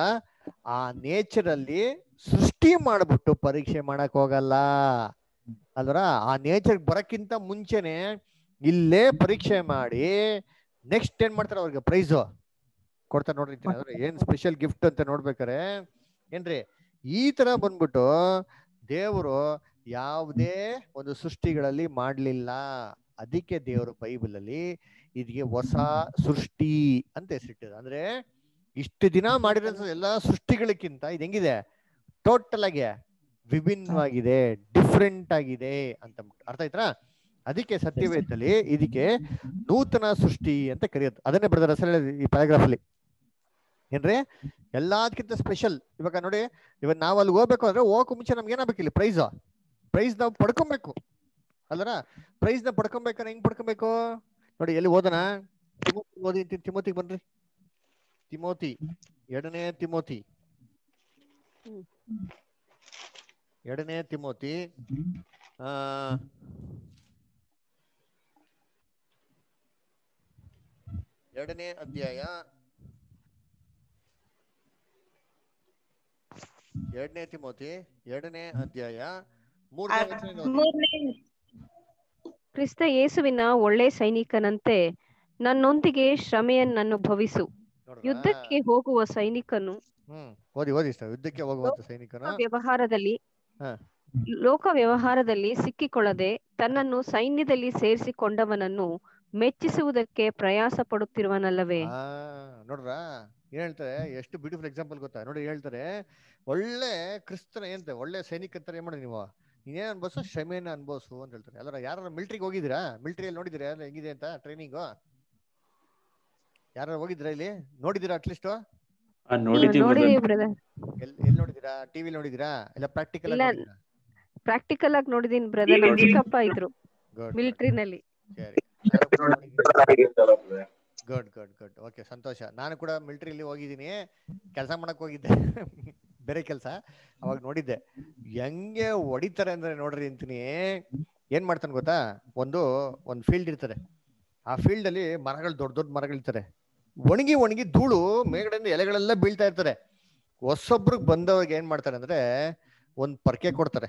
ಆ ನೇಚರ್ ಅಲ್ಲಿ ಸೃಷ್ಟಿ ಮಾಡ್ಬಿಟ್ಟು ಪರೀಕ್ಷೆ ಮಾಡಕ್ ಹೋಗಲ್ಲ ಅಲ್ವರ ಆ ನೇಚರ್ ಬರಕ್ಕಿಂತ ಮುಂಚೆನೆ ಇಲ್ಲೇ ಪರೀಕ್ಷೆ ಮಾಡಿ ನೆಕ್ಸ್ಟ್ ಏನ್ ಮಾಡ್ತಾರೆ ಅವ್ರಿಗೆ ಪ್ರೈಸು ಕೊಡ್ತಾರೆ ನೋಡ್ರಿ ಅಂತೀನಿ. ಅಂದ್ರೆ ಏನ್ ಸ್ಪೆಷಲ್ ಗಿಫ್ಟ್ ಅಂತ ನೋಡ್ಬೇಕಾರೆ ಏನ್ರಿ ಈ ತರ ಬಂದ್ಬಿಟ್ಟು ದೇವರು ಯಾವುದೇ ಒಂದು ಸೃಷ್ಟಿಗಳಲ್ಲಿ ಮಾಡ್ಲಿಲ್ಲ ಅದಕ್ಕೆ ದೇವರು ಬೈಬಲ್ ಅಲ್ಲಿ ಇದಕ್ಕೆ ಹೊಸ ಸೃಷ್ಟಿ ಅಂತ ಹೆಸರಿಟ್ಟಿದೆ ಅಂದ್ರೆ ಇಷ್ಟು ದಿನ ಮಾಡಿರೋ ಎಲ್ಲಾ ಸೃಷ್ಟಿಗಳಕ್ಕಿಂತ ಇದು ಹೆಂಗಿದೆ ಟೋಟಲ್ ಆಗಿ ವಿಭಿನ್ನವಾಗಿದೆ ಡಿಫ್ರೆಂಟ್ ಆಗಿದೆ ಅಂತ ಅಂದ್ಬಿಟ್ಟು. ಅರ್ಥ ಆಯ್ತಾ ಅದಕ್ಕೆ ಸತ್ಯವೇದದಲ್ಲಿ ಇದಕ್ಕೆ ನೂತನ ಸೃಷ್ಟಿ ಅಂತ ಕರೆಯೋದು ಅದನ್ನೇ ಬರೆದ ಅಸಲ ಈ ಪ್ಯಾರಾಗ್ರಾಫ್ ಅಲ್ಲಿ ಏನ್ರಿ ಎಲ್ಲದಕ್ಕಿಂತ ಸ್ಪೆಷಲ್ ಇವಾಗ ನೋಡಿ ಇವಾಗ ನಾವು ಅಲ್ಲಿ ಹೋಗ್ಬೇಕು ಅಂದ್ರೆ ಹೋಗಕ್ಕೂ ಮುಂಚೆ ನಮ್ಗೆ ಏನಾಗಬೇಕು ಇಲ್ಲಿ ಪ್ರೈಸ್ ಪ್ರೈಸ್ ನಾವು ಪಡ್ಕೊಬೇಕು ಅಲ್ಲರ ಪ್ರೈಸ್ ನ ಪಡ್ಕೊಬೇಕಾದ್ರೆ ಹೆಂಗ್ ಪಡ್ಕೊಬೇಕು ನೋಡಿ ಎಲ್ಲಿ ಓದೋಣ ತಿಮೋತಿ ಓದಿ ತಿಮೋತಿಗೆ ಬನ್ರಿ ತಿಮೋತಿ ಎರಡನೇ ತಿಮೋತಿ ಎರಡನೇ ತಿಮೋತಿ ಆ ಎರಡನೇ ಅಧ್ಯಾಯ ಎರಡನೇ ತಿಮೋತಿ ಎರಡನೇ ಅಧ್ಯಾಯ ಮೂರನೇ ವಚನ ಓದಿ. ಮೂರನೇ ಕ್ರಿಸ್ತ ಯೇಸುವಿನ ಒಳ್ಳೆ ಸೈನಿಕನಂತೆ ನನ್ನೊಂದಿಗೆ ಶ್ರಮೆಯನ್ನನ್ನು ಭವಿಸು ನೋಡ್ರಾ? ಯುದ್ಧಕ್ಕೆ ಹೋಗುವ ಸೈನಿಕನು ಹ್ಮ್ ಓದಿ ಓದಿ ಸರ್ ಯುದ್ಧಕ್ಕೆ ಹೋಗುವಂತ ಸೈನಿಕನು ವ್ಯವಹಾರದಲ್ಲಿ ಹ ಲೋಕ ವ್ಯವಹಾರದಲ್ಲಿ ಸಿಕ್ಕಿಕೊಳ್ಳದೆ ತನ್ನನ್ನು ಸೈನ್ಯದಲ್ಲಿ ಸೇರಿಸಿಕೊಂಡವನನ್ನು ಮೆಚ್ಚಿಸುವುದಕ್ಕೆ ಪ್ರಯಾಸ ಪಡುತ್ತಿರುವನಲ್ಲವೇ ಆ ನೋಡ್ರಾ ಏನ್ ಹೇಳ್ತಾರೆ ಎಷ್ಟು ಬ್ಯೂಟಿಫುಲ್ ಎಕ್ಸಾಂಪಲ್ ಗೊತ್ತಾ ನೋಡಿ ಹೇಳ್ತಾರೆ ಒಳ್ಳೆ ಕ್ರಿಸ್ತನ ಏನಂತೆ ಒಳ್ಳೆ ಸೈನಿಕ ಅಂತಾರೆ ಏನ್ ಮಾಡಿ ನೀವು ನೀನೇನ್ ಅನ್ಬೋಸು ಶ್ರಮೆನ ಅನ್ಬೋಸು ಅಂತ ಹೇಳ್ತಾರೆ ಅಲ್ಲ ಯಾರು ಮಿಲಿಟ್ರಿಗೆ ಹೋಗಿದ್ದೀರಾ ಮಿಲಿಟರಿಯಲ್ಲಿ ನೋಡಿದಿರಾ ಎಲ್ಲ ಹೆಂಗಿದೆ ಅಂತ ಟ್ರೈನಿಂಗು ಯಾರು ಹೋಗಿದ್ದೀರಾ ಇಲ್ಲಿ ನೋಡಿದ್ದೀರಾ ಅಟ್ಲೀಸ್ಟ್ ಆ, ನೋಡಿದೀವಿ ನೋಡಿದೀವಿ brother. ಬ್ರದರ್ ಎಲ್ ಎಲ್ಲಿ ನೋಡಿದ್ದೀರಾ ಟಿವಿ ನೋಡಿದ್ದೀರಾ ಇಲ್ಲ ಪ್ರಾಕ್ಟಿಕಲ್ ಇಲ್ಲ ಆಗಿ ನೋಡಿದ್ದೀರಾ ಪ್ರಾಕ್ಟಿಕಲ್ ಆಗಿ ನೋಡಿದೀನಿ ಬ್ರದರ್ ನಮ್ ಚಿಕ್ಕಪ್ಪ ಇದ್ರು ಗುಡ್ ಮಿಲಿಟರಿನಲ್ಲಿ ಸರಿ ಗುಡ್ ಗುಡ್ ಗುಡ್ ಓಕೆ ಸಂತೋಷ ನಾನು ಕೂಡ ಮಿಲಿಟರಿಲಿ ಹೋಗಿದ್ದೀನಿ ಕೆಲಸ ಮಾಡಕ್ ಹೋಗಿದ್ದೆ ಬೇರೆ ಕೆಲಸ ಅವಾಗ ನೋಡಿದ್ದೆ ಹೆಂಗೆ ಹೊಡಿತಾರೆ ಅಂದ್ರೆ ನೋಡ್ರಿ ಅಂತೀನಿ ಏನ್ ಮಾಡ್ತಾನೆ ಗೊತ್ತಾ ಒಂದು ಒಂದು ಫೀಲ್ಡ್ ಇರ್ತದೆ ಆ ಫೀಲ್ಡ್ ಅಲ್ಲಿ ಮರಗಳು ದೊಡ್ಡ ದೊಡ್ಡ ಮರಗಳಿರ್ತಾರೆ ಒಣಗಿ ಒಣಗಿ ಧೂಳು ಮೇಲ್ಗಡೆಯಿಂದ ಎಲೆಗಳೆಲ್ಲ ಬೀಳ್ತಾ ಇರ್ತಾರೆ ಹೊಸೊಬ್ರಿಗೆ ಬಂದವ್ರಿಗೆ ಏನ್ ಮಾಡ್ತಾರೆ ಅಂದ್ರೆ ಒಂದ್ ಪರ್ಕೆ ಕೊಡ್ತಾರೆ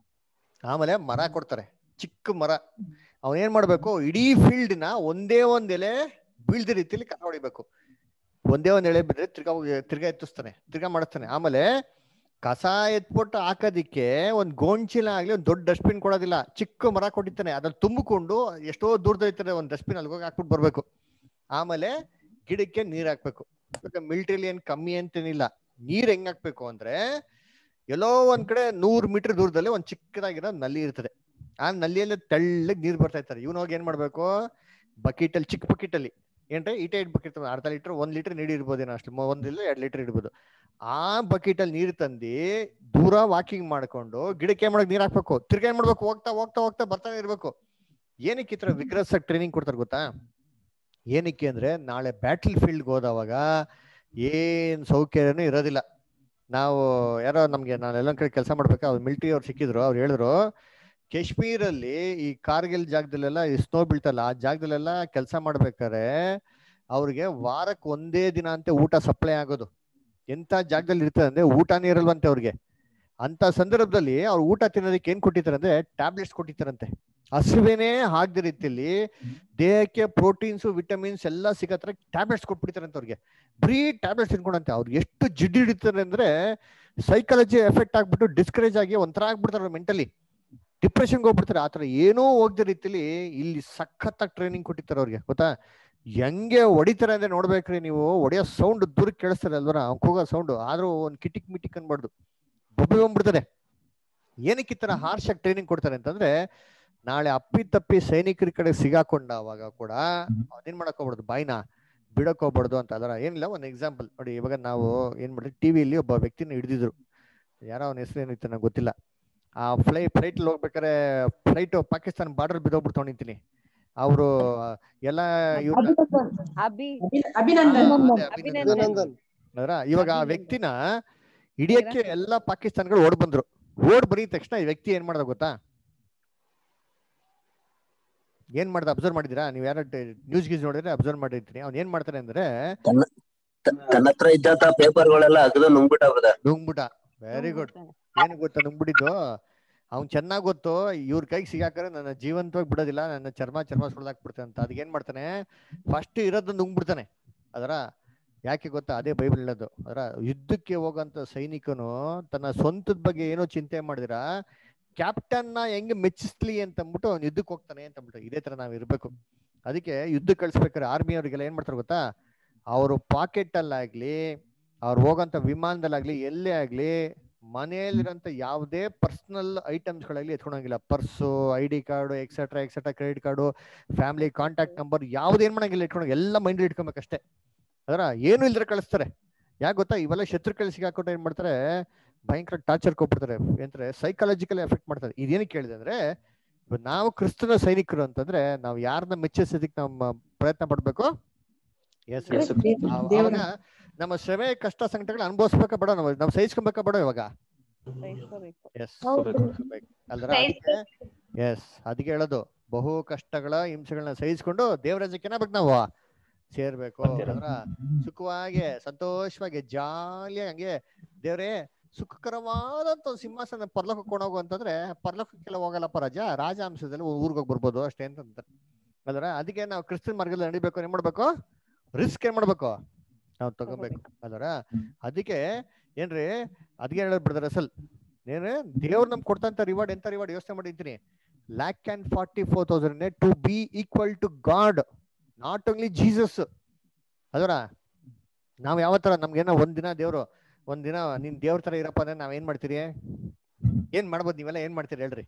ಆಮೇಲೆ ಮರ ಕೊಡ್ತಾರೆ ಚಿಕ್ಕ ಮರ ಅವನ್ ಏನ್ ಮಾಡ್ಬೇಕು ಇಡೀ ಫೀಲ್ಡ್ ನ ಒಂದೇ ಒಂದ್ ಎಲೆ ಬೀಳ್ದ ರೀತಿಯಲ್ಲಿ ಕಸ ಹೊಡಿಬೇಕು ಒಂದೇ ಒಂದ್ ಎಳೆ ಬಿದ್ರೆ ತಿರ್ಗಾ ಹೋಗಿ- ತಿರ್ಗಾ ಎತ್ತಿಸ್ತಾನೆ ತಿರ್ಗಾ ಮಾಡಿಸ್ತಾನೆ ಆಮೇಲೆ ಕಸ ಎತ್ಬಿಟ್ಟು ಹಾಕೋದಿಕ್ಕೆ ಒಂದ್ ಗೋಣ್ಚೀಲ ಆಗ್ಲಿ ಒಂದ್ ದೊಡ್ಡ ಡಸ್ಟ್ಬಿನ್ ಕೊಡೋದಿಲ್ಲ ಚಿಕ್ಕ ಮರ ಕೊಟ್ಟಿರ್ತಾನೆ ಅದ್ರಲ್ಲಿ ತುಂಬಿಕೊಂಡು ಎಷ್ಟೋ ದೂರದಲ್ಲಿ ಇರ್ತಾರೆ ಒಂದ್ ಡಸ್ಟ್ಬಿನ್ ಅಲ್ಲಿ ಹೋಗಿ ಹಾಕ್ಬಿಟ್ಟು ಬರ್ಬೇಕು ಆಮೇಲೆ ಗಿಡಕ್ಕೆ ನೀರ್ ಹಾಕ್ಬೇಕು ಮಿಲಿಟರಿಲಿ ಏನ್ ಕಮ್ಮಿ ಅಂತೇನಿಲ್ಲ ನೀರ್ ಹೆಂಗ್ ಹಾಕ್ಬೇಕು ಅಂದ್ರೆ ಎಲ್ಲೋ ಒಂದ್ ಕಡೆ ನೂರ್ ಮೀಟರ್ ದೂರದಲ್ಲಿ ಒಂದ್ ಚಿಕ್ಕದಾಗಿರೋ ನಲ್ಲಿ ಇರ್ತದೆ ಆ ನಲ್ಲಿಯಲ್ಲಿ ತೆಳ್ಳಗ್ ನೀರ್ ಬರ್ತಾ ಇರ್ತಾರೆ ಇವ್ನ ಹೋಗಿ ಏನ್ ಮಾಡ್ಬೇಕು ಬಕೆಟ್ ಅಲ್ಲಿ ಚಿಕ್ಕ ಬಕೆಟ್ ಅಲ್ಲಿ ಏನ್ರಿ ಈಟೆ ಇಟ್ ಬಕೆಟ್ ಅರ್ಧ ಲೀಟರ್ ಒಂದ್ ಲೀಟರ್ ನೀರು ಇರ್ಬೋದೇನೋ ಅಷ್ಟು ಮ- ಒಂದ್ ಇಲ್ಲ ಎರಡ್ ಲೀಟರ್ ಇರ್ಬೋದು ಆ ಬಕೆಟ್ ಅಲ್ಲಿ ನೀರು ತಂದಿ ದೂರ ವಾಕಿಂಗ್ ಮಾಡ್ಕೊಂಡು ಗಿಡಕ್ಕೆ ಏನ್ ಮಾಡಕ್ ನೀರ್ ಹಾಕ್ಬೇಕು ತಿರ್ಗಾ ಏನ್ ಮಾಡ್ಬೇಕು ಹೋಗ್ತಾ ಹೋಗ್ತಾ ಹೋಗ್ತಾ ಬರ್ತಾನೆ ಇರ್ಬೇಕು ಏನಕ್ಕೆ ಈ ತರ ವಿಗ್ರಸ್ ಟ್ರೈನಿಂಗ್ ಕೊಡ್ತಾರೆ ಗೊತ್ತಾ ಏನಕ್ಕೆ ಅಂದ್ರೆ ನಾಳೆ ಬ್ಯಾಟಲ್ ಫೀಲ್ಡ್ ಹೋದವಾಗ ಏನ್ ಸೌಕರ್ಯನೂ ಇರೋದಿಲ್ಲ ನಾವು ಯಾರೋ ನಮ್ಗೆ ನಾನು ಎಲ್ಲ ಕಡೆ ಕೆಲಸ ಮಾಡ್ಬೇಕು ಅವ್ರು ಮಿಲಿಟರಿ ಅವ್ರು ಸಿಕ್ಕಿದ್ರು ಅವ್ರು ಹೇಳಿದ್ರು ಕಾಶ್ಮೀರಲ್ಲಿ ಈ ಕಾರ್ಗಿಲ್ ಜಾಗದಲ್ಲೆಲ್ಲ ಈ ಸ್ನೋ ಬೀಳ್ತಲ್ಲ ಆ ಜಾಗದಲ್ಲೆಲ್ಲ ಕೆಲಸ ಮಾಡ್ಬೇಕಾದ್ರೆ ಅವ್ರಿಗೆ ವಾರಕ್ಕೆ ಒಂದೇ ದಿನ ಅಂತೆ ಊಟ ಸಪ್ಲೈ ಆಗೋದು ಎಂತ ಜಾಗದಲ್ಲಿ ಇರ್ತದೆ ಅಂದ್ರೆ ಊಟನೇ ಇರಲ್ವಂತೆ ಅವ್ರಿಗೆ ಅಂತ ಸಂದರ್ಭದಲ್ಲಿ ಅವ್ರು ಊಟ ತಿನ್ನೋದಕ್ಕೆ ಏನ್ ಕೊಟ್ಟಿದ್ದಾರೆ ಅಂದ್ರೆ ಟ್ಯಾಬ್ಲೆಟ್ಸ್ ಕೊಟ್ಟಿದ್ದಾರಂತೆ ಹಸಿವೇನೆ ಆಗದ ರೀತಿಯಲ್ಲಿ ದೇಹಕ್ಕೆ ಪ್ರೋಟೀನ್ಸ್ ವಿಟಮಿನ್ಸ್ ಎಲ್ಲ ಸಿಗತ್ರ ಟ್ಯಾಬ್ಲೆಟ್ಸ್ ಕೊಟ್ಬಿಡ್ತಾರಂತೆ ಅವ್ರಿಗೆ ಬರೀ ಟ್ಯಾಬ್ಲೆಟ್ಸ್ ತಿನ್ಕೊಂಡಂತೆ ಅವ್ರಿಗೆ ಎಷ್ಟು ಜಿಡ್ಡು ಹಿಡಿತಾರೆ ಅಂದ್ರೆ ಸೈಕಾಲಜಿ ಎಫೆಕ್ಟ್ ಆಗ್ಬಿಟ್ಟು ಡಿಸ್ಕರೇಜ್ ಆಗಿ ಒಂಥರ ಆಗ್ಬಿಡ್ತಾರೆ ಮೆಂಟಲಿ ಡಿಪ್ರೆಷನ್ಗೆ ಹೋಗ್ಬಿಡ್ತಾರೆ ಆತರ ಏನೂ ಹೋಗದ ರೀತಿಲಿ ಇಲ್ಲಿ ಸಖತ್ತಾಗಿ ಟ್ರೈನಿಂಗ್ ಕೊಟ್ಟಿರ್ತಾರೆ ಅವ್ರಿಗೆ ಗೊತ್ತಾ ಹೆಂಗೆ ಹೊಡಿತಾರೆ ಅಂದ್ರೆ ನೋಡ್ಬೇಕ್ರಿ ನೀವು ಹೊಡೆಯೋ ಸೌಂಡ್ ದೂರಕ್ಕೆ ಕೇಳಿಸ್ತಾರೆ ಅಲ್ವರ ಅವ್ನ್ ಕೂಗೋ ಸೌಂಡ್ ಆದ್ರೂ ಒಂದ್ ಕಿಟಿಕ್ ಮಿಟಿಕ್ ಅನ್ಬಾರ್ದು ಬೊಬ್ಬೆ ಬಂದ್ಬಿಡ್ತಾರೆ ಏನಕ್ಕೆ ಈ ತರ ಹಾರ್ಶ್ ಆಗಿ ಟ್ರೈನಿಂಗ್ ಕೊಡ್ತಾರೆ ಅಂತಂದ್ರೆ ನಾಳೆ ಅಪ್ಪಿ ತಪ್ಪಿ ಸೈನಿಕರ ಕಡೆ ಸಿಗಾಕೊಂಡಾಗ ಕೂಡ ಅದೇನ್ ಮಾಡಕ್ ಹೋಗ್ಬಾರ್ದು ಬಾಯ್ನ ಬಿಡಕ್ ಹೋಗ್ಬಾರ್ದು ಅಂತ ಅದರ ಏನಿಲ್ಲ ಒಂದ್ ಎಕ್ಸಾಂಪಲ್ ನೋಡಿ ಇವಾಗ ನಾವು ಏನ್ ಮಾಡಿದ್ವಿ ಟಿವಿಯಲ್ಲಿ ಒಬ್ಬ ವ್ಯಕ್ತಿನ ಹಿಡಿದಿದ್ರು ಯಾರೋ ಅವನ ಹೆಸರು ಏನಿತ್ತು ನಂಗೆ ಗೊತ್ತಿಲ್ಲ ಆ ಫ್ಲೈ ಫ್ಲೈಟ್ ಹೋಗ್ಬೇಕಾರೆ ಫ್ಲೈಟ್ ಪಾಕಿಸ್ತಾನ ಬಾರ್ಡರ್ ಬಿದ್ದೋಗ್ಬಿಟ್ಟು ನಿಂತೀನಿ ಅವರು ಎಲ್ಲ ಇವ್ರ ಅಭಿ ಅಭಿನಂದನ್ ಅಭಿನಂದನ್ ಅದರ ಇವಾಗ ಆ ವ್ಯಕ್ತಿನ ಹಿಡಿಯಕ್ಕೆ ಎಲ್ಲಾ ಪಾಕಿಸ್ತಾನಗಳು ಓಡ್ ಬಂದ್ರು ಓಡ್ ಬಂದಿದ ತಕ್ಷಣ ಈ ವ್ಯಕ್ತಿ ಏನ್ ಮಾಡ್ದ ಗೊತ್ತಾ ಏನ್ ಮಾಡ್ದ ಅಬ್ಸರ್ವ್ ಮಾಡಿದಿರಾ ನೀವು ಯಾರು ನ್ಯೂಸ್ ಗೀಸ್ ನೋಡಿದ್ರೆ ಅಬ್ಸರ್ವ್ ಮಾಡಿರ್ತೀನಿ ಅವ್ನ್ ಏನ್ ಮಾಡ್ತಾನೆ ಅಂದ್ರೆ ತನ್ನ ತನ್ನ ಹತ್ರ ಇದ್ದಂತ ಪೇಪರ್ಗಳೆಲ್ಲ ಅಗದು ನುಂಗ್ಬಿಟ್ಟ ಬ್ರದರ್ ನುಂಗ್ಬಿಟ್ಟ ವೆರಿ ಗುಡ್ ಏನು ಗೊತ್ತಾ ನುಂಗ್ಬಿಟ್ಟಿದ್ದು ಅವ್ನ್ ಚೆನ್ನಾಗ್ ಗೊತ್ತು ಇವ್ರ ಕೈಗೆ ಸಿಗಾಕರೆ ನನ್ನ ಜೀವಂತವಾಗಿ ಬಿಡೋದಿಲ್ಲ ನನ್ನ ಚರ್ಮ ಚರ್ಮ ಸುಳ್ದಾಕ್ಬಿಡ್ತಾನೆ ಅಂತ ಅದಕ್ಕೆ ಏನ್ ಮಾಡ್ತಾನೆ ಫಸ್ಟ್ ಇರೋದನ್ನ ನುಂಗ್ಬಿಡ್ತಾನೆ ಅದರ ಯಾಕೆ ಗೊತ್ತಾ ಅದೇ ಬೈಬಲ್ ಹೇಳೋದು ಅದರ ಯುದ್ಧಕ್ಕೆ ಹೋಗಂತ ಸೈನಿಕನು ತನ್ನ ಸ್ವಂತದ ಬಗ್ಗೆ ಏನೋ ಚಿಂತೆ ಮಾಡಿದಿರ ಕ್ಯಾಪ್ಟನ್ ನ ಹೆಂಗ್ ಮೆಚ್ಚಿಸ್ಲಿ ಅಂತ ಅಂದ್ಬಿಟ್ಟು ಅವ್ನು ಯುದ್ಧಕ್ಕೆ ಹೋಗ್ತಾನೆ ಅಂತ ಅಂದ್ಬಿಟ್ಟು ಇದೇ ತರ ನಾವ್ ಇರ್ಬೇಕು ಅದಕ್ಕೆ ಯುದ್ಧ ಕಳಿಸ್ಬೇಕಾದ್ರೆ ಆರ್ಮಿ ಅವ್ರಿಗೆಲ್ಲ ಏನ್ ಮಾಡ್ತಾರೆ ಗೊತ್ತಾ ಅವರು ಪಾಕೆಟ್ ಅಲ್ಲಾಗ್ಲಿ ಅವ್ರು ಹೋಗಂತ ವಿಮಾನದಲ್ಲಾಗ್ಲಿ ಎಲ್ಲೇ ಆಗ್ಲಿ ಮನೆಯಲ್ಲಿರೋಂಥ ಯಾವುದೇ ಪರ್ಸನಲ್ ಐಟಮ್ಸ್ಗಳಾಗ್ಲಿ ಎತ್ಕೊಳಂಗಿಲ್ಲ purse I D card etcetera etcetera credit card family contact number ಯಾವ್ದೇನ್ ಮಾಡಂಗಿಲ್ಲ ಇಟ್ಕೊಳಂಗ ಎಲ್ಲ ಮೈಂಡ್ ಇಟ್ಕೊಬೇಕಷ್ಟೇ ಅದರ ಏನು ಇಲ್ದ್ರೆ ಕಳಿಸ್ತಾರೆ ಯಾಕೆ ಗೊತ್ತಾ ಇವೆಲ್ಲ ಶತ್ರುಗಳು ಸಿಗಾಕೊಟ್ಟು ಏನ್ ಮಾಡ್ತಾರೆ ಭಯಂಕರ ಟಾರ್ಚರ್ ಕೊಟ್ಬಿಡ್ತಾರೆ ಅಂದ್ರೆ ಸೈಕಾಲಜಿಕಲ್ ಎಫೆಕ್ಟ್ ಮಾಡ್ತಾರೆ ಇದೇನಕ್ಕೆ ಕೇಳಿದೆ ಅಂದ್ರೆ ಇವಾಗ ನಾವು ಕ್ರಿಸ್ತನ ಸೈನಿಕರು ಅಂತಂದ್ರೆ ನಾವು ಯಾರನ್ನ ಮೆಚ್ಚಿಸೋದಕ್ಕೆ ನಮ್ಮ ಪ್ರಯತ್ನ ಪಡ್ಬೇಕು ಎಸ್ ಯೇಸು ಕ್ರಿಸ್ತ. ಅವಾಗ ನಮ್ಮ ಶ್ರಮೆ ಕಷ್ಟ ಸಂಕಟಗಳು ಅನುಭವಿಸ್ಬೇಕಾ ಬೇಡ ನಾವು ನಾವು ಸಹಿಸ್ಕೊಬೇಕಾ ಬೇಡ ಇವಾಗ ಎಸ್ ಅಲ್ರ ಅದಕ್ಕೆ ಎಸ್ ಅದಕ್ಕೆ ಹೇಳೋದು ಬಹು ಕಷ್ಟಗಳ ಹಿಂಸೆಗಳನ್ನ ಸಹಿಸ್ಕೊಂಡು ದೇವ್ರ ರಾಜ್ಯಕ್ಕೆ ಏನಾಗ್ಬೇಕು ನಾವು ಸೇರ್ಬೇಕು ಅಂದ್ರ ಸುಖವಾಗಿ ಸಂತೋಷವಾಗಿ ಜಾಲಿಯಾಗಿ ಹಂಗೆ ದೇವ್ರೇ ಸುಖಕರವಾದಂತ ಒಂದ್ ಸಿಂಹಾಸನ ಪರ್ಲೋಕಕ್ಕೆ ಕೊಂಡೋಗು ಅಂತಂದ್ರೆ ಪರ್ಲೋಕಕ್ಕೆಲ್ಲ ಹೋಗಲ್ಲಪ್ಪ ರಾಜ ರಾಜ ಅಂಶದಲ್ಲಿ ಊರಿಗೆ ಹೋಗಿ ಬರ್ಬೋದು ಅಷ್ಟೇ ಅಂತ ಅಂತಾರೆ ಅಲ್ರ ಅದಕ್ಕೆ ನಾವು ಕ್ರಿಸ್ತನ್ ಮಾರ್ಗದಲ್ಲಿ ನಡಿಬೇಕು ಏನ್ ಮಾಡ್ಬೇಕು ರಿಸ್ಕ್ ಏನ್ ಮಾಡ್ಬೇಕು ನಾವು ತಗೋಬೇಕು ಅಲ್ರ ಅದಕ್ಕೆ ಏನ್ರಿ ಅದಕ್ಕೆ ಹೇಳೋದು ಬಿಡ್ತಾರೆ ಅಸಲ್ ಏನು ದೇವ್ರು ನಮ್ಗೆ ಕೊಡ್ತಂತ ರಿವಾರ್ಡ್ ಎಂತ ರಿವಾರ್ಡ್ ಯೋಚನೆ ಮಾಡಿದ್ದೀನಿ lakh and forty four thousand to be equal to God not only Jesus ಅದರ ನಾವ್ ಯಾವ ತರ ನಮ್ಗೇನೋ ಒಂದ್ ದಿನ ದೇವ್ರು ಒಂದ್ ದಿನ ನಿನ್ ದೇವ್ರ ತರ ಇರಪ್ಪ ಅಂದ್ರೆ ನಾವ್ ಏನ್ ಮಾಡ್ತೀರಿ ಏನ್ ಮಾಡ್ಬೋದು ನೀವೆಲ್ಲ ಏನ್ ಮಾಡ್ತೀರಿ ಹೇಳ್ರಿ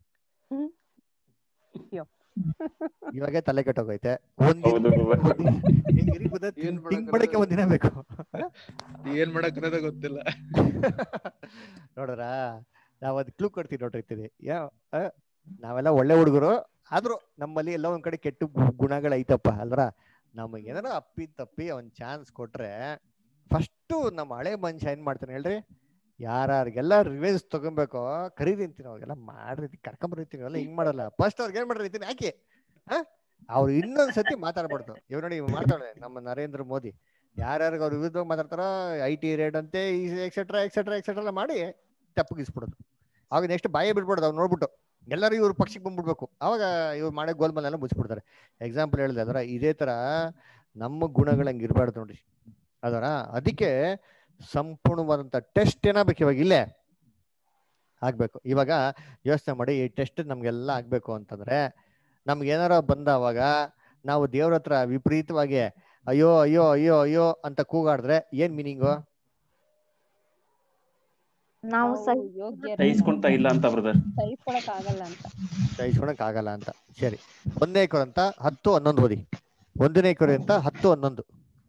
ಇವಾಗೆ ತಲೆ ಕೆಟ್ಟೋಗೈತೆ ಒಂದ್ ಹೌದು ತಿಂಗ್ ಮಾಡಕ್ಕೆ ಒಂದ್ ದಿನ ಬೇಕು ಏನ್ ಮಾಡಕ್ ಅನ್ನೋದೇ ಗೊತ್ತಿಲ್ಲ ನೋಡ್ರ ನಾವ್ ಅದ್ ಕ್ಲೂ ಕೊಡ್ತೀವಿ ನೋಡಿರ್ತೀವಿ ಯಾವ ಆ, ನಾವೆಲ್ಲ ಒಳ್ಳೆ ಹುಡುಗರು ಆದ್ರೂ ನಮ್ಮಲ್ಲಿ ಎಲ್ಲ ಒಂದ್ ಕಡೆ ಕೆಟ್ಟ ಗು- ಗುಣಗಳು ಐತಪ್ಪ ಅಲ್ರ ನಮಗೆ ಏನಾರ ಅಪ್ಪಿ ತಪ್ಪಿ ಒಂದ್ ಚಾನ್ಸ್ ಕೊಟ್ರೆ ಫಸ್ಟ್ ನಮ್ಮ ಹಳೆ ಮನುಷ್ಯ ಏನ್ ಮಾಡ್ತಾನೆ ಹೇಳ್ರಿ ಯಾರ್ಯಾರಿಗೆಲ್ಲ ರಿವೆನ್ಸ್ ತಗೊಬೇಕು ಕರೀದಿಂತೀನಿ ಅವ್ರಿಗೆಲ್ಲ ಮಾಡ್ರಿ ಕರ್ಕೊಂಬರ್ತೀನಿ ಎಲ್ಲ ಹಿಂಗ್ ಮಾಡಲ್ಲ ಫಸ್ಟ್ ಅವ್ರಿಗೆ ಏನ್ ಮಾಡಿರ್ತೀನಿ ಯಾಕೆ ಹಾ ಅವ್ರು ಇನ್ನೊಂದ್ ಸತಿ ಮಾತಾಡ್ಬಾರ್ದು ಇವ್ ನೋಡಿ ಇವ್ ಮಾಡ್ತಾಳೆ ನಮ್ಮ ನರೇಂದ್ರ ಮೋದಿ ಯಾರ್ಯಾರಿಗೆ ಅವ್ರ ವಿರುದ್ಧ ಮಾತಾಡ್ತಾರೋ ಐ ಟಿ ರೇಟ್ ಅಂತೆ ಎಕ್ಸೆಟ್ರಾ ಎಕ್ಸೆಟ್ರಾ ಎಕ್ಸೆಟ್ರಾ ಎಲ್ಲ ಮಾಡಿ ತಪ್ಪಗಿಸ್ಬಿಡೋದು ಆಗ ನೆಕ್ಸ್ಟ್ ಬಾಯೇ ಬಿಡ್ಬಾರ್ದು ಅವ್ರು ನೋಡ್ಬಿಟ್ಟು ಎಲ್ಲರೂ ಇವ್ರ ಪಕ್ಷಕ್ಕೆ ಬಂದ್ಬಿಡ್ಬೇಕು ಅವಾಗ ಇವ್ರು ಮಾಡೋ ಗೋಲ್ಮಲ್ ಎಲ್ಲ ಮುಚ್ಚಿಬಿಡ್ತಾರೆ ಎಕ್ಸಾಂಪಲ್ ಹೇಳಿದೆ ಅದರ ಇದೇ ತರ ನಮ್ಮ ಗುಣಗಳು ಹಂಗೆ ಇರಬಾರ್ದು ನೋಡ್ರಿ ಅದರ ಅದಕ್ಕೆ ಸಂಪೂರ್ಣವಾದಂತ ಟೆಸ್ಟ್ ಏನಾಗಬೇಕು ಇವಾಗ ಇಲ್ಲೇ ಆಗ್ಬೇಕು ಇವಾಗ ಯೋಚನೆ ಮಾಡಿ ಈ ಟೆಸ್ಟ್ ನಮ್ಗೆಲ್ಲ ಆಗ್ಬೇಕು ಅಂತಂದ್ರೆ ನಮ್ಗೆ ಏನಾರ ಬಂದವಾಗ ನಾವು ದೇವ್ರ ಹತ್ರ ವಿಪರೀತವಾಗಿ ಅಯ್ಯೋ ಅಯ್ಯೋ ಅಯ್ಯೋ ಅಯ್ಯೋ ಅಂತ ಕೂಗಾಡಿದ್ರೆ ಏನ್ ಮೀನಿಂಗು ನಾವು ಸಹಿಸ್ಕೊಂತ ಇಲ್ಲ ಅಂತ ಬ್ರದರ್ ಸಹಿಸ್ಕೊಳಕ್ ಆಗಲ್ಲ ಅಂತ ಸಹಿಸ್ಕೊಳಕ್ ಆಗಲ್ಲ ಅಂತ ಸರಿ ಒಂದನೇ ಕೊರಂತ ಹತ್ತು ಹನ್ನೊಂದು ಓದಿ ಒಂದನೇ ಕೊರಂತ ಹತ್ತು ಹನ್ನೊಂದು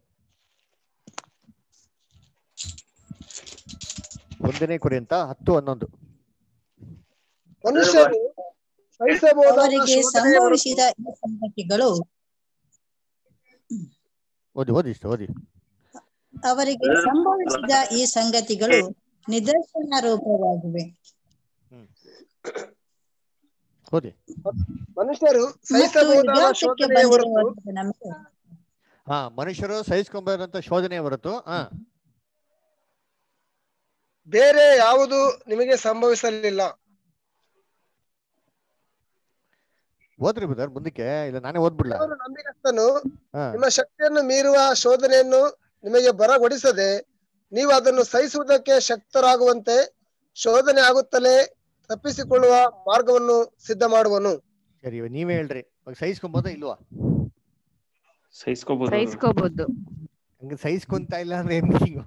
ಒಂದನೇ ಕೊರಿಂತ ಹತ್ತು ಹನ್ನೊಂದು ಮನುಷ್ಯರು ಸಹಿಸಬಹುದಾದ ಅವರಿಗೆ ಶೋಧನೆಯ ಹೊರತು ಸಂಭವಿಸಿದ ಈ ಸಂಗತಿಗಳು ಓದಿ ಓದಿ ಇಷ್ಟು ಓದಿ ಅವರಿಗೆ ಸಂಭವಿಸಿದ ಈ ಸಂಗತಿಗಳು ನಿದರ್ಶನ ರೂಪವಾಗಿವೆ ಓದಿ ಮನುಷ್ಯರು ಮತ್ತು ಸಹಿಸಬಹುದಾದ ವಿಘಾತಕ್ಕೆ ಶೋಧನೆಯ ಹೊರತು ಬಂದಿರುವ ನಮಗೆ ಹಾ ಮನುಷ್ಯರು ಸಹಿಸ್ಕೊಂಬರಂತ ಶೋಧನೆ ಹೊರತು ಹಾ ಬೇರೆ ಯಾವುದು ನಿಮಗೆ ಸಂಭವಿಸಲಿಲ್ಲ ಓದ್ರಿ ಬ್ರದರ್ ಮುಂದಕ್ಕೆ ಇಲ್ಲ ನಾನೇ ಓದ್ಬಿಡ್ಲಾ ದೇವರು ನಂಬಿಗಸ್ತನು ಹಾ ನಿಮ್ಮ ಶಕ್ತಿಯನ್ನು ಮೀರುವ ಶೋಧನೆಯನ್ನು ನಿಮಗೆ ಬರಗೊಡಿಸದೆ ನೀವು ಅದನ್ನು ಸಹಿಸುವುದಕ್ಕೆ ಶಕ್ತರಾಗುವಂತೆ ಶೋಧನೆ ಆಗುತ್ತಲೇ ತಪ್ಪಿಸಿಕೊಳ್ಳುವ ಮಾರ್ಗವನ್ನು ಸಿದ್ಧ ಮಾಡುವನು ಸರಿ ಇವಾಗ ನೀವೇ ಹೇಳ್ರಿ ಇವಾಗ ಸಹಿಸ್ಕೊಂಬೋದ ಇಲ್ವಾ ಸಹಿಸ್ಕೋಬಹುದು ಸಹಿಸ್ಕೋಬಹುದು ಹಂಗ ಸಹಿಸ್ಕೊಂತ ಇಲ್ಲ ಅಂದ್ರೆ ಏನ್ ಮೀನಿಂಗು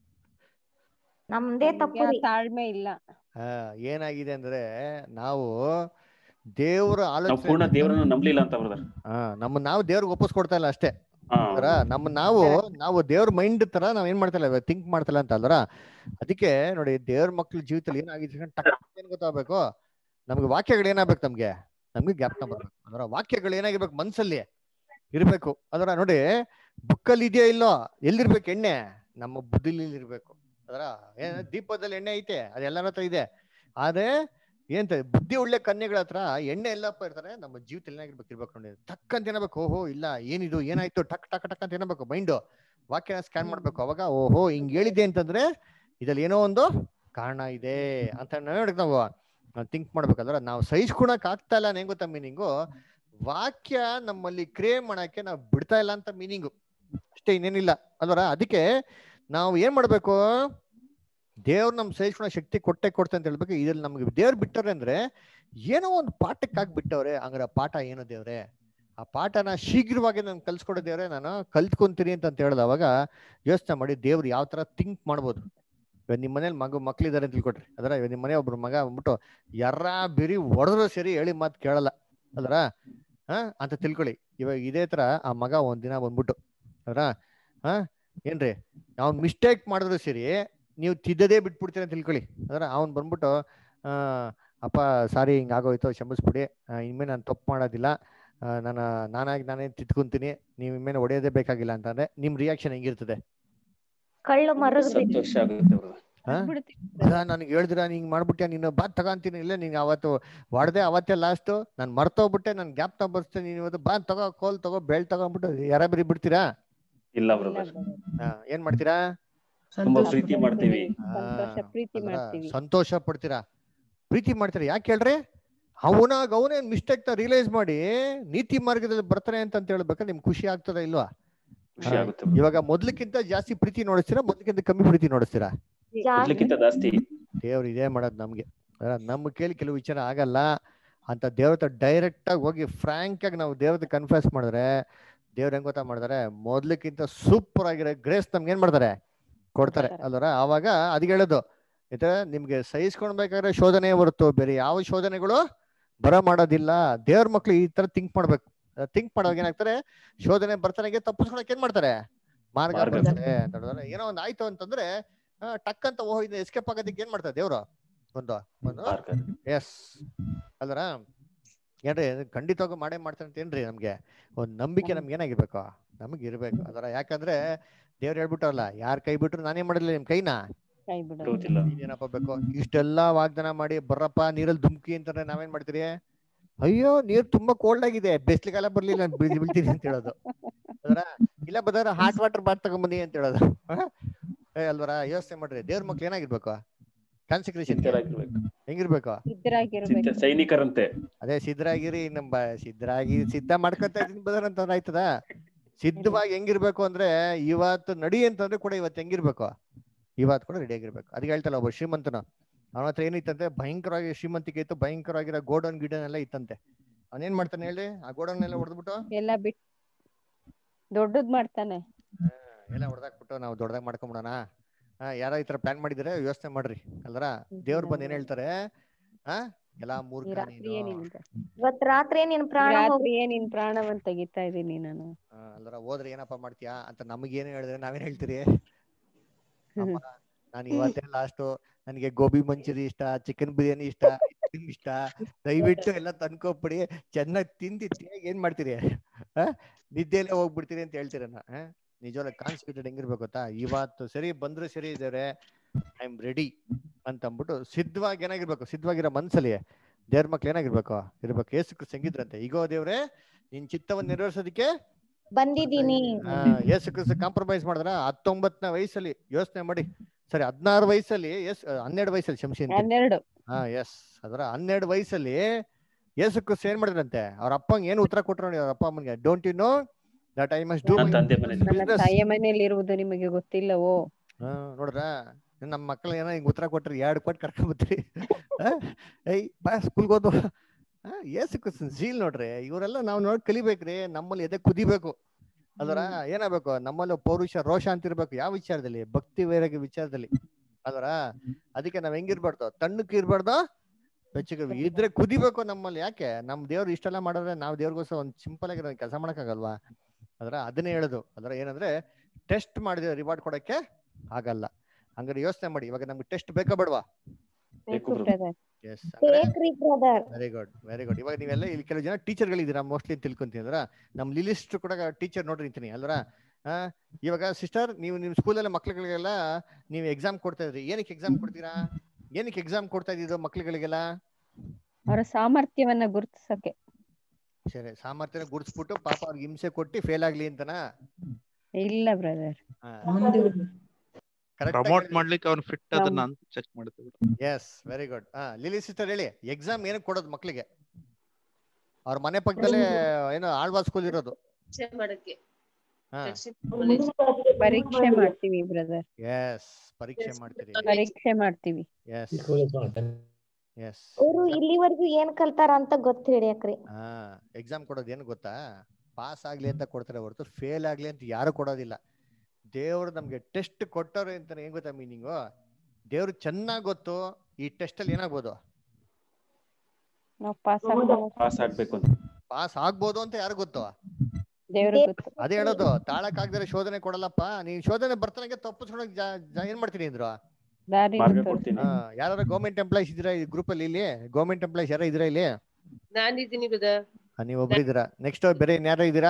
ನಮ್ದೇ ತಪ್ಪು ರೀ. ತಾಳ್ಮೆ ಇಲ್ಲ ಹಾ ಏನಾಗಿದೆ ಅಂದ್ರೆ ನಾವು ದೇವ್ರ ನಾವು ಪೂರ್ಣ ಆಲೋಚನೆ ದೇವರನ್ನ ನಂಬಲಿಲ್ಲ ಅಂತ ಬ್ರದರ್ ಹಾ ನಮ್ಮ ನಾವು ದೇವ್ರಿಗೆ ಒಪ್ಪಿಸ್ಕೊಡ್ತಾ ಇಲ್ಲ ಅಷ್ಟೇ ಹಾ ಅಲ್ರ ನಮ್ಮ ನಾವು ನಾವು ದೇವ್ರ ಮೈಂಡ್ ತರ ನಾವ್ ಏನ್ ಮಾಡ್ತಾ ಇಲ್ಲ ಥಿಂಕ್ ಮಾಡ್ತಿಲ್ಲ ಅಂತ ಅಲ್ರ ಅದಕ್ಕೆ ನೋಡಿ ದೇವ್ರ ಮಕ್ಳ ಜೀವಿತದಲ್ಲಿ ಏನಾಗಿದೆ ಟಕ್ ಏನ್ ಗೊತ್ತಾಗ್ಬೇಕು ನಮ್ಗೆ ವಾಕ್ಯಗಳು ಏನಾಗ್ಬೇಕು ನಮ್ಗೆ ನಮ್ಗೆ ಜ್ಞಾಪನ ಬರ್ಬೇಕು ಅದರ ವಾಕ್ಯಗಳು ಏನಾಗಿರ್ಬೇಕು ಮನ್ಸಲ್ಲಿ ಇರ್ಬೇಕು ಅದರ ನೋಡಿ ಬುಕ್ಕಲ್ಲಿ ಇದೆಯೋ ಇಲ್ಲೋ ಎಲ್ಲಿರ್ಬೇಕು ಎಣ್ಣೆ ನಮ್ಮ ಬುದ್ಧಿಲಿ ಇರ್ಬೇಕು ಅದರ ಏನ್ ದೀಪದಲ್ಲಿ ಎಣ್ಣೆ ಐತೆ ಅದೆಲ್ಲರ ಹತ್ರ ಇದೆ ಆದ್ರೆ ಏನ್ ಬುದ್ಧಿ ಒಳ್ಳೆ ಕನ್ಯೆಗಳ ಹತ್ರ ಎಣ್ಣೆ ಎಲ್ಲಪ್ಪ ಇರ್ತಾರೆ ನಮ್ಮ ಜೀವಿತದಲ್ಲಿ ಏನಾಗಿರ್ಬೇಕು ಇರ್ಬೇಕು ನೋಡಿ ಟಕ್ ಅಂತ ಏನಾಗಬೇಕು ಓಹೋ ಇಲ್ಲ ಏನಿದು ಏನಾಯ್ತು ಟಕ್ ಟಕ್ ಟಕ್ ಅಂತ ಏನಾಗಬೇಕು ಮೈಂಡ್ ವಾಕ್ಯನ ಸ್ಕ್ಯಾನ್ ಮಾಡ್ಬೇಕು ಅವಾಗ ಓಹೋ ಹಿಂಗ್ ಹೇಳಿದೆ ಅಂತಂದ್ರೆ ಇದ್ರಲ್ಲಿ ಏನೋ ಒಂದು ಕಾರಣ ಇದೆ ಅಂತ ನೋಡಿ ನಾವು ಥಿಂಕ್ ಮಾಡ್ಬೇಕಂದ್ರೆ ನಾವು ಸಹಿಸ್ಕೊಳಕ್ ಆಗ್ತಾ ಇಲ್ಲ ಹೆಂಗ್ ಗೊತ್ತಾ ಮೀನಿಂಗು ವಾಕ್ಯ ನಮ್ಮಲ್ಲಿ ಕ್ರಿಯೆ ಮಾಡಕ್ಕೆ ನಾವು ಬಿಡ್ತಾ ಇಲ್ಲ ಅಂತ ಮೀನಿಂಗು ಅಷ್ಟೇ ಇನ್ನೇನಿಲ್ಲ ಅಲ್ವರ ಅದಕ್ಕೆ ನಾವು ಏನ್ ಮಾಡ್ಬೇಕು ದೇವ್ರು ನಮ್ ಸಹಿಸ್ಕೊಳೋ ಶಕ್ತಿ ಕೊಟ್ಟೆ ಕೊಡ್ತೆ ಅಂತ ಹೇಳ್ಬೇಕು ಇದ್ರಲ್ಲಿ ನಮ್ಗೆ ದೇವ್ರು ಬಿಟ್ಟವ್ರೆ ಅಂದ್ರೆ ಏನೋ ಒಂದು ಪಾಠಕ್ಕಾಗಿ ಬಿಟ್ಟವ್ರೆ ಹಂಗಾರೆ ಪಾಠ ಏನು ದೇವ್ರೆ ಆ ಪಾಠನ ಶೀಘ್ರವಾಗಿ ನಾನು ಕಲ್ಸ್ಕೊಡೋ ದೇವ್ರೆ ನಾನು ಕಲ್ತ್ಕೊಂತೀನಿ ಅಂತ ಅಂತ ಹೇಳ್ದ ಅವಾಗ ಯೋಚನೆ ಮಾಡಿ ದೇವ್ರು ಯಾವ ತರ ಥಿಂಕ್ ಮಾಡ್ಬೋದು ಇವಾಗ ನಿಮ್ಮ ಮನೇಲಿ ಮಗು ಮಕ್ಳಿದಾರೆ ಅಂತ ತಿಳ್ಕೊಟ್ರಿ ಅದರ ಇವಾಗ ನಿಮ್ಮ ಮನೆ ಒಬ್ರು ಮಗ ಬಂದ್ಬಿಟ್ಟು ಯಾರ ಬಿರಿ ಹೊಡೆದ್ರು ಸರಿ ಹೇಳಿ ಮಾತು ಕೇಳಲ್ಲ ಅಲ್ರ ಹಾ ಅಂತ ತಿಳ್ಕೊಳ್ಳಿ ಇವಾಗ ಇದೇ ತರ ಆ ಮಗ ಒಂದ್ ದಿನ ಬಂದ್ಬಿಟ್ಟು ಅದ್ರ ಹಾ ಏನ್ರಿ ಅವ್ನ್ ಮಿಸ್ಟೇಕ್ ಮಾಡಿದ್ರು ಸರಿ ನೀವು ತಿದ್ದದೇ ಬಿಟ್ಬಿಡ್ತೀರ ಅಂತ ತಿಳ್ಕೊಳ್ಳಿ ಅದ್ರ ಅವ್ನ್ ಬಂದ್ಬಿಟ್ಟು ಆ ಅಪ್ಪ ಸಾರಿ ಹಿಂಗಾಗೋಯ್ತು ಕ್ಷಮಿಸ್ಬಿಡಿ ಆ, ಇನ್ಮೇಲೆ ನಾನು ತಪ್ಪು ಮಾಡೋದಿಲ್ಲ ಆ, ನಾನು ನಾನಾಗಿ ನಾನೇ ತಿದ್ಕೊಂತೀನಿ ನೀವು ಇನ್ಮೇಲೆ ಹೊಡೆಯೋದೇ ಬೇಕಾಗಿಲ್ಲ ಅಂತಂದ್ರೆ ನಿಮ್ ರಿಯಾಕ್ಷನ್ ಹೆಂಗಿರ್ತದೆ ಕಳ್ಳು ಮರಗಬೇಕು ಸಂತೋಷ ಆಗುತ್ತೆ ಬ್ರದರ್ ಹಾ? ಅಲ್ಲ ನನಗೆ ಹೇಳ್ದಿರ ಹಿಂಗ್ ಮಾಡ್ಬಿಟ್ಟೆ ನೀನು ಬಾ ತಗೊಂತೀನಿ ಇಲ್ಲ ನೀನ್ ಅವತ್ತು ಹೊಡೆದೆ ಅವತ್ತೇ ಲಾಸ್ಟ್ ನಾನು ಮರ್ತೋಗ್ಬಿಟ್ಟೆ ನನ್ ಗ್ಯಾಪ್ ಬರ್ಸ್ತೇನೆ ನೀನು ಇವತ್ತು ಬಾ ತಗೋ ಕೋಲ್ ತಗೋ ಬೆಳ್ ತಗೊಂಡ್ಬಿಟ್ಟು ಯಾರ ಬರಿ ಬಿಡ್ತೀರಾ ಇಲ್ಲ ಬ್ರದರ್ ಹಾ, ಏನ್ ಮಾಡ್ತೀರಾ ತುಂಬಾ ಪ್ರೀತಿ ಮಾಡ್ತೀವಿ ಆ, ಸಂತೋಷ ಪ್ರೀತಿ ಅದ್ರ ಮಾಡ್ತೀವಿ ಸಂತೋಷ ಪಡ್ತೀರಾ ಪ್ರೀತಿ ಮಾಡ್ತೀರಾ ಯಾಕೆ ಹೇಳ್ರಿ ಅವನಾಗ ಅವನೇ ಮಿಸ್ಟೇಕ್ ನ ರಿಯಲೈಸ್ ಮಾಡಿ ನೀತಿ ಮಾರ್ಗದಲ್ಲಿ ಬರ್ತಾನೆ ಅಂತ ಅಂತ ಹೇಳ್ಬೇಕಾದ್ರೆ ನಿಮ್ಗೆ ಖುಷಿ ಆಗ್ತದ ಇಲ್ವಾ ಖುಷಿ ಆ, ಆಗುತ್ತೆ ಇವಾಗ ಮೊದ್ಲಕ್ಕಿಂತ ಜಾಸ್ತಿ ಪ್ರೀತಿ ನೋಡಿಸ್ತೀರಾ ಮೊದ್ಲಕ್ಕಿಂತ ಕಮ್ಮಿ ಪ್ರೀತಿ ನೋಡಿಸ್ತೀರಾ ಮೊದ್ಲಿಕ್ಕಿಂತ ಜಾಸ್ತಿ ದೇವ್ರು ಇದೇ ಮಾಡೋದು ನಮ್ಗೆ ಅದ್ರ ನಮ್ಮ ಕೇಳಿ ಕೆಲವು ವಿಚಾರ ಆಗಲ್ಲ ಅಂತ ದೇವ್ರ ಹತ್ರ ಡೈರೆಕ್ಟ್ ಆಗಿ ಹೋಗಿ ಫ್ರಾಂಕ್ ಆಗಿ ನಾವು ದೇವ್ರ ಹತ್ರ ಕನ್ಫ್ಯೂಸ್ ಮಾಡಿದ್ರೆ ದೇವ್ರ ಹೆಂಗ್ ಗೊತ್ತಾ ಮಾಡ್ತಾರೆ ಮೊದ್ಲಕ್ಕಿಂತ ಸೂಪರ್ ಆಗಿರೋ ಗ್ರೇಸ್ ನಮ್ಗೆ ಏನ್ ಮಾಡ್ತಾರೆ ಕೊಡ್ತಾರೆ ಅಲ್ವರ ಆವಾಗ ಅದಕ್ಕೆ ಹೇಳೋದು ಆಯ್ತಾ ನಿಮ್ಗೆ ಸಹಿಸ್ಕೊಳ್ಬೇಕಾದ್ರೆ ಶೋಧನೆ ಹೊರತು ಬೇರೆ ಯಾವ ಶೋಧನೆಗಳು ಬರ ಮಾಡೋದಿಲ್ಲ ದೇವ್ರ ಮಕ್ಳು ಈ ತರ ಥಿಂಕ್ ಮಾಡ್ಬೇಕು ಥಿಂಕ್ ಮಾಡುವಾಗ ಏನಾಗ್ತಾರೆ ಶೋಧನೆ ಬರ್ತಾನೆ ತಪ್ಪಿಸ್ಕೊಳಕ್ ಏನ್ ಮಾಡ್ತಾರೆ ಮಾರ್ಗ ಮಾರ್ಗ. ಬರ್ತಾರೆ ಅಂತ ಹೇಳಿದ್ರೆ ಏನೋ ಒಂದ್ ಆಯ್ತು ಅಂತಂದ್ರೆ ಆ, ಟಕ್ ಅಂತ ಓಹೋ ಇದು ಎಸ್ಕೇಪ್ ಆಗೋದಕ್ಕೆ ಏನ್ ಮಾಡ್ತಾರೆ ದೇವ್ರು ಒಂದು ಒಂದು ಮಾರ್ಗ. ಎಸ್ ಅಲ್ರ ಏನ್ರಿ ಖಂಡಿತವಾಗೂ ಮಾಡೇ ಮಾಡ್ತಾರೆ ಅಂತ ಏನ್ರಿ ನಮ್ಗೆ ಒಂದ್ ನಂಬಿಕೆ ನಮ್ಗೆ ಏನಾಗಿರ್ಬೇಕು ನಮಗ್ ಇರ್ಬೇಕು ಅದರ ಯಾಕಂದ್ರೆ ದೇವ್ರು ಹೇಳ್ಬಿಟ್ಟವಲ್ಲ ಯಾರ್ ಕೈ ಬಿಟ್ರು ನಾನೇ ಮಾಡಿಲ್ಲ ನಿಮ್ ಕೈನ ಕೈ ಬಿಡೋದು ಬಿಡುವುದಿಲ್ಲ ಏನಪ್ಪ ಬೇಕು ಇಷ್ಟೆಲ್ಲಾ ವಾಗ್ದಾನ ಮಾಡಿ ಬರ್ರಪ್ಪ ನೀರಲ್ಲಿ ಧುಮ್ಕಿ ಅಂತಾರೆ ನಾವೇನ್ ಮಾಡ್ತೀರಿ ಅಯ್ಯೋ ನೀರ್ ತುಂಬಾ ಕೋಲ್ಡ್ ಆಗಿದೆ ಬೇಸಿಗೆಗಾಲ ಬರ್ಲಿಲ್ಲ ನಾನ್ ಬೀಳ್ ಬೀಳ್ತೀನಿ ಅಂತ ಹೇಳೋದು ಅದರ ಇಲ್ಲ ಬದರ ಹಾಟ್ ವಾಟರ್ ಬಾತ್ ತಗೊಂಬನ್ನಿ ಅಂತ ಹೇಳೋದು ಹ? ಏ ಅಲ್ವರ ಯೋಚನೆ ಮಾಡ್ರಿ ದೇವ್ರ ಮಕ್ಳು ಏನಾಗಿರ್ಬೇಕು ಕಾನ್ಸಂಟ್ರೇಷನ್ ಸಿದ್ಧರಾಗಿರ್ಬೇಕು ಹೆಂಗಿರ್ಬೇಕು ಸಿದ್ಧರಾಗಿರ್ಬೇಕು ಸಿದ್ಧ ಸೈನಿಕರಂತೆ ಅದೇ ಸಿದ್ಧರಾಗಿರಿ ನಮ್ಮ ಸಿದ್ಧರಾಗಿ ಸಿದ್ಧ ಮಾಡ್ಕೊತಾ ಇದೀನಿ ಬದರ್ ಅಂತಂದ್ರೆ ಆಯ್ತದ ಸಿದ್ಧವಾಗಿ ಹೆಂಗಿರ್ಬೇಕು ಅಂದ್ರೆ ಇವತ್ತು ನಡಿ ಅಂತಂದ್ರೆ ಕೂಡ ಇವತ್ತು ಹೆಂಗಿರ್ಬೇಕು ಇವತ್ತು ಕೂಡ ರೆಡಿ ಆಗಿರ್ಬೇಕು ಅದಕ್ಕೆ ಹೇಳ್ತಲ್ಲ ಒಬ್ಬ ಶ್ರೀಮಂತನು ಅವನ ಹತ್ರ ಏನಿತ್ತಂತೆ ಭಯಂಕರವಾಗಿ ಶ್ರೀಮಂತಿಕೆ ಇತ್ತು ಭಯಂಕರವಾಗಿರೋ ಗೋಡೌನ್ ಗಿಡನ್ ಎಲ್ಲ ಇತ್ತಂತೆ ಅವನೇನ್ ಮಾಡ್ತಾನೆ ಹೇಳಿ ಆ ಗೋಡೌನ್ ಎಲ್ಲ ಹೊಡೆದ್ಬಿಟ್ಟು ಎಲ್ಲ ಬಿಟ್ ದೊಡ್ಡದ್ ಮಾಡ್ತಾನೆ ಎಲ್ಲ ಹೊಡೆದಾಕ್ಬಿಟ್ಟು ನಾವು ದೊಡ್ಡದಾಗ್ ಮಾಡ್ಕೊಂಬಿಡೋಣ ಹಾ ಯಾರೋ ಈ ತರ ಪ್ಲಾನ್ ಮಾಡಿದ್ರೆ ಯೋಚನೆ ಮಾಡ್ರಿ ಅಲ್ರ ದೇವ್ರು ಬಂದ್ ಏನ್ ಹೇಳ್ತಾರೆ ಹಾ ಎಲ್ಲಾ ಈ ಮೂರ್ಖ ರಾತ್ರಿ ನೀನು ಏನಿದೆ ಇವತ್ ರಾತ್ರಿ ನಿನ್ ಪ್ರಾಣ ಹೋಗ್ ರಾತ್ರಿ ನಿನ್ ಪ್ರಾಣವನ್ನ ತೆಗಿತಾ ಇದೀನಿ ನಾನು ಆ, ಅಲ್ರ ಹೋದ್ರೆ ಏನಪ್ಪ ಮಾಡ್ತೀಯಾ ಅಂತ ನಮಗೇನು ಹೇಳಿದ್ರೆ ನಾವೇನ್ ಹೇಳ್ತೀರಿ ಅಮ್ಮ ನಾನು ಇವತ್ತೇ ಲಾಸ್ಟ್ ನನಗೆ ಗೋಬಿ ಮಂಚೂರಿ ಇಷ್ಟ ಚಿಕನ್ ಬಿರಿಯಾನಿ ಇಷ್ಟ ice cream ಇಷ್ಟ ದಯವಿಟ್ಟು ಎಲ್ಲ ತಂದ್ಕೊಬಿಡಿ ಚೆನ್ನಾಗಿ ತಿಂದಿ ತಿಂದಾಗ್ ಏನ್ ಮಾಡ್ತೀರಿ ಆ? ನಿದ್ದೆಲ್ಲೇ ಹೋಗ್ಬಿಡ್ತೀರಿ ಅಂತ ಹೇಳ್ತೀರಣ್ಣ ನಿಜವಾಗ್ಲೂ ಕಾನ್ಸ್ಟಿಟ್ಯೂಟೆಡ್ ಹೆಂಗಿರ್ಬೇಕು ಗೊತ್ತಾ ಇವತ್ತು ಸರಿ ಬಂದ್ರೆ ಸರಿ ಇದಾರೆ ಐ ಆಮ್ ರೆಡಿ ಅಂತ ಅಂದ್ಬಿಟ್ಟು ಸಿದ್ಧವಾಗಿ ಏನಾಗಿರ್ಬೇಕು ಸಿದ್ಧವಾಗಿರೋ ಮನ್ಸಲ್ಲಿ ದೇವ್ರ ಮಕ್ಳು ಏನಾಗಿರ್ಬೇಕು ಇರ್ಬೇಕು ಏಸು ಕ್ರಿಸ್ತ ಹೆಂಗಿದ್ರಂತೆ ಈಗೋ ದೇವ್ರೆ ನಿನ್ ಚಿತ್ತವನ್ನು ನೆರವೇರ್ಸೋದಕ್ಕೆ ಬಂದಿದೀನಿ ಆ, ಯೇಸು ಕ್ರಿಸ್ತ ಕಾಂಪ್ರಮೈಸ್ ಮಾಡಿದ್ರ ಹತ್ತೊಂಬತ್ತನೇ ವಯಸ್ಸಲ್ಲಿ ಯೋಚನೆ ಮಾಡಿ ಸರಿ ಹದಿನಾರು ವಯಸ್ಸಲ್ಲಿ ಎಸ್ ಹನ್ನೆರಡು ವಯಸ್ಸಲ್ಲಿ ಶಂಸಿ ಅಂತ ಹನ್ನೆರಡು ಹಾ ಎಸ್ ಅದರ ಹನ್ನೆರಡು ವಯಸ್ಸಲ್ಲಿ ಯೇಸು ಕ್ರಿಸ್ತ ಏನ್ ಮಾಡಿದ್ರಂತೆ ಅವ್ರ ಅಪ್ಪಂಗೆ ಏನ್ ಉತ್ತರ ಕೊಟ್ರು ನೋಡಿ ಅವ್ರ ಅಪ್ಪ ಅಮ್ಮನಿಗೆ don't you know that I must do ನನ್ನ ತಂದೆ ಮನೆಯಲ್ಲಿ ನನ್ನ ತಾಯಿಯ ಮನೆಯಲ್ಲಿ ಇರುವುದು ನಿಮಗೆ ಗೊತ್ತಿಲ್ಲವೋ ನೋಡ್ರ ನಮ್ಮ ಮಕ್ಳು ಏನೋ ಹಿಂಗ್ ಉತ್ತರ ಕೊಟ್ರಿ ಎರಡು ಕೊಟ್ಟು ಕರ್ಕೊಂಬತ್ರಿ ಏಯ್ ಬಾ ಸ್ಕೂಲ್ಗೆ ಹೋದು ಏಸು ಕ್ರಿಸ್ತನ್ ಸೀಲ್ ನೋಡ್ರಿ ಇವರೆಲ್ಲ ನಾವು ನೋಡಿ ಕಲಿಬೇಕ್ರಿ ನಮ್ಮಲ್ಲಿ ಎದೆ ಕುದಿಬೇಕು ಅದರ ಏನಾಗಬೇಕು ನಮ್ಮಲ್ಲಿ ಪೌರುಷ ರೋಷ ಅಂತ ಇರ್ಬೇಕು ಯಾವ ವಿಚಾರದಲ್ಲಿ ಭಕ್ತಿ ವೈರಾಗ್ಯ ವಿಚಾರದಲ್ಲಿ ಅದರ ಅದಕ್ಕೆ ನಾವ್ ಹೆಂಗಿರ್ಬಾರ್ದು ತಣ್ಣಕ್ಕೆ ಇರ್ಬಾರ್ದು ಬೆಚ್ಚಗೆ ಇದ್ರೆ ಕುದಿಬೇಕು ನಮ್ಮಲ್ಲಿ ಯಾಕೆ ನಮ್ ದೇವ್ರು ಇಷ್ಟೆಲ್ಲ ಮಾಡಿದ್ರೆ ನಾವು ದೇವ್ರಿಗೋಸ್ಕರ ಒಂದ್ ಸಿಂಪಲ್ ಆಗಿರೋ ಕೆಲಸ ಮಾಡಕ್ಕಾಗಲ್ವಾ ಅದರ ಅದನ್ನೇ ಹೇಳುದು ಅದರ ಏನಂದ್ರೆ ಟೆಸ್ಟ್ ಮಾಡಿದ್ರೆ ರಿವಾರ್ಡ್ ಕೊಡಕ್ಕೆ ಆಗಲ್ಲ ಹಂಗಾರೆ ಯೋಚನೆ ಮಾಡಿ ಇವಾಗ ನಮ್ಗೆ ಟೆಸ್ಟ್ ಬೇಕಾ ಬೇಡವಾ ಬೇಕು ಬೇಕು ಬ್ರದರ್ ಬ್ರದರ್ ಎಸ್ ಬೇಕ್ರಿ brother very good very good ಇವಾಗ ನೀವೆಲ್ಲ ಇಲ್ಲಿ ಕೆಲವು ಜನ ಟೀಚರ್ಗಳಿದ್ದೀರಾ ಮೋಸ್ಟ್ಲಿ ತಿಳ್ಕೊಂತೀನಿ ಅಂದ್ರ ನಮ್ ಲಿಲಿಸ್ಟ್ ಕೂಡ ಟೀಚರ್ ನೋಡ್ರಿ ಅಂತೀನಿ ಅಲ್ರ ಆ, ಇವಾಗ ಸಿಸ್ಟರ್ ನೀವು ನಿಮ್ ಸ್ಕೂಲಲ್ಲಿ ಮಕ್ಳುಗಳಿಗೆಲ್ಲ ನೀವು ಎಕ್ಸಾಮ್ ಕೊಡ್ತಾ ಇದ್ರಿ ಏನಕ್ಕೆ ಎಕ್ಸಾಮ್ ಕೊಡ್ತೀರಾ ಏನಕ್ಕೆ ಎಕ್ಸಾಮ್ ಕೊಡ್ತಾ ಇದ್ದಿದ್ದು ಮಕ್ಳುಗಳಿಗೆಲ್ಲ ಅವರ ಸಾಮರ್ಥ್ಯವನ್ನ ಗುರುತಿಸಕ್ಕೆ ಸರಿ ಸಾಮರ್ಥ್ಯನ ಗುರ್ಸ್ಬಿಟ್ಟು ಪಾಪ ಅವ್ರಿಗೆ ಹಿಂಸೆ ಕೊಟ್ಟು ಫೇಲ್ ಆಗ್ಲಿ ಅಂತನಾ ಇಲ್ಲ ಬ್ರದರ್ ಪ್ರಮೋಟ್ ಮಾಡ್ಲಿಕ್ಕೆ ಅವ್ನು ಫಿಟ್ ಅದನ್ನ ಅಂತ ಚೆಕ್ ಮಾಡ್ತೀವಿ ಎಸ್ ವೆರಿ ಗುಡ್ ಹಾ ಲಿಲಿ ಸಿಸ್ಟರ್ ಹೇಳಿ ಎಕ್ಸಾಮ್ ಏನಕ್ಕೆ ಕೊಡೋದು ಮಕ್ಳಿಗೆ ಅವ್ರ ಮನೆ ಪಕ್ಕದಲ್ಲೇ ಏನೋ ಆಳ್ವಾ ಸ್ಕೂಲ್ ಇರೋದು ಪರೀಕ್ಷೆ ಮಾಡಕ್ಕೆ ಹಾ ಪರೀಕ್ಷೆ ಮಾಡ್ತೀವಿ ಬ್ರದರ್ ಎಸ್ ಪರೀಕ್ಷೆ ಮಾಡ್ತೀರಿ ಪರೀಕ್ಷೆ ಮಾಡ್ತೀವಿ ಎಸ್ ಎಸ್ ಅವರು ಇಲ್ಲಿವರೆಗೂ ಏನ್ ಕಲ್ತಾರ ಅಂತ ಗೊತ್ತ ಹಿಡಿಯಕ್ರಿ ಹಾ ಎಕ್ಸಾಮ್ ಕೊಡೋದು ಏನು ಗೊತ್ತಾ ಪಾಸ್ ಆಗ್ಲಿ ಅಂತ ಕೊಡ್ತಾರೆ ಹೊರತು ಫೇಲ್ ಆಗ್ಲಿ ಅಂತ ಯಾರು ಕೊಡೋದಿಲ್ಲ ದೇವ್ರು ನಮ್ಗೆ ಟೆಸ್ಟ್ ಕೊಟ್ಟವ್ರೆ ಅಂತ ಏನ್ ಗೊತ್ತಾ ಮೀನಿಂಗು ದೇವ್ರು ಚೆನ್ನಾಗ್ ಗೊತ್ತು ಈ ಟೆಸ್ಟ್ ಅಲ್ಲಿ ಏನಾಗ್ಬೋದು ನಾವು ಪಾಸ್ ಪಾಸ್ ಆಗ್ಬೇಕು ಅಂತ ಪಾಸ್ ಆಗ್ಬೋದು ಅಂತ ಯಾರು ಗೊತ್ತು ದೇವ್ರಿಗೆ ಗೊತ್ತು ಅದೇ ಹೇಳೋದು ತಾಳಕ್ ಆಗ್ದರೆ ಶೋಧನೆ ಕೊಡಲ್ಲಪ್ಪ ನೀನ್ ಶೋಧನೆ ಬರ್ತಾನಂಗೆ ತಪ್ಪಿಸ್ಕೊಳಕ್ ಜಾ- ಜಾ- ಏನ್ ಮಾಡ್ತೀನಿ ಅಂದ್ರು ದಾರಿ ಮಾರ್ಗ ಕೊಡ್ತೀನಿ ಯಾರು ಗೌರ್ಮೆಂಟ್ ಎಂಪ್ಲಾಯ್ಸ್ ಇದ್ದೀರಾ ಈ ಗ್ರೂಪ್ ಅಲ್ಲಿ ಇಲ್ಲಿ ಗೌರ್ಮೆಂಟ್ ಎಂಪ್ಲಾಯ್ಸ್ ಯಾರ ಇದ್ದೀರಾ ಇಲ್ಲಿ ನಾನಿದ್ದೀನಿ ಬ್ರದರ್ ಆ, ನೀವ್ ಒಬ್ರು ಇದ್ದೀರಾ ನೆಕ್ಸ್ಟ್ ಬೇರೆ ಇನ್ಯಾರೋ ಇದ್ದೀರಾ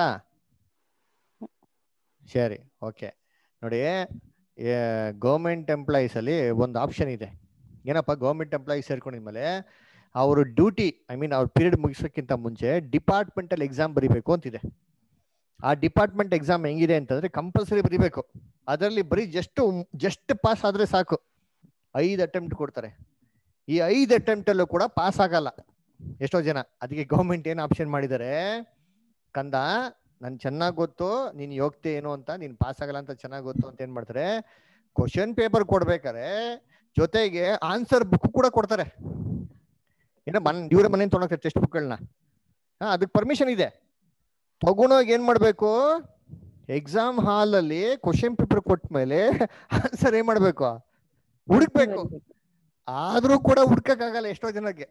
ಸರಿ ಓಕೆ ನೋಡಿ ಗೌರ್ಮೆಂಟ್ ಎಂಪ್ಲಾಯೀಸ್ ಅಲ್ಲಿ ಒಂದು ಆಪ್ಷನ್ ಇದೆ ಏನಪ್ಪ ಗೌರ್ಮೆಂಟ್ ಎಂಪ್ಲಾಯೀಸ್ ಸೇರ್ಕೊಂಡಿದ್ಮೇಲೆ ಅವರು ಡ್ಯೂಟಿ ಐ ಮೀನ್ ಅವ್ರ ಪೀರಿಯಡ್ ಮುಗಿಸೋಕ್ಕಿಂತ ಮುಂಚೆ ಡಿಪಾರ್ಟ್ಮೆಂಟಲ್ ಎಕ್ಸಾಮ್ ಬರಿಬೇಕು ಅಂತಿದೆ ಆ ಡಿಪಾರ್ಟ್ಮೆಂಟ್ ಎಕ್ಸಾಮ್ ಹೆಂಗಿದೆ ಅಂತಂದ್ರೆ ಕಂಪಲ್ಸರಿ ಬರಿಬೇಕು ಅದರಲ್ಲಿ ಬರೀ ಜಸ್ಟ್ ಜಸ್ಟ್ ಪಾಸ್ ಆದ್ರೆ ಸಾಕು ಐದು ಅಟೆಂಪ್ಟ್ ಕೊಡ್ತಾರೆ ಈ ಐದು ಅಟೆಂಪ್ಟ್ ಅಲ್ಲೂ ಕೂಡ ಪಾಸ್ ಆಗಲ್ಲ ಎಷ್ಟೋ ಜನ ಅದಕ್ಕೆ ಗೌರ್ಮೆಂಟ್ ಏನು ಆಪ್ಷನ್ ಮಾಡಿದ್ದಾರೆ ಕಂದ ನನ್ ಚೆನ್ನಾಗ್ ಗೊತ್ತು ನೀನ್ ಯೋಗ್ಯತೆ ಏನು ಅಂತ ನೀನ್ ಪಾಸ್ ಆಗಲ್ಲ ಅಂತ ಚೆನ್ನಾಗ್ ಗೊತ್ತು ಅಂತ ಏನ್ ಮಾಡ್ತಾರೆ ಕ್ವಶನ್ ಪೇಪರ್ ಕೊಡ್ಬೇಕಾರೆ ಜೊತೆಗೆ ಆನ್ಸರ್ ಬುಕ್ ಕೂಡ ಕೊಡ್ತಾರೆ ಏನೋ ಮನ್ ಇವ್ರ ಮನೆ ತೊಗೊಳಕ್ಕೆ ಟೆಕ್ಸ್ಟ್ ಬುಕ್ಗಳನ್ನ ಹಾ ಅದಕ್ಕೆ ಪರ್ಮಿಷನ್ ಇದೆ ತಗೊಂಡೋಗಿ ಏನ್ ಮಾಡ್ಬೇಕು ಎಕ್ಸಾಮ್ ಹಾಲ್ ಅಲ್ಲಿ ಕ್ವಶನ್ ಪೇಪರ್ ಕೊಟ್ಟ ಮೇಲೆ ಆನ್ಸರ್ ಏನ್ ಮಾಡ್ಬೇಕು ಹುಡುಕ್ಬೇಕು ಆದ್ರೂ ಕೂಡ ಹುಡ್ಕಕ್ಕಾಗಲ್ಲ ಎಷ್ಟೋ ಜನಕ್ಕೆ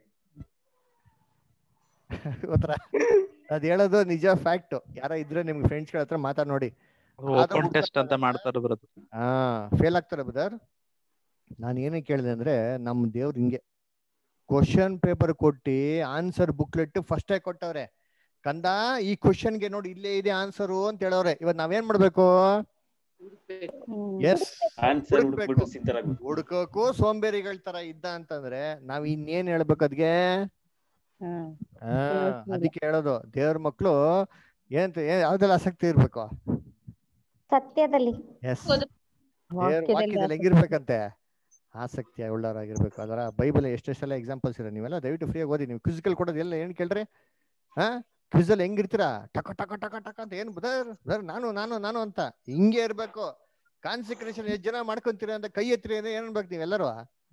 ಗೊತ್ತಾ ಅದ್ ಹೇಳೋದು ನಿಜ ಫ್ಯಾಕ್ಟ್ ಯಾರ ಇದ್ರೆ ನಿಮ್ಗೆ ಫ್ರೆಂಡ್ಸ್ ಗಳ ಹತ್ರ ಮಾತಾಡ್ ನೋಡಿ ಓಪನ್ ಟೆಸ್ಟ್ ಅಂತ ಮಾಡ್ತಾರೆ ಬ್ರದರ್ ಹಾ ಫೇಲ್ ಆಗ್ತಾರೆ ಬ್ರದರ್ ನಾನು ಏನಕ್ಕೆ ಕೇಳಿದೆ ಅಂದ್ರೆ ನಮ್ ದೇವ್ರು ಹಿಂಗೆ ಕ್ವಶನ್ ಪೇಪರ್ ಕೊಟ್ಟಿ ಆನ್ಸರ್ ಬುಕ್ಲೆಟ್ ಫಸ್ಟ್ ಕೊಟ್ಟವ್ರೆ ಕಂದ ಈ ಕ್ವಶನ್ಗೆ ನೋಡಿ ಇಲ್ಲೇ ಇದೆ ಆನ್ಸರು ಅಂತ ಹೇಳವ್ರೆ ಇವತ್ ನಾವೇನ್ ಮಾಡ್ಬೇಕು ಎಸ್ ಆನ್ಸರ್ ಹುಡುಕ್ಬಿಟ್ಟು ಸಿದ್ಧರಾಗ್ಬೇಕು ಹುಡ್ಕೋಕು ಸೋಂಬೇರಿಗಳ ತರ ಇದ್ದ ಅಂತಂದ್ರೆ ನಾವ್ ಇನ್ನೇನ್ ಹೇಳ್ಬೇಕು ಅದ್ಗೆ ಹಾ ಅದಕ್ಕೆ ಹೇಳೋದು ದೇವ್ರ ಮಕ್ಳು ಏನಂತ ಏನ್ ಯಾವ್ದೆಲ್ಲ ಆಸಕ್ತಿ ಇರ್ಬೇಕು ಸತ್ಯದಲ್ಲಿ ಎಸ್ ದೇವ್ರ ವಾಕ್ಯದಲ್ಲಿ ಹೆಂಗಿರ್ಬೇಕಂತೆ ಆಸಕ್ತಿ ಉಳ್ಳವರಾಗಿರ್ಬೇಕು ಅದರ ಬೈಬಲ್ ಎಷ್ಟೆಷ್ಟೆಲ್ಲ ಎಕ್ಸಾಂಪಲ್ಸ್ ಇರೋ ನೀವೆಲ್ಲ ದಯವಿಟ್ಟು ಫ್ರೀಯಾಗಿ ಓದಿ ನೀವು ಕ್ವಿಸ್ಗಳು ಕೊಡೋದು ಎಲ್ಲ ಏನ್ ಕೇಳ್ರಿ ಹಾ ಕ್ವಿಸ್ ಅಲ್ಲಿ ಹೆಂಗಿರ್ತೀರಾ ಟಕ ಟಕ ಟಕ ಟಕ ಅಂತ ಏನ್ ಬದರ್ ಬದರ್ ನಾನು ನಾನು ನಾನು ಅಂತ ಹಿಂಗೆ ಇರ್ಬೇಕು ಕಾನ್ಸಿಕ್ರೇಷನ್ ಎಷ್ಟು ಜನ ಮಾಡ್ಕೊಂತೀರ ಅಂತ ಕೈ ಎತ್ತಿರಿ ಅಂದ್ರೆ ಏನ್ ಅನ್ಬೇಕು ನೀವೆಲ್ಲರೂ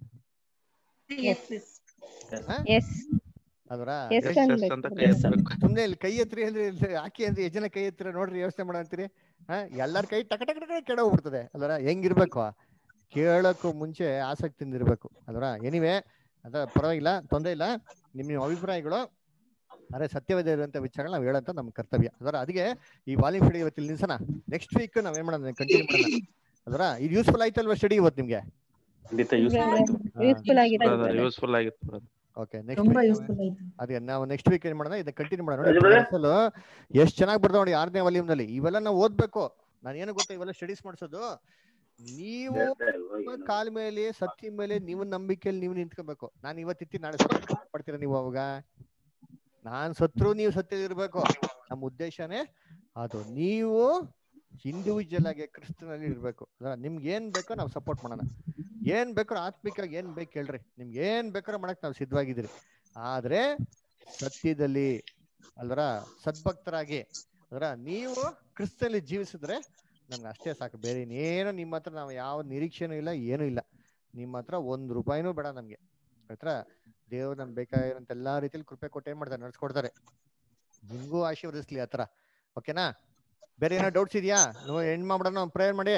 ಎಸ್ ಅದರ Yes Yes, yes ಅನ್ಬೇಕು. ಅಂತ ಕೈ ಎತ್ತಬೇಕು. ಸುಮ್ನೆ ಇಲ್ಲಿ ಕೈ ಎತ್ತಿರಿ ಅಂದ್ರೆ ಇಲ್ಲಿ ಹಾಕಿ ಅಂದ್ರೆ ಎಷ್ಟು ಜನ ಕೈ ಎತ್ತಿರ ನೋಡ್ರಿ ಯೋಚನೆ ಮಾಡ ಅಂತೀರಿ ಹಾ ಎಲ್ಲಾರ ಕೈ ಟಕ ಟಕ ಟಕ ಕೆಡ ಹೋಗ್ಬಿಡ್ತದೆ ಅಲ್ವರ ಹೆಂಗಿರ್ಬೇಕು ಕೇಳಕ್ಕೂ ಮುಂಚೆ ಆಸಕ್ತಿಯಿಂದ ಇರ್ಬೇಕು ಅಲ್ವರ ಎನಿವೆ ಅದ ಪರವಾಗಿಲ್ಲ ತೊಂದರೆ ಇಲ್ಲ ನಿಮ್ ನಿಮ್ ಅಭಿಪ್ರಾಯಗಳು ಅರೆ ಸತ್ಯವೇದ ಇರುವಂತ ವಿಚಾರಗಳು ನಾವು ಹೇಳಂತ ನಮ್ಮ ಕರ್ತವ್ಯ ಅದರ ಅದಕ್ಕೆ ಈ ವಾಲ್ಯೂಮ್ ಸ್ಟಡಿ ಇವತ್ತು ಇಲ್ಲಿ ನಿಲ್ಸೋಣ ನೆಕ್ಸ್ಟ್ ವೀಕ್ ನಾವ್ ಏನ್ ಮಾಡೋಣ ಕಂಟಿನ್ಯೂ ಮಾಡೋಣ ಅದರ ಇದು ಯೂಸ್ಫುಲ್ ಆಯ್ತಲ್ವಾ ಸ್ಟಡಿ ಇವತ್ತು ನಿಮ್ಗೆ ಖಂಡಿತ ಯೂಸ್ಫುಲ್ ಆಯ್ತು ಯೂಸ್ಫುಲ್ ಆಗಿದೆ ಯೂಸ್ಫುಲ್ ಆಗಿತ್ತು brother. ಓಕೆ ತುಂಬಾ ನೆಕ್ಸ್ಟ್ ಯೂಸ್ಫುಲ್ ಆಯ್ತು ಅದೇ ನಾವು ನೆಕ್ಸ್ಟ್ ವೀಕ್ ಏನ್ ಮಾಡೋಣ ಇದನ್ನ ಕಂಟಿನ್ಯೂ ಮಾಡೋಣ ನೋಡಿ ಅಸಲು ಎಷ್ಟ್ ಚೆನ್ನಾಗಿ ಬರ್ತಾವ ನೋಡಿ ಆರನೇ ವಾಲ್ಯೂಮ್ ನಲ್ಲಿ ಇವೆಲ್ಲ ನಾವು ಓದ್ಬೇಕು ನಾನು ಏನು ಗೊತ್ತಾ ಇವೆಲ್ಲ ಸ್ಟಡೀಸ್ ಮಾಡಿಸೋದು ನೀವು ನಿಮ್ಮ ಕಾಲ ಮೇಲೆ ಸತ್ಯ ಮೇಲೆ ನೀವು ನಂಬಿಕೆಯಲ್ಲಿ ನೀವು ನಿಂತ್ಕೋಬೇಕು ನಾನು ಇವತ್ತಿತ್ತಿ ನಾಳೆ ಸತ್ಯ ಪಡ್ತೀರಾ ನೀವು ಅವಾಗ ನಾನ್ ಸತ್ರು ನೀವು ಸತ್ಯ ಇರ್ಬೇಕು ನಮ್ಮ ಉದ್ದೇಶನೇ ಅದು ನೀವು ಇಂಡಿವಿಜುವಲ್ ಆಗಿ ಕ್ರಿಸ್ತನಲ್ಲಿ ಇರ್ಬೇಕು ಅಲ್ವಾ? ನಿಮ್ಗೆ ಏನ್ ಬೇಕೋ ನಾವು ಸಪೋರ್ಟ್ ಮಾಡೋಣ ಏನ್ ಬೇಕೋ ಆತ್ಮಿಕವಾಗಿ ಏನ್ ಬೇಕು ಹೇಳ್ರಿ ನಿಮ್ಗೆ ಏನ್ ಬೇಕಾದ್ರೂ ಮಾಡಕ್ ನಾವು ಸಿದ್ಧವಾಗಿದ್ದೀರಿ ಆದ್ರೆ ಸತ್ಯದಲ್ಲಿ ಅಲ್ವರ ಸದ್ಭಕ್ತರಾಗಿ ಅದರ ನೀವು ಕ್ರಿಸ್ತನಲ್ಲಿ ಜೀವಿಸಿದ್ರೆ ನಮ್ಗೆ ಅಷ್ಟೇ ಸಾಕು ಬೇರೆ ಇನ್ನೇನು ನಿಮ್ಮ ಹತ್ರ ನಾವು ಯಾವ ನಿರೀಕ್ಷೆನೂ ಇಲ್ಲ ಏನೂ ಇಲ್ಲ ನಿಮ್ಮ ಹತ್ರ ಒಂದ್ ರೂಪಾಯಿನೂ ಬೇಡ ನಮ್ಗೆ ಹತ್ರ ದೇವ್ರು ನಮ್ಗೆ ಬೇಕಾಗಿರೋಂತ ಎಲ್ಲಾ ರೀತಿಯಲ್ಲಿ ಕೃಪೆ ಕೊಟ್ಟು ಏನ್ ಮಾಡ್ತಾರೆ ನಡ್ಸ್ಕೊಡ್ತಾರೆ ನಿಮ್ಗೂ ಆಶೀರ್ವದಿಸ್ಲಿ ಹತ್ರ ಓಕೆನಾ ಬೇರೆ ಏನೋ ಡೌಟ್ಸ್ ಇದೆಯಾ ನೀವು ಹೆಣ್ ಮಾಡ್ಬಿಡೋಣ ಪ್ರೇಯರ್ ಮಾಡಿ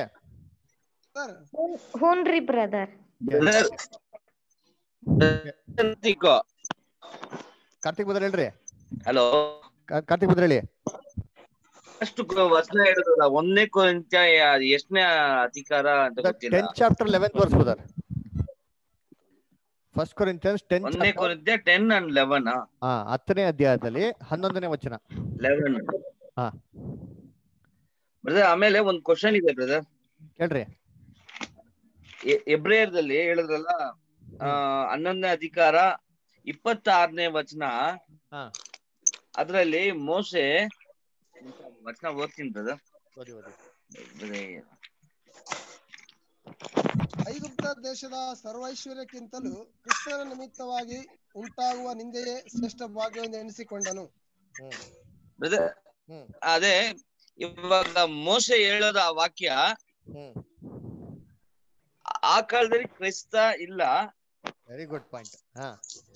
ಹೂನ್ರಿ ಬ್ರದರ್ ಕಾರ್ತಿಕ್ ಬದ್ರ ಹೇಳ್ರಿ ಹಲೋ ಕಾ- ಕಾರ್ತಿಕ್ ಬದ್ರ ಹೇಳಿ ಅಷ್ಟು ವಚನ ಹೇಳಿದ್ರಲ್ಲ ಒಂದನೇ ಕೊಂಚ ಎಷ್ಟನೇ ಅಧಿಕಾರ ಅಂತ ಗೊತ್ತಿಲ್ಲ tenth chapter eleventh verse brother first Corinthians tenth ಒಂದನೇ ಕೊಂಚ ಟೆನ್ ಅಂಡ್ ಲೆವೆನ್ ಹಾ ಹತ್ತನೇ ಅಧ್ಯಾಯದಲ್ಲಿ ಹನ್ನೊಂದನೇ ವಚನ ಲೆವೆನ್ ಹಾ ಬ್ರದರ್ ಆಮೇಲೆ ಒಂದ್ ಕ್ವಶನ್ ಇದೆ ಬ್ರದರ್ ಕೇಳ್ರಿ ಎಬ್ರೇಯರ್ದಲ್ಲಿ ಹೇಳಿದ್ರಲ್ಲ ಆ ಹನ್ನೊಂದನೇ ಅಧಿಕಾರ ಇಪ್ಪತ್ತಾರನೇ ವಚನ ಹಾ ಅದ್ರಲ್ಲಿ ಮೋಸೆ ವಚನ ಓದ್ತೀನಿ ಬ್ರದರ್ ಓದಿ ಓದಿ ಐಗುಪ್ತ ದೇಶದ ಸರ್ವೈಶ್ವರ್ಯಕ್ಕಿಂತಲೂ ಕ್ರಿಸ್ತನ ನಿಮಿತ್ತವಾಗಿ ಉಂಟಾಗುವ ನಿಂದೆಯೇ ಶ್ರೇಷ್ಠ ಭಾಗ್ಯವೆಂದು ಎಣಿಸಿಕೊಂಡನು ಬ್ರದರ್ ಅದೇ ಇವಾಗ ಮೋಸೆ ಹೇಳೋದ ಆ ವಾಕ್ಯ ಆ ಕಾಲದಲ್ಲಿ ಕ್ರೈಸ್ತ ಇಲ್ಲ ವೆರಿ ಗುಡ್ ಪಾಯಿಂಟ್ ಹಾ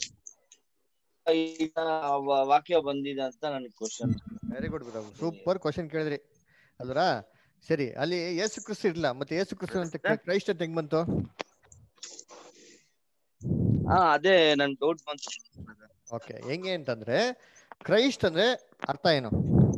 ಈಗ ಆ ವ- ವಾಕ್ಯ ಬಂದಿದೆ ಅಂತ ನನ್ question very good good super question ಕೇಳಿದ್ರಿ ಅಲ್ವರಾ ಸರಿ ಅಲ್ಲಿ ಯೇಸು ಕ್ರಿಸ್ತು ಇರ್ಲಿಲ್ಲ ಮತ್ತೆ ಯೇಸು ಕ್ರಿಸ್ತು ಅಂತ ಕ್ರೈಸ್ಟ್ ಅಂತ ಹೆಂಗ್ ಬಂತು ಹಾ ಅದೇ ನನ್ ಡೌಟ್ ಬಂತು ಓಕೆ ಹೆಂಗೆ ಅಂತಂದ್ರೆ ಕ್ರೈಸ್ಟ್ ಅಂದ್ರೆ ಅರ್ಥ ಏನು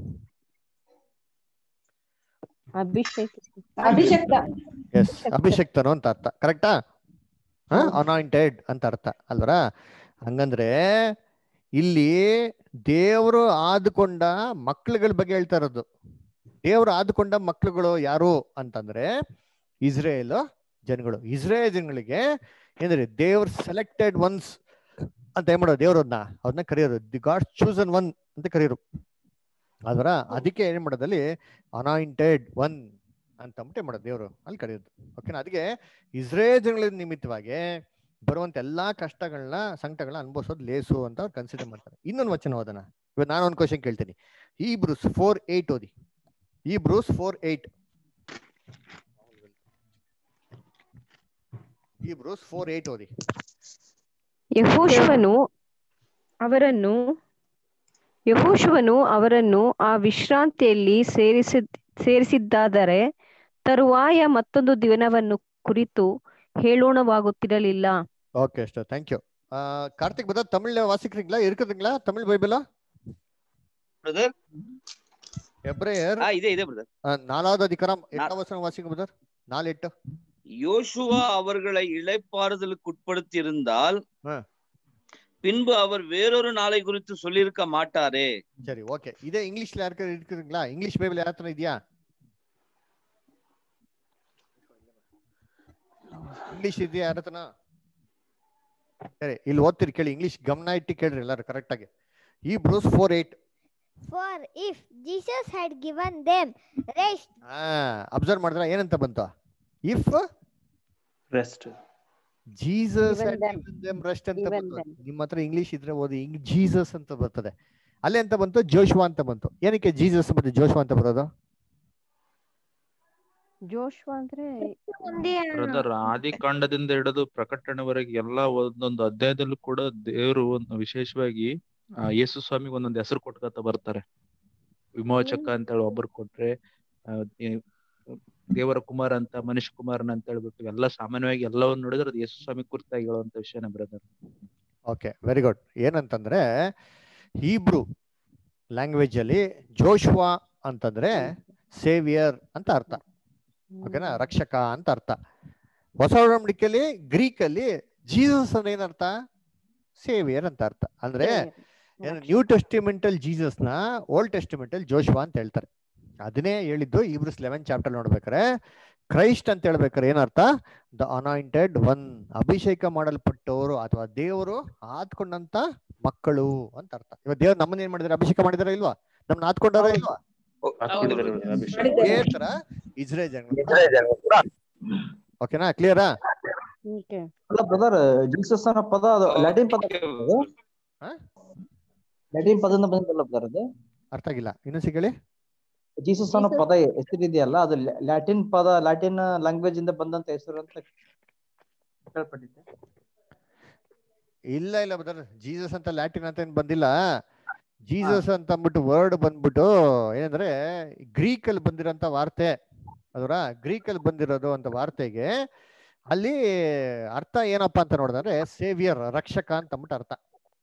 ಅಭಿಷೇಕ ಅಭಿಷಕ್ತ ಎಸ್ ಅಭಿಷಕ್ತನು ಅಂತ ಅರ್ಥ ಕರೆಕ್ಟಾ ಅನಾಯಿಂಟೆಡ್ ಅಂತ ಅರ್ಥ ಅಲ್ವರಾ ಹಂಗಂದ್ರೆ ಇಲ್ಲಿ ದೇವರು ಆದುಕೊಂಡ ಮಕ್ಳುಗಳ ಬಗ್ಗೆ ಹೇಳ್ತಾ ಇರೋದು ದೇವರು ಆದುಕೊಂಡ ಮಕ್ಳುಗಳು ಯಾರು ಅಂತಂದ್ರೆ ಇಸ್ರೇಲ್ ಜನಗಳು ಇಸ್ರೇಲ್ ಜನಗಳಿಗೆ ಏನ್ರಿ ದೇವ್ರ ಸೆಲೆಕ್ಟೆಡ್ ಒನ್ಸ್ ಅಂತ ಏನ್ ಮಾಡೋದು ದೇವ್ರನ್ನ ಅವ್ರನ್ನ ಕರೆಯೋದು ದಿ ಗಾಡ್ ಚೂಸನ್ ಒನ್ ಅಂತ ಕರೆಯೋರು ಅದರ ಅದಕ್ಕೆ ಏನ್ ಮಾಡೋದಲ್ಲಿ ಅನಾಯಿಂಟೆಡ್ ಒನ್ ಅಂತ ಅಂದ್ಬಿಟ್ಟು ಏನ್ ಮಾಡೋದು ದೇವರು ಅಲ್ಲಿ ಕರೆಯೋದು ಓಕೆನಾ ಅದಕ್ಕೆ ಇಸ್ರೇಲ್ ಜನಗಳ ನಿಮಿತ್ತವಾಗಿ ಬರುವಂತ ಎಲ್ಲಾ ಕಷ್ಟಗಳನ್ನ ಸಂಕಟಗಳನ್ನ ಅನುಭವಿಸೋದು ಲೇಸು ಅಂತ ಅವ್ರು ಕನ್ಸಿಡರ್ ಮಾಡ್ತಾರೆ ಇನ್ನೊಂದು ವಚನ ಓದೋಣ ಇವಾಗ ನಾನು ಒಂದು ಕ್ವಶನ್ ಕೇಳ್ತೀನಿ ಈ ಬ್ರೂಸ್ ಫೋರ್ ಏಟ್ ಓದಿ ಈ ಬ್ರೂಸ್ ಫೋರ್ ಏಟ್ ಈ ಬ್ರೂಸ್ ಫೋರ್ ಏಟ್ ಓದಿ ಯಹೋಶುವನು ಅವರನ್ನು ಯಹೋಶುವನು ಅವರನ್ನು ಆ ವಿಶ್ರಾಂತಿಯಲ್ಲಿ ಸೇರಿಸಿದ್ ಸೇರಿಸಿದ್ದಾದರೆ ತರುವಾಯ ಮತ್ತೊಂದು ದಿನವನ್ನು ಕುರಿತು ಹೇಳೋಣವಾಗುತ್ತಿರಲಿಲ್ಲ ஓகே ஸ்டார் தேங்க்யூ கார்த்திக் பதா தமிழ்ல வாசிக்கிறீங்களா இருக்குதுங்களா தமிழ் பைபிளா ಬ್ರದರ್ எப்ரேயர் ಹಾ ಇದೆ ಇದೆ ಬ್ರದರ್ ஆ, நாலாவது அதிகாரம் எட்டாம் வசனம் வாசிங்க பிரதர் நாலு எட்டு யோசுவா அவர்களை இளைப்பாறுதலுக்கு உட்படுத்தியிருந்தால் ஆ. பின்பு அவர் வேறொரு நாளை குறித்து சொல்லியிருக்க மாட்டாரே சரி ஓகே இதே இங்கிலீஷ்ல யாருக்கு இருக்குதுங்களா இங்கிலீஷ் பைபிள் யாத்திரம் ಇದೆಯಾ ಇಂಗ್ಲಿಷ್ ಇದೆಯಾ ಯಾರತನ ಸರಿ ಇಲ್ಲಿ ಓದ್ತಿರಿ ಕೇಳಿ ಇಂಗ್ಲಿಷ್ ಗಮನ ಇಟ್ಟು ಕೇಳ್ರಿ ಎಲ್ಲರೂ ಕರೆಕ್ಟ್ ಆಗಿ ಈ Hebrews four eight For if Jesus had given them rest, ಹಾ ಅಬ್ಸರ್ವ್ ಮಾಡಿದ್ರ ಏನಂತ ಬಂತು if rest Jesus Given them. Rest ಅಂತ Given ಬಂತು them. ನಿಮ್ಮ ಹತ್ರ ಇಂಗ್ಲಿಷ್ ಇದ್ರೆ ಓದಿ ಜೀಸಸ್ ಅಂತ ಬರ್ತದೆ ಅಲ್ಲೇ ಅಂತ ಬಂತು ಜೋಶ್ವಾ ಅಂತ ಬಂತು ಏನಕ್ಕೆ ಜೀಸಸ್ ಮತ್ತೆ ಜೋಶ್ವಾ ಅಂತ ಬರೋದು ಜೋಶ್ವಾ ಅಂದ್ರೆ ಬ್ರದರ್ ಆದಿಕಾಂಡದಿಂದ ಹಿಡಿದು ಪ್ರಕಟಣೆವರೆಗೆ ಎಲ್ಲಾ ಒಂದೊಂದು ಅಧ್ಯಾಯದಲ್ಲೂ ಕೂಡ ದೇವರು ಒಂದು ವಿಶೇಷವಾಗಿ ಆ, ಯೇಸು ಸ್ವಾಮಿಗೆ ಒಂದೊಂದು ಹೆಸರು ಕೊಟ್ಕೊತ ಬರ್ತಾರೆ ವಿಮೋಚಕ ಅಂತ ಹೇಳಿ ಒಬ್ಬರು ಕೊಟ್ರೆ ಆ, ಈ- ದೇವರ ಕುಮಾರ ಅಂತ ಮನುಷ್ಯ ಕುಮಾರನ ಅಂತ ಹೇಳ್ಬಿಟ್ಟು ಎಲ್ಲ ಸಾಮಾನ್ಯವಾಗಿ ಎಲ್ಲವನ್ನು ನೋಡಿದ್ರೆ ಅದು ಯೇಸು ಸ್ವಾಮಿ ಕುರಿತಾಗಿ ಹೇಳುವಂತ ವಿಷಯನೇ ಬ್ರದರ್ ಓಕೆ ವೆರಿ ಗುಡ್ ಏನಂತಂದ್ರೆ ಹೀಬ್ರು ಲ್ಯಾಂಗ್ವೇಜ್ ಅಲ್ಲಿ ಜೋಶ್ವಾ ಅಂತಂದ್ರೆ ಸೇವಿಯರ್ ಅಂತ ಅರ್ಥ ಓಕೆನಾ ರಕ್ಷಕ ಅಂತ ಅರ್ಥ ಹೊಸ ಒಡಂಬಡಿಕೆಯಲ್ಲಿ ಗ್ರೀಕ್ ಅಲ್ಲಿ ಜೀಸಸ್ ಅಂದ್ರೆ ಏನರ್ಥ ಸೇವಿಯರ್ ಅಂತ ಅರ್ಥ ಅಂದ್ರೆ ಏನು ನ್ಯೂ ಟೆಸ್ಟಿಮೆಂಟ್ ಅಲ್ಲಿ ಜೀಸಸ್ ನ ಓಲ್ಡ್ ಟೆಸ್ಟಿಮೆಂಟ್ ಅಲ್ಲಿ ಜೋಶ್ವಾ ಅಂತ ಹೇಳ್ತಾರೆ ಅದನ್ನೇ ಹೇಳಿದ್ದು ಇಬ್ರಸ್ ಲೆವೆನ್ ಚಾಪ್ಟರ್ ನೋಡ್ಬೇಕಾರೆ ಕ್ರೈಸ್ಟ್ ಅಂತ ಹೇಳ್ಬೇಕಾರೆ ಏನರ್ಥ ದ ಅನಾಯಿಂಟೆಡ್ ಒನ್ ಅಭಿಷೇಕ ಮಾಡಲ್ಪಟ್ಟವರು ಅಥವಾ ದೇವರು ಆದ್ಕೊಂಡಂತ ಮಕ್ಕಳು ಅಂತ ಅರ್ಥ ಇವಾಗ ದೇವ್ರು ನಮ್ಮನ್ನ ಏನ್ ಮಾಡಿದಾರೆ ಅಭಿಷೇಕ ಮಾಡಿದಾರ ಇಲ್ವಾ ನಮ್ಮನ್ನ ಆದ್ಕೊಂಡಾರ ಇಲ್ವಾ ಹಾಕೊಂಡಿದ್ದಾರೆ brother ಅಭಿಷೇಕ ಅದೇ ತರ ಇಸ್ರೇಲ್ ಜನ ಓಕೆನಾ ಕ್ಲಿಯರಾ ಅಲ್ಲ ಬ್ರದರ್ ಜೀಸಸ್ ಅನ್ನೋ ಪದ ಅದು ಲ್ಯಾಟಿನ್ ಪದ ಅದು ಲ್ಯಾಟಿನ್ ಪದದಿಂದ ಬಂದಿದ್ದಲ್ಲ ಬ್ರದರ್ ಅದು ಅರ್ಥ ಆಗಿಲ್ಲ ಇನ್ನೊಂದ್ಸಿ ಕೇಳಿ ಜೀಸಸ್ ಅನ್ನೋ ಪದ ಹೆಸರಿದೆಯಲ್ಲ ಅದು ಲ್ಯಾ- ಲ್ಯಾಟಿನ್ ಪದ ಲ್ಯಾಟಿನ್ ಲ್ಯಾಂಗ್ವೇಜ್ ಇಂದ ಬಂದಂತ ಹೆಸರು ಅಂತ ಕೇಳ್ಪಟ್ಟಿದ್ದೆ ಇಲ್ಲ ಇಲ್ಲ ಬ್ರದರ್ ಜೀಸಸ್ ಅಂತ ಲ್ಯಾಟಿನ್ ಅಂತ ಏನ್ ಬಂದಿಲ್ಲ ಜೀಸಸ್ ಅಂತ ಅಂದ್ಬಿಟ್ಟು ವರ್ಡ್ ಬಂದ್ಬಿಟ್ಟು ಏನಂದ್ರೆ ಗ್ರೀಕ್ ಅಲ್ಲಿ ಬಂದಿರೋಂತ ವಾರ್ತೆ ಅದರ ಗ್ರೀಕ್ ಅಲ್ಲಿ ಬಂದಿರೋದು ಅಂತ ವಾರ್ತೆಗೆ ಅಲ್ಲಿ ಅರ್ಥ ಏನಪ್ಪಾ ಅಂತ ನೋಡಿದ್ರೆ ಸೇವಿಯರ್ ರಕ್ಷಕ ಅಂತ ಅಂದ್ಬಿಟ್ಟು ಅರ್ಥ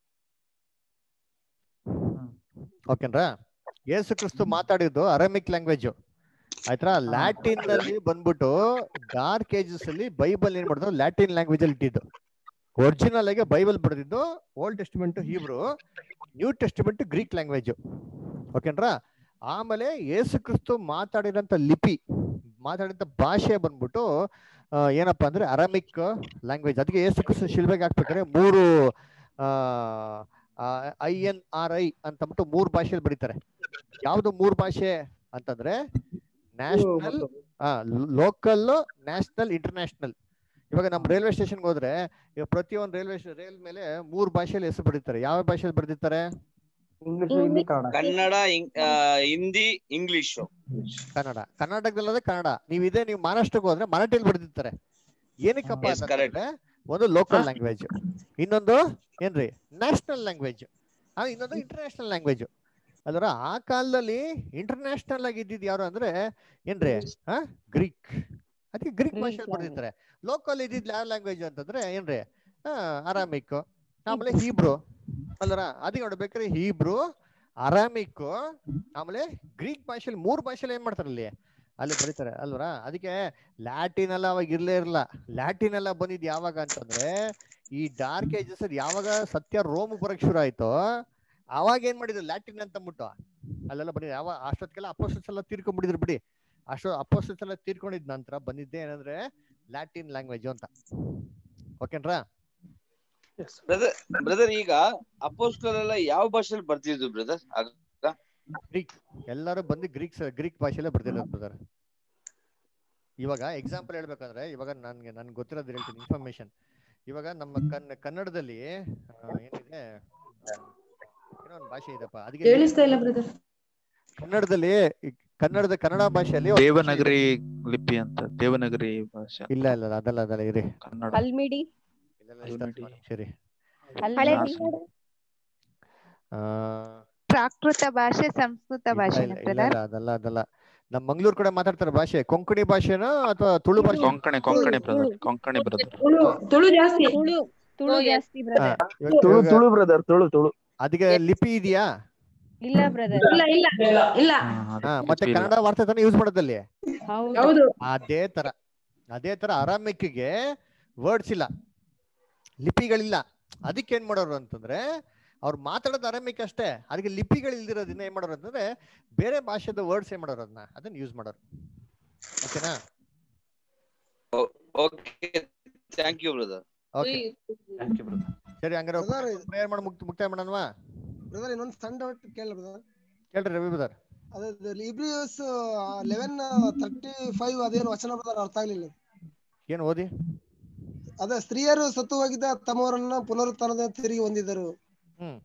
ಓಕೆನ್ರಾ ಯೇಸು ಕ್ರಿಸ್ತು ಮಾತಾಡಿದ್ದು ಅರಮಿಕ್ ಲ್ಯಾಂಗ್ವೇಜ್ ಆಯ್ತಾ ಲ್ಯಾಟಿನ್ ಅಲ್ಲಿ ಬಂದ್ಬಿಟ್ಟು ಡಾರ್ಕ್ ಏಜಸ್ ಅಲ್ಲಿ ಬೈಬಲ್ ಏನ್ ಮಾಡಿದ್ರು ಲ್ಯಾಟಿನ್ ಲ್ಯಾಂಗ್ವೇಜ್ ಅಲ್ಲಿ ಇಟ್ಟಿದ್ದು ಒರಿಜಿನಲ್ ಆಗಿ ಬೈಬಲ್ ಬರೆದಿದ್ದು old testament Hebrew new testament Greek language ಓಕೆನ್ರಾ ಆಮೇಲೆ ಯೇಸು ಕ್ರಿಸ್ತು ಮಾತಾಡಿರೋಂಥ ಲಿಪಿ ಮಾತಾಡಿದಂಥ ಭಾಷೆ ಬಂದ್ಬಿಟ್ಟು ಆ, ಏನಪ್ಪಾ ಅಂದ್ರೆ ಅರಮಿಕ್ ಲ್ಯಾಂಗ್ವೇಜ್ ಅದಕ್ಕೆ ಯೇಸು ಕ್ರಿಸ್ತು ಶಿಲ್ಬೆಗೆ ಹಾಕ್ಬೇಕಾದ್ರೆ ಮೂರು ಐ ಎನ್ ಆರ್ ಐ ಅಂತಂದ್ಬಿಟ್ಟು ಮೂರು ಭಾಷೆಯಲ್ಲಿ ಬರೀತಾರೆ ಯಾವ್ದು ಮೂರು ಭಾಷೆ ಅಂತಂದ್ರೆ ನ್ಯಾಷನಲ್ ಲೋಕಲ್ ನ್ಯಾಷನಲ್ ಇಂಟರ್ನ್ಯಾಷನಲ್ ಇವಾಗ ನಮ್ಮ ರೈಲ್ವೆ ಸ್ಟೇಷನ್ಗೆ ಹೋದ್ರೆ ಇವಾಗ ಪ್ರತಿಯೊಂದು ರೈಲ್ವೆ ರೈಲ್ ಮೇಲೆ ಮೂರು ಭಾಷೆಯಲ್ಲಿ ಹೆಸರು ಬರೀತಾರೆ ಯಾವ ಭಾಷೆಯಲ್ಲಿ ಬರೆದಿರ್ತಾರೆ ಇಂಗ್ಲಿಷ್ ಹಿಂದಿ ಕನ್ನಡ ಕನ್ನಡ ಇಂಗ್- ಆ, ಹಿಂದಿ ಇಂಗ್ಲಿಷ್ ಕನ್ನಡ ಕರ್ನಾಟಕದಲ್ಲದೆ ಕನ್ನಡ ನೀವು ಇದೇ ನೀವು ಮಹಾರಾಷ್ಟ್ರಕ್ಕೆ ಹೋದ್ರೆ ಮರಾಠಿಯಲ್ಲಿ ಬರೆದಿರ್ತಾರೆ ಏನಕ್ಕಪ್ಪ Yes, correct. ಅಂತಂದ್ರೆ ಒಂದು ಲೋಕಲ್ ಲ್ಯಾಂಗ್ವೇಜ್ ಇನ್ನೊಂದು ಏನ್ರಿ ನ್ಯಾಷನಲ್ ಲ್ಯಾಂಗ್ವೇಜ್ ಇನ್ನೊಂದು ಇಂಟರ್ನ್ಯಾಷನಲ್ ಲ್ಯಾಂಗ್ವೇಜ್ ಅದರ ಆ ಕಾಲದಲ್ಲಿ ಇಂಟರ್ನ್ಯಾಷನಲ್ ಆಗಿ ಇದ್ದಿದ್ದು ಯಾರು ಅಂದ್ರೆ ಏನ್ರಿ ಹಾ ಗ್ರೀಕ್ ಅದಕ್ಕೆ ಗ್ರೀಕ್ ಭಾಷೆಯಲ್ಲಿ ಬರ್ದಿರ್ತಾರೆ ಲೋಕಲ್ ಇದ್ದಿದ್ದು ಯಾವ ಲ್ಯಾಂಗ್ವೇಜ್ ಅಂತಂದ್ರೆ ಏನ್ರಿ ಅರಾಮಿಕ್ ಆಮೇಲೆ ಹೀಬ್ರು ಅಲ್ಲರ ಅದಕ್ಕೆ ನೋಡ್ಬೇಕ್ರಿ ಹೀಬ್ರು ಅರಾಮಿಕ್ ಆಮೇಲೆ ಗ್ರೀಕ್ ಭಾಷೆಯಲ್ಲಿ ಮೂರು ಭಾಷೆಯಲ್ಲಿ ಏನ್ ಮಾಡ್ತಾರೆ ಅಲ್ಲಿ ಅಲ್ಲಿ ಬರೀತಾರೆ ಅಲ್ವರ ಅದಕ್ಕೆ ಲ್ಯಾಟಿನ್ ಎಲ್ಲ ಅವಾಗ ಇರ್ಲೇ ಇರಲ್ಲ ಲ್ಯಾಟಿನ್ ಎಲ್ಲ ಬಂದಿದ್ ಯಾವಾಗ ಅಂತಂದ್ರೆ ಈ ಡಾರ್ಕ್ ಏಜಸ್ ಯಾವಾಗ ಸತ್ಯ ರೋಮ್ ಬರಕ್ ಶುರು ಆಯ್ತೋ ಅವಾಗ ಏನ್ ಮಾಡಿದ್ರು ಲ್ಯಾಟಿನ್ ಅಂತ ಅಂದ್ಬಿಟ್ಟು ಅಲ್ಲೆಲ್ಲ ಬಂದಿದೆ ಯಾವ ಅಷ್ಟೊತ್ತಿಗೆಲ್ಲ ಅಪೋಸಿಟ್ಸ್ ಎಲ್ಲ ತೀರ್ಕೊಂಡ್ಬಿಟ್ಟಿದ್ರು ಬಿಡಿ ಅಷ್ಟು ಅಪೋಸಿಟ್ಸ್ ಎಲ್ಲ ತೀರ್ಕೊಂಡಿದ್ ನಂತರ ಬಂದಿದ್ದೆ ಏನಂದ್ರೆ ಲ್ಯಾಟಿನ್ ಲ್ಯಾಂಗ್ವೇಜ್ ಅಂತ ಓಕೆನ್ರಾ ಬ್ರದರ್ ಬ್ರದರ್ ಈಗ ಅಪೋಸ್ಟಲ್ ಯಾವ ಭಾಷೆಯಲ್ಲಿ ಬರ್ತಿದ್ರು ಬ್ರದರ್ ಆಗ ಗ್ರೀಕ್ ಎಲ್ಲರೂ ಬಂದು ಗ್ರೀಕ್ ಗ್ರೀಕ್ ಭಾಷೆಯಲ್ಲೇ ಬರ್ದಿರೋದು ಬ್ರದರ್ ಇವಾಗ ಎಕ್ಸಾಂಪಲ್ ಹೇಳ್ಬೇಕಂದ್ರೆ ಇವಾಗ ನನ್ಗೆ ನನ್ಗೆ ಗೊತ್ತಿರೋದು ಹೇಳ್ತೀನಿ ಇನ್ಫಾರ್ಮೇಶನ್ ಇವಾಗ ನಮ್ಮ ಕನ್ ಕನ್ನಡದಲ್ಲಿ ಆ, ಏನಿದೆ ಆ, ಏನೋ ಒಂದು ಭಾಷೆ ಇದೆಪ್ಪ ಅದಕ್ಕೆ ಕೇಳಿಸ್ತಾ ಇಲ್ಲ ಬ್ರದರ್ ಕನ್ನಡದಲ್ಲಿ ಈ ಕನ್ನಡದ ಕನ್ನಡ ಭಾಷೆಯಲ್ಲಿ ಒಂದು ಭಾಷೆ ಇದೆ. ದೇವನಗರಿ ಲಿಪಿ ಅಂತ ದೇವನಗರಿ ಭಾಷೆ ಇಲ್ಲ ಇಲ್ಲ ಅದಲ್ಲ ಅದಲ್ಲ ಇರಿ ಕನ್ನಡ ಹಲ್ಮಿಡಿ ಇಲ್ಲೆಲ್ಲ ಇಷ್ಟ ಸರಿ ಹಲ್ಮಿಡಿ ಆ, ಪ್ರಾಕೃತ ಭಾಷೆ ಸಂಸ್ಕೃತ ಇಲ್ಲ ಭಾಷೆ ಇಲ್ಲ ಇಲ್ಲ ಇಲ್ಲ, ಅದಲ್ಲ ಅದಲ್ಲ ನಮ್ಮ ಮಂಗ್ಳೂರ್ ಕಡೆ ಮಾತಾಡ್ತಾರೆ ಭಾಷೆ ಕೊಂಕಣಿ ಭಾಷೆನೋ ಅಥವಾ ತುಳು ಭಾಷೆ ಕೊಂಕಣಿ ಕೊಂಕಣಿ ಬ್ರದರ್ ಕೊಂಕಣಿ ಬ್ರದರ್ ತುಳು ತುಳು ಜಾಸ್ತಿ ತುಳು ತುಳು ಜಾಸ್ತಿ ಹಾ, ಬ್ರದರ್ ಇವಾಗ- ತುಳು ಇವಾಗ ತುಳು ಬ್ರದರ್ ತುಳು ತುಳು ಅದಕ್ಕೆ ಲಿಪಿ ಇದೆಯಾ ಇಲ್ಲ ಬ್ರದರ್ ಇಲ್ಲ ಇಲ್ಲ ಇಲ್ಲ ಹಾ ಮತ್ತೆ ಕನ್ನಡ ವಾರ್ತೆ ತಾನೇ ಯೂಸ್ ಮಾಡೋದಲ್ಲಿ ಹೌದು ಅದೇ ತರ ಅದೇ ತರ ಅರಾಮಿಕ್ಗೆ ವರ್ಡ್ಸ್ ಇಲ್ಲ ಲಿಪಿಗಳಿಲ್ಲ ಅದಕ್ಕೆ ಏನ್ ಮಾಡೋರು ಅಂತಂದ್ರೆ ಅವ್ರು ಮಾತಾಡೋದು ಅರಾಮಿಕ್ ಅಷ್ಟೇ ಅದಕ್ಕೆ ಲಿಪಿಗಳು ಇಲ್ದಿರೋದನ್ನ ಏನ್ ಮಾಡೋರು ಅಂತಂದ್ರೆ ಬೇರೆ ಭಾಷೆದ ವರ್ಡ್ಸ್ ಏನ್ ಮಾಡೋರು ಅದನ್ನ ಅದನ್ನ ಯೂಸ್ ಮಾಡೋರು ಓಕೆನಾ okay thank you brother okay thank you brother ಸರಿ ಹಂಗಾರೆ Brother, ಪ್ರೇಯರ್ ಮಾಡಿ ಮುಕ್ತ ಮುಕ್ತಾಯ ಮಾಡೋಣವಾ ಬ್ರದರ್ ಇನ್ನೊಂದು ಸಣ್ಣ ಡೌಟ್ ಕೇಳ ಬ್ರದರ್ ಕೇಳ್ರಿ ರವಿ ಬ್ರದರ್ ಅದೇ ಇಬ್ರಿಯಸ್ ಲೆವೆನ್ ತರ್ಟಿ ಫೈವ್ ಅದೇನು ವಚನ ಬ್ರದರ್ ಅರ್ಥ ಆಗ್ಲಿಲ್ಲ ಏನ್ ಓದಿ ಅದೇ ಸ್ತ್ರೀಯರು ಸತ್ತು ಹೋಗಿದ್ದ ತಮ್ಮವರನ್ನ ಪುನರುತ್ಥಾನದ ತಿರುಗಿ ಹೊಂದಿದರು ಹ್ಮ್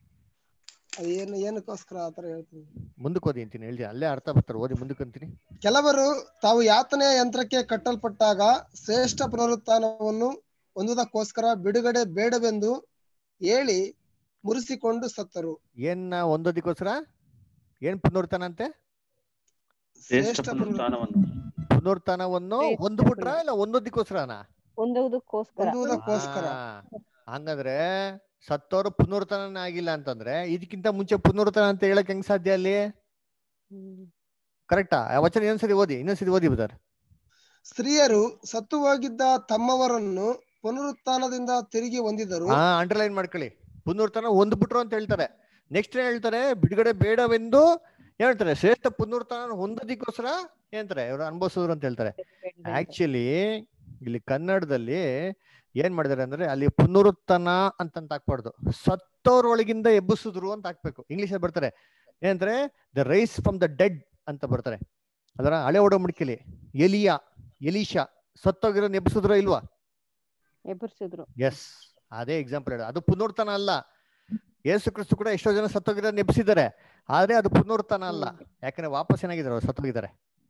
ಅದೇನು ಏನಕ್ಕೋಸ್ಕರ ಆತರ ಹೇಳ್ತೀನಿ ಮುಂದಕ್ಕೆ ಓದಿ ಅಂತೀನಿ ಹೇಳ್ತೀನಿ ಅಲ್ಲೇ ಅರ್ಥ ಬರ್ತಾರೆ ಓದಿ ಮುಂದಕ್ಕೆ ಅಂತೀನಿ ಕೆಲವರು ತಾವು ಯಾತನೆಯ ಯಂತ್ರಕ್ಕೆ ಕಟ್ಟಲ್ಪಟ್ಟಾಗ ಶ್ರೇಷ್ಠ ಪುನರುತ್ಥಾನವನ್ನು ಹೊಂದುವುದಕ್ಕೋಸ್ಕರ ಬಿಡುಗಡೆ ಬೇಡವೆಂದು ಹೇಳಿ ಮುರಿಸಿಕೊಂಡು ಸತ್ತರು ಏನ್ ಒಂದೋದಕ್ಕೋಸ್ಕರ ಏನ್ ಪುನರುತ್ಥಾನ ಅಂತೆ ಶ್ರೇಷ್ಠ ಪುನರುತ್ಥಾನವನ್ನು ಪುನರುತ್ಥಾನವನ್ನು ಹೊಂದ್ಬಿಟ್ರ ಇಲ್ಲ ಒಂದೋದಕ್ಕೋಸ್ಕರನಾ ಹೊಂದುವುದಕ್ಕೋಸ್ಕರ ಹೊಂದುವುದಕ್ಕೋಸ್ಕರ ಆ, ಹಂಗಂದ್ರೆ ಸತ್ತವರು ಪುನರುತ್ಥಾನ ಆಗಿಲ್ಲ ಅಂತಂದ್ರೆ ಇದಕ್ಕಿಂತ ಮುಂಚೆ ಪುನರುತ್ಥಾನ ಅಂತ ಹೇಳಕ್ ಹೆಂಗ್ ಸಾಧ್ಯ ಅಲ್ಲಿ ಕರೆಕ್ಟಾ ಆ ವಚನ ಇನ್ನೊಂದ್ಸರಿ ಓದಿ ಇನ್ನೊಂದ್ಸರಿ ಓದಿ ಬದರ್ ಸ್ತ್ರೀಯರು ಸತ್ತು ಹೋಗಿದ್ದ ತಮ್ಮವರನ್ನು ಪುನರುತ್ಥಾನದಿಂದ ತಿರುಗಿ ಹೊಂದಿದರು ಹಾ ಅಂಡರ್ಲೈನ್ ಮಾಡ್ಕೊಳ್ಳಿ ಪುನರುತ್ಥಾನ ಹೊಂದ್ಬಿಟ್ರು ಅಂತ ಹೇಳ್ತಾರೆ ನೆಕ್ಸ್ಟ್ ಏನ್ ಹೇಳ್ತಾರೆ ಬಿಡುಗಡೆ ಬೇಡವೆಂದು ಏನ್ ಹೇಳ್ತಾರೆ ಶ್ರೇಷ್ಠ ಪುನರುತ್ಥಾನ ಹೊಂದೋದಿಕ್ಕೋಸ್ಕರ ಏನಂತಾರೆ ಇವ್ರು ಅನುಭವಿಸಿದ್ರು ಅಂತ ಹೇಳ್ತಾರೆ ಆಕ್ಚುಲಿ ಇಲ್ಲಿ ಕನ್ನಡದಲ್ಲಿ ಏನ್ ಮಾಡಿದಾರೆ ಅಂದ್ರೆ ಅಲ್ಲಿ ಪುನರುತ್ಥಾನ ಅಂತಂತ ಹಾಕ್ಬಾರ್ದು ಸತ್ತೋರೊಳಗಿಂದ ಎಬ್ಬಿಸಿದ್ರು ಅಂತ ಹಾಕ್ಬೇಕು ಇಂಗ್ಲಿಷ್ ಬರ್ತಾರೆ ಏನಂತಾರೆ the rise from the dead ಅಂತ ಬರ್ತಾರೆ ಅದರ ಹಳೆ ಒಡ ಮುಡ್ಕಿಲಿ ಎಲಿಯಾ ಎಲೀಶಾ ಸತ್ತೋಗಿರೋ ಎಬ್ಬಿಸಿದ್ರು ಇಲ್ವಾ ಎಬ್ಬರಿಸಿದ್ರು ಎಸ್ ಅದೇ ಎಕ್ಸಾಂಪಲ್ ಹೇಳ ಅದು ಪುನರುತ್ಥಾನ ಅಲ್ಲ ಯೇಸು ಕ್ರಿಸ್ತು ಕೂಡ ಎಷ್ಟೋ ಜನ ಸತ್ತೋಗಿರೋ ನೆಪ್ಸಿದ್ದಾರೆ ಆದ್ರೆ ಅದು ಪುನರುತ್ಥಾನ ಅಲ್ಲ ಯಾಕಂದ್ರೆ ವಾಪಸ್ ಏನಾಗಿದ್ದಾರೆ ಅವ್ರು ಸತ್ತೋಗಿದ್ದಾರೆ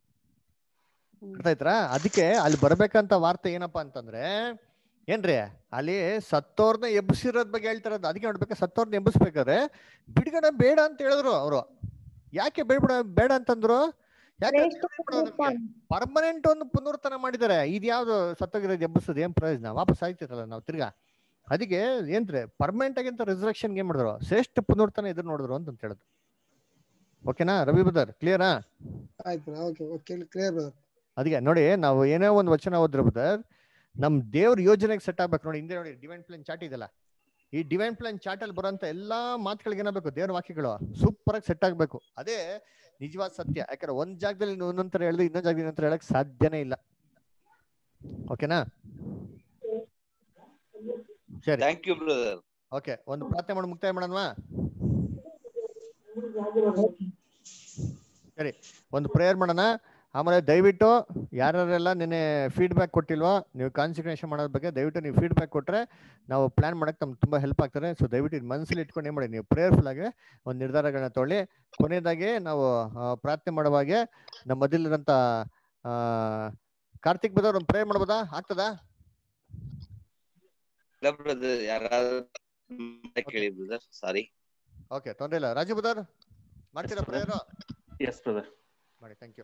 ಅರ್ಥ ಆಯ್ತಾ ಅದಕ್ಕೆ ಅಲ್ಲಿ ಬರ್ಬೇಕಂತ ವಾರ್ತೆ ಏನಪ್ಪಾ ಅಂತಂದ್ರೆ ಏನ್ರಿ ಅಲ್ಲಿ ಸತ್ತೋರ್ನ ಎಬ್ಬಿಸಿರೋದ್ ಬಗ್ಗೆ ಹೇಳ್ತಾರದು ಅದಕ್ಕೆ ನೋಡ್ಬೇಕು ಸತ್ತೋರ್ನ ಎಬ್ಬಿಸ್ಬೇಕಾದ್ರೆ ಬಿಡುಗಡೆ ಬೇಡ ಅಂತ ಹೇಳಿದ್ರು ಅವರು ಯಾಕೆ ಬೇಡ ಬೇಡ ಅಂತಂದ್ರು ಯಾಕೆ ಪರ್ಮನೆಂಟ್ ಒಂದು ಪುನರುತ್ಥಾನ ಮಾಡಿದ್ದಾರೆ ಇದ್ಯಾವ್ದು ಸತ್ತೋಗಿರೋದು ಎಬ್ಬಿಸೋದು ಏನ್ ಪ್ರಯೋಜನ ವಾಪಸ್ ಆಯ್ತಿರಲ್ಲ ನಾವು ತಿರ್ಗಾ ಅದಕ್ಕೆ ಏನ್ರಿ ಪರ್ಮನೆಂಟ್ ಆಗಿ ಅಂತ ರಿಸರ್ವೇಶನ್ ಏನ್ ಮಾಡಿದ್ರು ಶ್ರೇಷ್ಠ ಪುನರುತ್ಥಾನ ಎದುರು ನೋಡಿದ್ರು ಅಂತ ಹೇಳುದು ಓಕೆನಾ ರವಿ ಬದರ್ ಕ್ಲಿಯರಾ ಆಯ್ತು ಓಕೆ ಓಕೆ ಕ್ಲಿಯರ್ ಬ್ರದರ್ ಅದಕ್ಕೆ ನೋಡಿ ನಾವು ಏನೋ ಒಂದು ವಚನ ಓದ್ರ ಬದರ್ ನಮ್ ದೇವ್ರ ಯೋಜನೆಗೆ ಸೆಟ್ ಆಗ್ಬೇಕು ನೋಡಿ ಹಿಂದೆ ನೋಡಿ ಡಿವೈನ್ ಪ್ಲಾನ್ ಚಾಟ್ ಇದೆಲ್ಲ ಈ ಡಿವೈನ್ ಪ್ಲಾನ್ ಚಾಟ್ ಅಲ್ಲಿ ಬರೋಂತ ಎಲ್ಲಾ ಮಾತುಗಳಿಗೆ ಏನಾಗಬೇಕು ದೇವ್ರ ವಾಕ್ಯಗಳು ಸೂಪರ್ ಆಗಿ ಸೆಟ್ ಆಗ್ಬೇಕು ಅದೇ ನಿಜವಾದ ಸತ್ಯ ಯಾಕಂದ್ರೆ ಒಂದ್ ಜಾಗದಲ್ಲಿ ಒಂದೊಂಥರ ಹೇಳಿದ್ರೆ ಇನ್ನೊಂದ್ ಜಾಗದಲ್ಲಿ ಇನ್ನೊಂಥರ ಹೇಳಕ್ ಸಾಧ್ಯನೇ ಇಲ್ಲ ಓಕೆನಾ ಸರಿ ಥ್ಯಾಂಕ್ ಯು ಬ್ರದರ್ ಓಕೆ ಒಂದು ಪ್ರಾರ್ಥನೆ ಮಾಡಿ ಮುಕ್ತಾಯ ಮಾಡೋಣವಾ ಸರಿ ಒಂದು ಪ್ರೇಯರ್ ಮಾಡೋಣ ಆಮೇಲೆ ದಯವಿಟ್ಟು ಯಾರ್ಯಾರೆಲ್ಲ ನಿನ್ನೆ ಫೀಡ್ಬ್ಯಾಕ್ ಕೊಟ್ಟಿಲ್ವೋ ನೀವು ಕಾನ್ಸಂಟ್ರೇಷನ್ ಮಾಡೋದ್ರ ಬಗ್ಗೆ ದಯವಿಟ್ಟು ನೀವು ಫೀಡ್ಬ್ಯಾಕ್ ಕೊಟ್ಟರೆ ನಾವು ಪ್ಲಾನ್ ಮಾಡಕ್ಕೆ ನಮ್ಗೆ ತುಂಬ ಹೆಲ್ಪ್ ಆಗ್ತಾರೆ ಸೊ ದಯವಿಟ್ಟು ಇದು ಮನಸ್ಸಲ್ಲಿ ಇಟ್ಕೊಂಡು ಏನು ಮಾಡಿ ನೀವು ಪ್ರೇಯರ್ಫುಲ್ ಆಗಿ ಒಂದು ನಿರ್ಧಾರಗಳನ್ನ ತೊಗೊಳ್ಳಿ ಕೊನೆಯದಾಗಿ ನಾವು ಆ, ಪ್ರಾರ್ಥನೆ ಮಾಡುವಾಗೆ ನಮ್ಮ ಮಧ್ಯಲಿರೋಂಥ ಆ, ಕಾರ್ತಿಕ್ ಬದವ್ರು ಒಂದು ಪ್ರೇಯರ್ ಮಾಡ್ಬೋದಾ ಆಗ್ತದಾ ಇಲ್ಲ ಬ್ರದರ್ ಯಾರಾದ್ರೂ ಕೇಳಿ ಬ್ರದರ್ ಸಾರಿ ಓಕೆ ತೊಂದರೆ ಇಲ್ಲ ರಾಜು ಬದರ್ ಮಾಡ್ತೀರಾ ಪ್ರೇಯರು ಎಸ್ ಬ್ರದರ್ ಮಾಡಿ ಥ್ಯಾಂಕ್ ಯು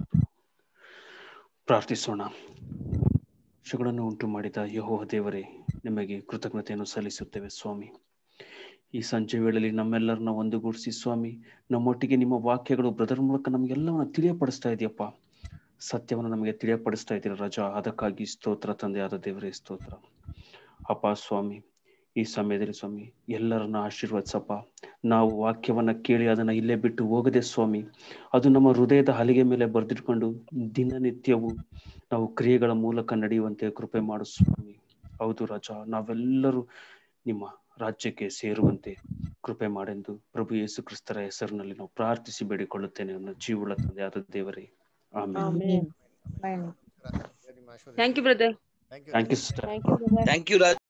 ಪ್ರಾರ್ಥಿಸೋಣ ಶುಗಳನ್ನು ಉಂಟು ಮಾಡಿದ ಯಹೋವ ದೇವರೇ ನಿಮಗೆ ಕೃತಜ್ಞತೆಯನ್ನು ಸಲ್ಲಿಸುತ್ತೇವೆ ಸ್ವಾಮಿ ಈ ಸಂಜೆ ವೇಳೆಯಲ್ಲಿ ನಮ್ಮೆಲ್ಲರನ್ನ ಒಂದುಗೂಡಿಸಿ ಸ್ವಾಮಿ ನಮ್ಮೊಟ್ಟಿಗೆ ನಿಮ್ಮ ವಾಕ್ಯಗಳು ಬ್ರದರ್ ಮೂಲಕ ನಮಗೆಲ್ಲವನ್ನ ತಿಳಿಯಪಡಿಸ್ತಾ ಇದೆಯಪ್ಪ ಸತ್ಯವನ್ನು ನಮಗೆ ತಿಳಿಯಪಡಿಸ್ತಾ ಇದ್ದೀರ ರಜಾ ಅದಕ್ಕಾಗಿ ಸ್ತೋತ್ರ ತಂದೆಯಾದ ದೇವರೇ ಸ್ತೋತ್ರ ಅಪ್ಪ ಸ್ವಾಮಿ ಈ ಸಮಯದಲ್ಲಿ ಸ್ವಾಮಿ ಎಲ್ಲರನ್ನ ಆಶೀರ್ವದಿಸಪ್ಪ ನಾವು ವಾಕ್ಯವನ್ನ ಕೇಳಿ ಅದನ್ನ ಇಲ್ಲೇ ಬಿಟ್ಟು ಹೋಗದೆ ಸ್ವಾಮಿ ಅದು ನಮ್ಮ ಹೃದಯದ ಹಲಿಗೆ ಮೇಲೆ ಬರೆದಿಟ್ಕೊಂಡು ದಿನನಿತ್ಯವು ನಾವು ಕ್ರಿಯೆಗಳ ಮೂಲಕ ನಡೆಯುವಂತೆ ಕೃಪೆ ಮಾಡು ಸ್ವಾಮಿ ಹೌದು ರಾಜ ನಾವೆಲ್ಲರೂ ನಿಮ್ಮ ರಾಜ್ಯಕ್ಕೆ ಸೇರುವಂತೆ ಕೃಪೆ ಮಾಡೆಂದು ಪ್ರಭು ಯೇಸು ಕ್ರಿಸ್ತರ ಹೆಸರಿನಲ್ಲಿ ನಾವು ಪ್ರಾರ್ಥಿಸಿ ಬೇಡಿಕೊಳ್ಳುತ್ತೇನೆ ನನ್ನ ಜೀವುಳ ತಂದೆಯಾದ ದೇವರೇ ಆಮೇಲೆ thank you brother thank thank you sister thank you Raj